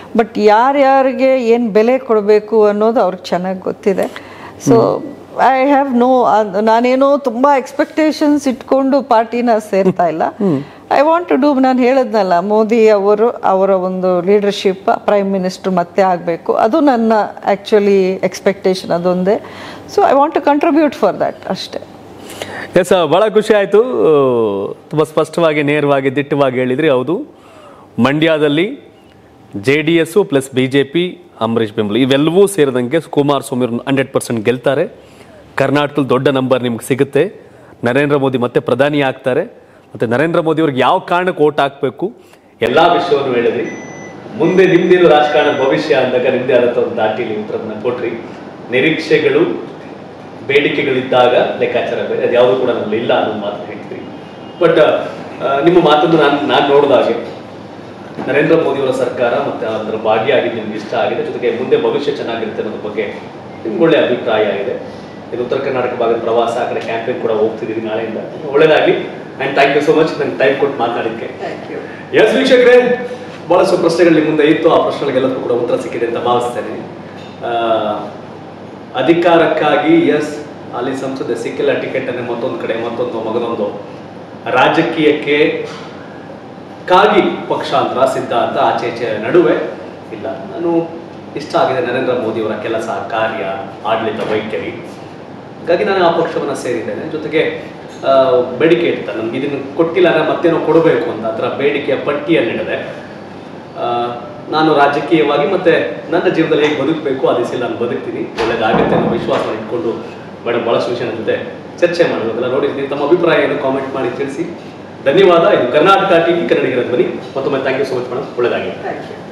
ಬಟ್ ಯಾರ್ಯಾರಿಗೆ ಏನು ಬೆಲೆ ಕೊಡಬೇಕು ಅನ್ನೋದು ಅವ್ರಿಗೆ ಚೆನ್ನಾಗಿ ಗೊತ್ತಿದೆ ಸೊ ಐ ಹ್ಯಾವ್ ನೋ ನಾನೇನೋ ತುಂಬ ಎಕ್ಸ್ಪೆಕ್ಟೇಷನ್ಸ್ ಇಟ್ಕೊಂಡು ಪಾರ್ಟಿನ ಸೇರ್ತಾ ಇಲ್ಲ ಐ ವಾಂಟ್ ಟು ಡೂ ನಾನು ಹೇಳಿದ್ನಲ್ಲ ಮೋದಿ ಅವರು ಅವರ ಒಂದು ಲೀಡರ್ಶಿಪ್ ಪ್ರೈಮ್ ಮಿನಿಸ್ಟರ್ ಮತ್ತೆ ಆಗಬೇಕು ಅದು ನನ್ನ ಆ್ಯಕ್ಚುಲಿ ಎಕ್ಸ್ಪೆಕ್ಟೇಷನ್ ಅದೊಂದೇ so I want to contribute for that ಅಷ್ಟೇ ಎಸ್ ಭಾಳ ಖುಷಿ ಆಯಿತು ತುಂಬ ಸ್ಪಷ್ಟವಾಗಿ ನೇರವಾಗಿ ದಿಟ್ಟವಾಗಿ ಹೇಳಿದ್ರಿ ಹೌದು ಮಂಡ್ಯದಲ್ಲಿ J D S plus B J P Ambareesh ಬೆಂಬಲ ಇವೆಲ್ಲವೂ ಸೇರಿದಂಗೆ ಕುಮಾರಸ್ವಾಮಿ ಹಂಡ್ರೆಡ್ ಪರ್ಸೆಂಟ್ ಗೆಲ್ತಾರೆ ಕರ್ನಾಟಕದಲ್ಲಿ ದೊಡ್ಡ ನಂಬರ್ ನಿಮ್ಗೆ ಸಿಗುತ್ತೆ ನರೇಂದ್ರ ಮೋದಿ ಮತ್ತೆ ಪ್ರಧಾನಿ ಆಗ್ತಾರೆ ಮತ್ತು ನರೇಂದ್ರ ಮೋದಿ ಅವ್ರಿಗೆ ಯಾವ ಕಾರಣಕ್ಕೆ ಓಟ್ ಹಾಕಬೇಕು ಎಲ್ಲ ವಿಷಯವನ್ನು ಹೇಳಿದ್ರಿ ಮುಂದೆ ನಿಮ್ದೇನು ರಾಜಕಾರಣ ಭವಿಷ್ಯ ಅಂದಾಗ ನಿಮ್ಮದೇ ಆದಂಥ ಒಂದು ದಾಟಿಲಿ ಉತ್ತರವನ್ನು ಕೊಟ್ರಿ ನಿರೀಕ್ಷೆಗಳು ಬೇಡಿಕೆಗಳಿದ್ದಾಗ ಲೆಕ್ಕಾಚಾರ ಬೇರೆ ಅದು ಯಾವುದು ಕೂಡ ನಮ್ಮಲ್ಲಿ ಇಲ್ಲ ಅನ್ನೋ ಮಾತು ಹೇಳ್ತೀವಿ ಬಟ್ ನಿಮ್ಮ ಮಾತನ್ನು ನಾನು ನಾನು ನೋಡಿದಾಗೆ ನರೇಂದ್ರ ಮೋದಿಯವರ ಸರ್ಕಾರ ಮತ್ತು ಅದರ ಭಾಗಿಯಾಗಿದ್ದು ನಿಮ್ಗೆ ಇಷ್ಟ ಆಗಿದೆ ಜೊತೆಗೆ ಮುಂದೆ ಭವಿಷ್ಯ ಚೆನ್ನಾಗಿರುತ್ತೆ ಅನ್ನೋದ್ರ ಬಗ್ಗೆ ನಿಮ್ಗೆ ಒಳ್ಳೆ ಅಭಿಪ್ರಾಯ ಇದೆ ಇದು ಉತ್ತರ ಕರ್ನಾಟಕ ಭಾಗದ ಪ್ರವಾಸ ಆ ಕಡೆ ಕ್ಯಾಂಪೇನ್ ಕೂಡ ಹೋಗ್ತಿದ್ದೀವಿ ನಾಳೆಯಿಂದ ಒಳ್ಳೇದಾಗಲಿ and thank you so much ನಂಗೆ ಟೈಮ್ ಕೊಟ್ಟು ಮಾತಾಡಿದ್ದಕ್ಕೆ ಎಸ್ ವೀಕ್ಷಕರೇ ಬಹಳಷ್ಟು ಪ್ರಶ್ನೆಗಳು ನಿಮ್ಮ ಮುಂದೆ ಇತ್ತು ಆ ಪ್ರಶ್ನೆಗಳಿಗೆಲ್ಲದಕ್ಕೂ ಕೂಡ ಉತ್ತರ ಸಿಕ್ಕಿದೆ ಅಂತ ಭಾವಿಸ್ತೇನೆ ಆ, ಅಧಿಕಾರಕ್ಕಾಗಿ ಎಸ್ ಅಲ್ಲಿ ಸಂಸದೆ ಸಿಕ್ಕಿಲ್ಲ ಟಿಕೆಟ್ ಅನ್ನು ಮತ್ತೊಂದು ಕಡೆ ಮತ್ತೊಂದು ಮಗದೊಂದು ರಾಜಕೀಯಕ್ಕೆ ಕಾಗಿ ಪಕ್ಷಾಂತರ ಸಿದ್ಧಾಂತ ಆಚೆ ಈಚೆ ನಡುವೆ ಇಲ್ಲ ನಾನು ಇಷ್ಟ ಆಗಿದೆ ನರೇಂದ್ರ ಮೋದಿಯವರ ಕೆಲಸ ಕಾರ್ಯ ಆಡಳಿತ ವೈಖರಿ ಹಾಗಾಗಿ ನಾನು ಆ ಪಕ್ಷವನ್ನು ಸೇರಿದ್ದೇನೆ ಜೊತೆಗೆ ಆ, ಬೇಡಿಕೆ ಇರ್ತಾರೆ ನಮ್ಗೆ ಇದನ್ನು ಕೊಟ್ಟಿಲ್ಲ ಅಂದ್ರೆ ಮತ್ತೇನೋ ಕೊಡಬೇಕು ಅಂತ ಅದರ ಬೇಡಿಕೆಯ ಪಟ್ಟಿಯನ್ನಿಡದೆ ಆ, ನಾನು ರಾಜಕೀಯವಾಗಿ ಮತ್ತೆ ನನ್ನ ಜೀವನದಲ್ಲಿ ಹೇಗೆ ಬದುಕಬೇಕು ಆ ದಿಸೆಯಲ್ಲಿ ನಾನು ಬದುಕ್ತೀನಿ ಒಳ್ಳೇದಾಗುತ್ತೆ ಅನ್ನೋ ವಿಶ್ವಾಸವನ್ನು ಇಟ್ಕೊಂಡು ಮೇಡಮ್ ಭಾಳಷ್ಟು ವಿಷಯ ನನ್ನ ಜೊತೆ ಚರ್ಚೆ ಮಾಡೋದೆಲ್ಲ ನೋಡಿದ್ದೀನಿ ತಮ್ಮ ಅಭಿಪ್ರಾಯ ಏನು ಕಾಮೆಂಟ್ ಮಾಡಿ ತಿಳಿಸಿ ಧನ್ಯವಾದ ಇದು ಕರ್ನಾಟಕ ಟಿವಿ ಕನ್ನಡಿಗರ ಧ್ವನಿ ಮತ್ತೊಮ್ಮೆ thank you so much madam ಒಳ್ಳೆದಾಗಿ ಥ್ಯಾಂಕ್ ಯು